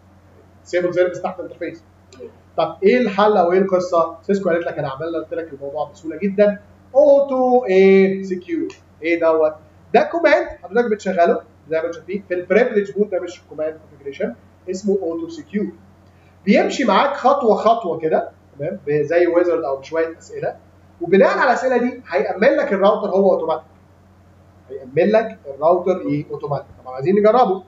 سيبل سيرفيس تحت الانترفيس طب ايه الحل او ايه القصه؟ سيسكو قالت لك انا عملت لك الموضوع بسهوله جدا اوتو ايه سكيور ايه دوت ده كوماند حضرتك بتشغله زي ما انتم شايفين في البريفليج بوت ده مش كوماند كونفجريشن اسمه اوتو سكيور بيمشي معاك خطوه خطوه كده تمام زي ويزرد او بشويه اسئله وبناء على الاسئله دي هيأمن لك الراوتر هو اوتوماتيك هيأمن لك الراوتر ايه اوتوماتيك طبعا عايزين نجربه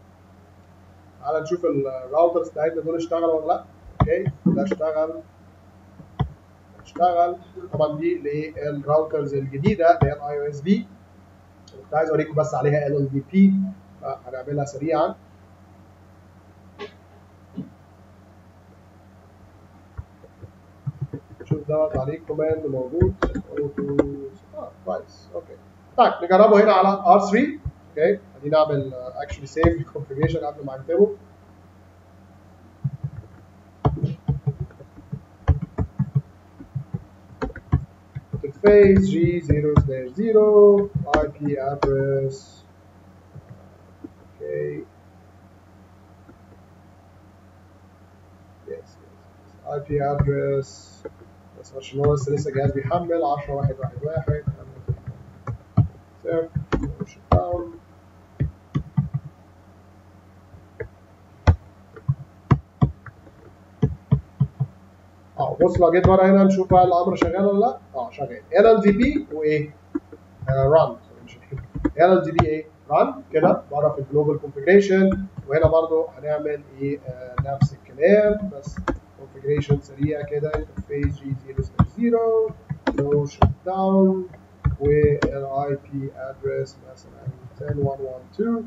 تعال نشوف الراوترز بتاعتنا دول اشتغلوا ولا لا اوكي ده اشتغل اشتغل طبعا دي للراوترز الجديده اللي هي الاي او اس بي كنت عايز اوريكم بس عليها ال ال دي بي هنعملها سريعا شوف دوت عليه كوماند موجود اه كويس اوكي طيب نجربه هنا على ار 3 اوكي ادي نعمل اكشلي سيف الكونفجريشن قبل ما اكتبه interface G0 slash 0 IP address okay yes, yes. IP address بس عشان هو لسه لسه الجهاز بيحمل 10 1 1 1 سيرف داون بص لو جيت ورا هنا نشوف بقى الامر شغال ولا لا اه شغال ال ال دي بي وايه ران ال ال دي بي ايه ران كده بره في الجلوبال كونفجريشن وهنا برضو هنعمل ايه آه نفس الكلام بس كونفجريشن سريع كده انترفيس جي 0 نو شت داون والاي بي ادرس مثلا 10112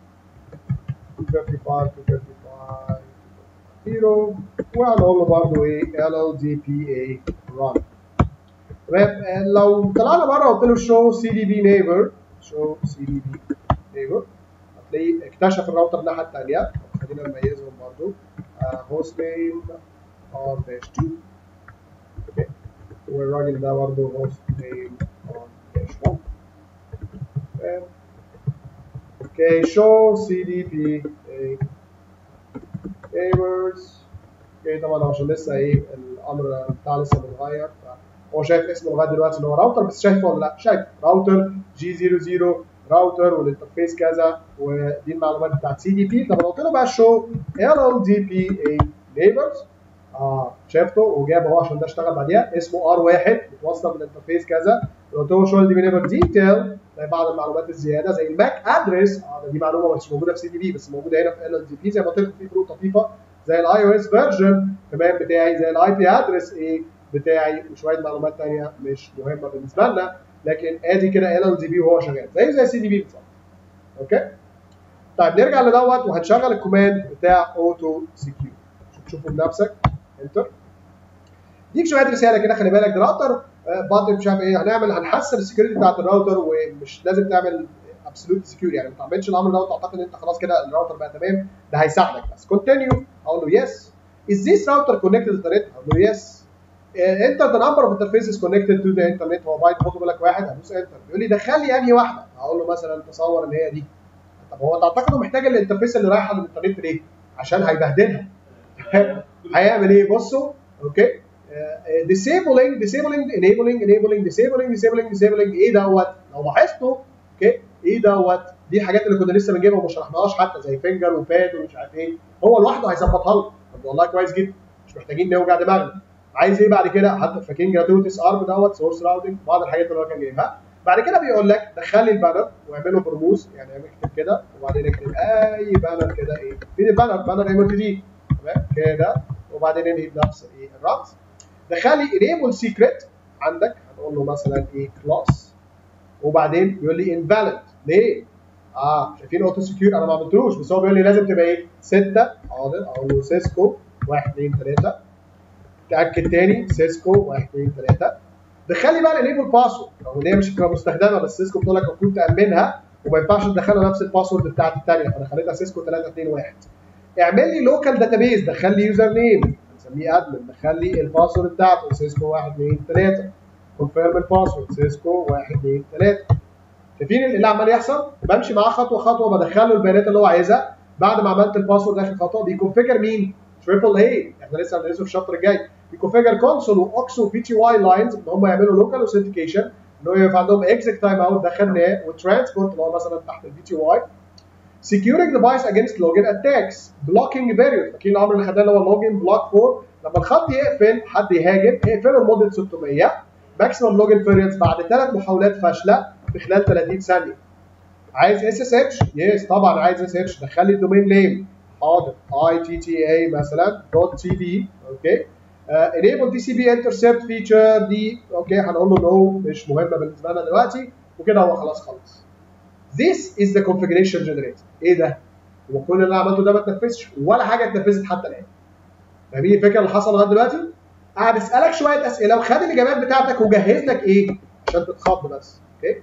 255 255 0 وهنقول له برضه ايه LLDPA run تمام لو طلعنا بره وقلت له show CDB neighbor show CDB neighbor هتلاقيه اكتشف الراوتر الناحيه الثانيه خلينا نميزهم برضه host name r 2 اوكي والراجل ده برضه host name r 1 تمام اوكي show CDB neighbors اوكي طبعا عشان لسه ايه الامر بتاع لسه متغير هو شايف اسمه لغايه دلوقتي ان هو راوتر بس شايفه ولا لا؟ شايف راوتر جي 00 راوتر والانترفيس كذا ودي المعلومات بتاعت سي دي بي طب لو قلت له بقى شو ال ال دي بي اي نيبرز اه شافته وجاب اهو عشان ده اشتغل بعديها اسمه ار واحد متوصل بالانترفيس كذا لو قلت له شو ال دي بي نيبر ديتيل زي بعض المعلومات الزياده زي الماك ادرس اه دي معلومه مش موجوده في سي دي بي بس موجوده هنا في ال ال دي بي زي ما قلت لك في فروق طفيفه زي الاي او اس فيرجن كمان بتاعي زي الاي بي ادرس ايه بتاعي وشويه معلومات ثانيه مش مهمه بالنسبه لنا لكن ادي كده ال ال دي بي وهو شغال زي زي سي دي بي بالظبط اوكي طيب نرجع لدوت وهتشغل الكوماند بتاع اوتو سكيور تشوفه بنفسك انتر ديك شويه رساله كده خلي بالك ده راوتر بطل مش عارف ايه هنعمل هنحسن السكيورتي بتاعت الراوتر ومش لازم تعمل ابسولوت سكيور يعني ما تعملش الامر دوت تعتقد ان انت خلاص كده الراوتر بقى تمام ده هيساعدك بس كونتينيو اقول له يس Is this router connected to the internet؟ اقول له يس انتر ذا نمبر اوف انترفيسز كونكتد تو ذا انترنت هو بايت خد بالك واحد هدوس انتر بيقول لي دخل لي انهي واحده هقول له مثلا تصور ان هي دي طب هو تعتقد محتاج الانترفيس اللي رايحه للانترنت ليه؟ عشان هيبهدلها هيعمل ايه بصوا اوكي disabling disabling enabling enabling disabling disabling disabling ايه دوت لو لاحظتوا اوكي ايه دوت دي الحاجات اللي كنا لسه بنجيبها وما شرحناهاش حتى زي فينجر وباد ومش عارف ايه هو لوحده هيظبطها لنا طب والله كويس جدا مش محتاجين نوجع دماغنا عايز ايه بعد كده حتى فاكرين جراتويتس ارم دوت سورس راوتنج بعض الحاجات اللي هو كان جايبها بعد كده بيقول لك دخل لي البانر واعمله برموز يعني اكتب كده وبعدين اكتب اي بانر كده ايه فين البانر بانر ام تي دي تمام كده وبعدين انهي بنفس ايه الرمز دخل لي انيبل سيكريت عندك هنقول له مثلا ايه كلاس وبعدين بيقول لي انفاليد ليه؟ اه شايفين اوتو سكيور انا ما عملتوش بس هو بيقول لي لازم تبقى ايه؟ 6 حاضر اقول له سيسكو 1 2 3 تاكد تاني سيسكو 1 2 3 دخل لي بقى الانيبل باسورد رغم ان هي مش هتبقى مستخدمه بس سيسكو بتقول لك المفروض تامنها وما ينفعش تدخلها نفس الباسورد بتاعت الثانيه فدخلتها سيسكو 3 2 1 اعمل لي لوكال داتابيز دخل لي يوزر نيم نسميه ادمن دخل لي الباسورد بتاعته سيسكو 1 2 3 كونفيرم الباسورد سيسكو 1 2 3 شايفين اللي عمال يحصل بمشي معاه خطوه خطوه بدخل له البيانات اللي هو عايزها بعد ما عملت الباسورد اخر خطوه بيكونفيجر مين؟ تريبل اي احنا لسه هندرسه في الشابتر الجاي بيكونفيجر كونسول واوكسو بي تي واي لاينز ان هم يعملوا لوكال اوثنتيكيشن ان هو يبقى عندهم اكزيت تايم اوت دخلناه وترانسبورت اللي هو مثلا تحت البي تي واي securing device against login attacks blocking barrier فاكرين الامر اللي خدناه اللي هو login block for لما الخط يقفل حد يهاجم اقفله لمده 600 ماكسيمم لوجن بيريودز بعد ثلاث محاولات فاشله في خلال 30 ثانيه عايز اس اس اتش يس طبعا عايز اس اتش دخل لي الدومين نيم حاضر اي تي تي اي مثلا دوت تي بي اوكي enable تي سي بي انترسبت فيتشر دي اوكي هنقول له نو مش مهمه بالنسبه لنا دلوقتي وكده هو خلاص خلص This is the configuration generator ايه ده؟ هو كل اللي انا عملته ده ما اتنفذش ولا حاجه اتنفذت حتى الان فاهمين الفكره اللي حصل لغايه دلوقتي؟ قاعد اسالك شويه اسئله وخد الاجابات بتاعتك وجهز لك ايه؟ عشان تتخض بس اوكي؟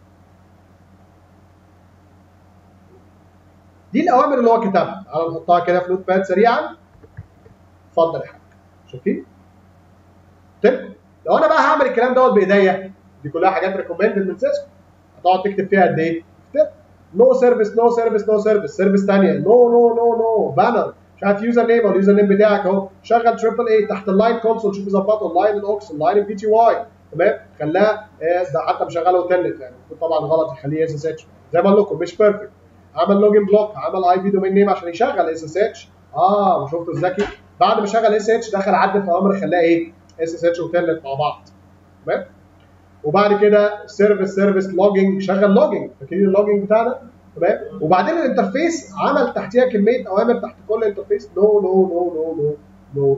دي الاوامر اللي هو كتبها تعالى نحطها كده في نوت باد سريعا اتفضل يا حاج شايفين؟ طيب لو انا بقى هعمل الكلام دوت بايديا دي كلها حاجات ريكومندد من سيسكو هتقعد تكتب فيها قد ايه؟ نو سيرفيس نو سيرفيس نو سيرفيس سيرفيس ثانيه نو نو نو نو بانر مش عارف يوزر نيم او اليوزر نيم بتاعك اهو شغل تريبل اي تحت اللاين كونسول شوف ظبطه اللاين الاوكس اللاين البي تي واي تمام خلاها ده حتى مشغله تلت يعني طبعا غلط يخليه اس اس اتش زي ما قال لكم مش بيرفكت عمل لوجن بلوك عمل اي بي دومين نيم عشان يشغل اس اس اتش اه وشفتوا الذكي بعد ما شغل اس اتش دخل عدل في امر خلاه ايه اس اس اتش وتلت مع بعض تمام وبعد كده سيرفيس سيرفيس لوجينج شغل لوجينج فاكرين اللوجينج بتاعنا تمام وبعدين الانترفيس عمل تحتيها كميه اوامر تحت كل انترفيس نو نو نو نو نو نو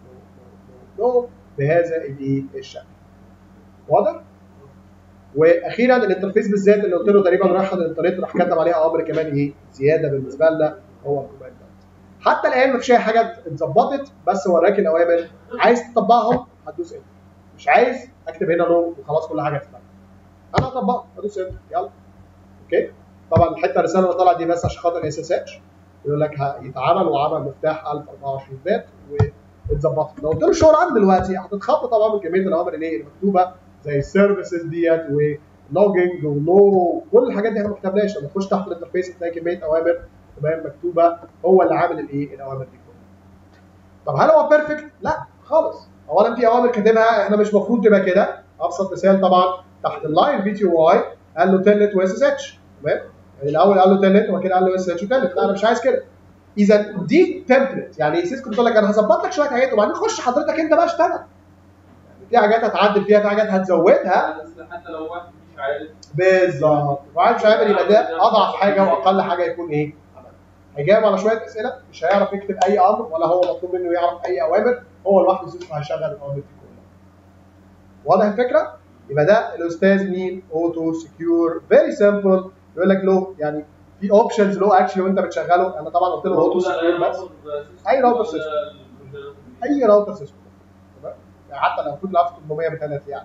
نو نو بهذا الايه الشكل واضح؟ واخيرا الانترفيس بالذات اللي قلت له تقريبا راح الانترنت راح كتب عليها امر كمان ايه زياده بالنسبه لنا هو الكوماند ده. حتى الان مفيش اي حاجه اتظبطت بس وراك الاوامر عايز تطبقهم هتدوس انتر مش عايز اكتب هنا نو وخلاص كل حاجه تتعمل انا هطبقها هدوس انتر يلا اوكي طبعا الحته الرساله اللي طلعت دي بس عشان خاطر اس اس اتش يقول لك هيتعمل وعمل مفتاح 1024 بات واتظبطت لو قلت له شو ران دلوقتي هتتخض طبعا من كميه الاوامر اللي هي المكتوبه زي السيرفيسز ديت ولوجينج ونو كل الحاجات دي احنا ما كتبناش لما تخش تحت الانترفيس تلاقي كميه اوامر تمام مكتوبه هو اللي عامل الايه الاوامر دي كلها طب هل هو بيرفكت؟ لا خالص اولا في اوامر كاتبها احنا مش المفروض تبقى كده ابسط مثال طبعا تحت اللاين في تي واي قال له تلت واس اس اتش تمام يعني الاول قال له تلت وبعد كده قال له اس اتش وتلت لا انا مش عايز كده اذا دي تمبلت يعني سيسكو بتقول لك انا هظبط لك شويه حاجات وبعدين خش حضرتك انت بقى اشتغل يعني في حاجات هتعدل فيها في حاجات هتزودها بس حتى لو واحد مش عارف بالظبط واحد مش عامل يبقى ده اضعف حاجه واقل حاجه يكون ايه؟ عملها. هيجاوب على شويه اسئله مش هيعرف يكتب اي امر ولا هو مطلوب منه يعرف اي اوامر هو لوحده سيسكو هيشغل الاوامر دي كلها. واضح الفكره؟ يبقى ده الاستاذ مين؟ اوتو سكيور فيري سمبل يقول لك له يعني في اوبشنز له اكشلي وانت بتشغله انا طبعا قلت له اوتو سكيور بس أي راوتر سيستم. اي راوتر سيستم تمام يعني حتى لو كنت لعبت 800 مثلا يعني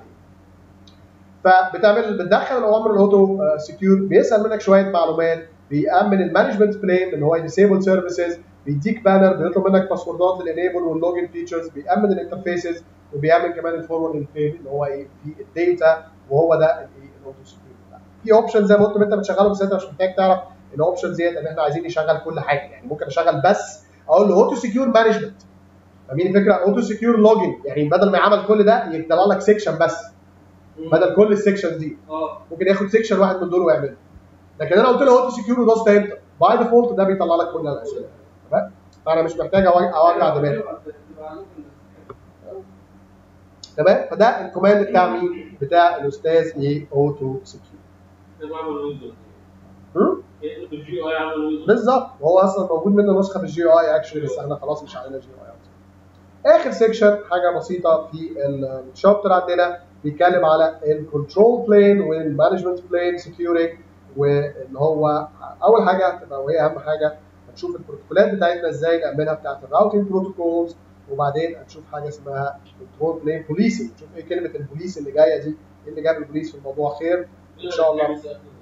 فبتعمل بتدخل الاوامر الاوتو سكيور بيسال منك شويه معلومات بيامن المانجمنت بلين اللي هو ديسيبل سيرفيسز بيديك بانر بيطلب منك باسوردات للانيبل واللوجن فيتشرز بيامن الانترفيسز وبيعمل كمان الفورورد بلين اللي هو ايه في الداتا وهو ده الايه الاوتو سكيور في اوبشن زي ما قلت انت بتشغله بس انت مش محتاج تعرف الاوبشن ديت ان احنا عايزين نشغل كل حاجه يعني ممكن اشغل بس اقول له اوتو سكيور مانجمنت فاهمين الفكره اوتو سكيور لوجن يعني بدل ما يعمل كل ده يطلع لك سيكشن بس بدل كل السيكشنز دي اه ممكن ياخد سيكشن واحد من دول ويعمله لكن انا قلت له اوتو سكيور ودوست انتر باي ديفولت ده بيطلع لك كل الاسئله تمام فانا مش محتاج أوج- اوجع دماغي تمام فده الكوماند بتاع مين؟ بتاع الاستاذ ايه اوتو سكيور بعمل ويندوز هم؟ في الجي اي عمل ويندوز بالظبط وهو اصلا موجود منه نسخه في الجي اي اكشلي بس احنا خلاص مش علينا جي اي اخر سيكشن حاجه بسيطه في الشابتر عندنا بيتكلم على الكنترول بلين والمانجمنت بلين سكيورنج واللي هو اول حاجه هتبقى وهي اهم حاجه هنشوف البروتوكولات بتاعتنا ازاي نعملها بتاعت الراوتنج بروتوكولز وبعدين هنشوف حاجه اسمها كنترول بلين بوليسنج نشوف ايه كلمه البوليس اللي جايه دي ايه اللي جاب البوليس في الموضوع خير ان شاء الله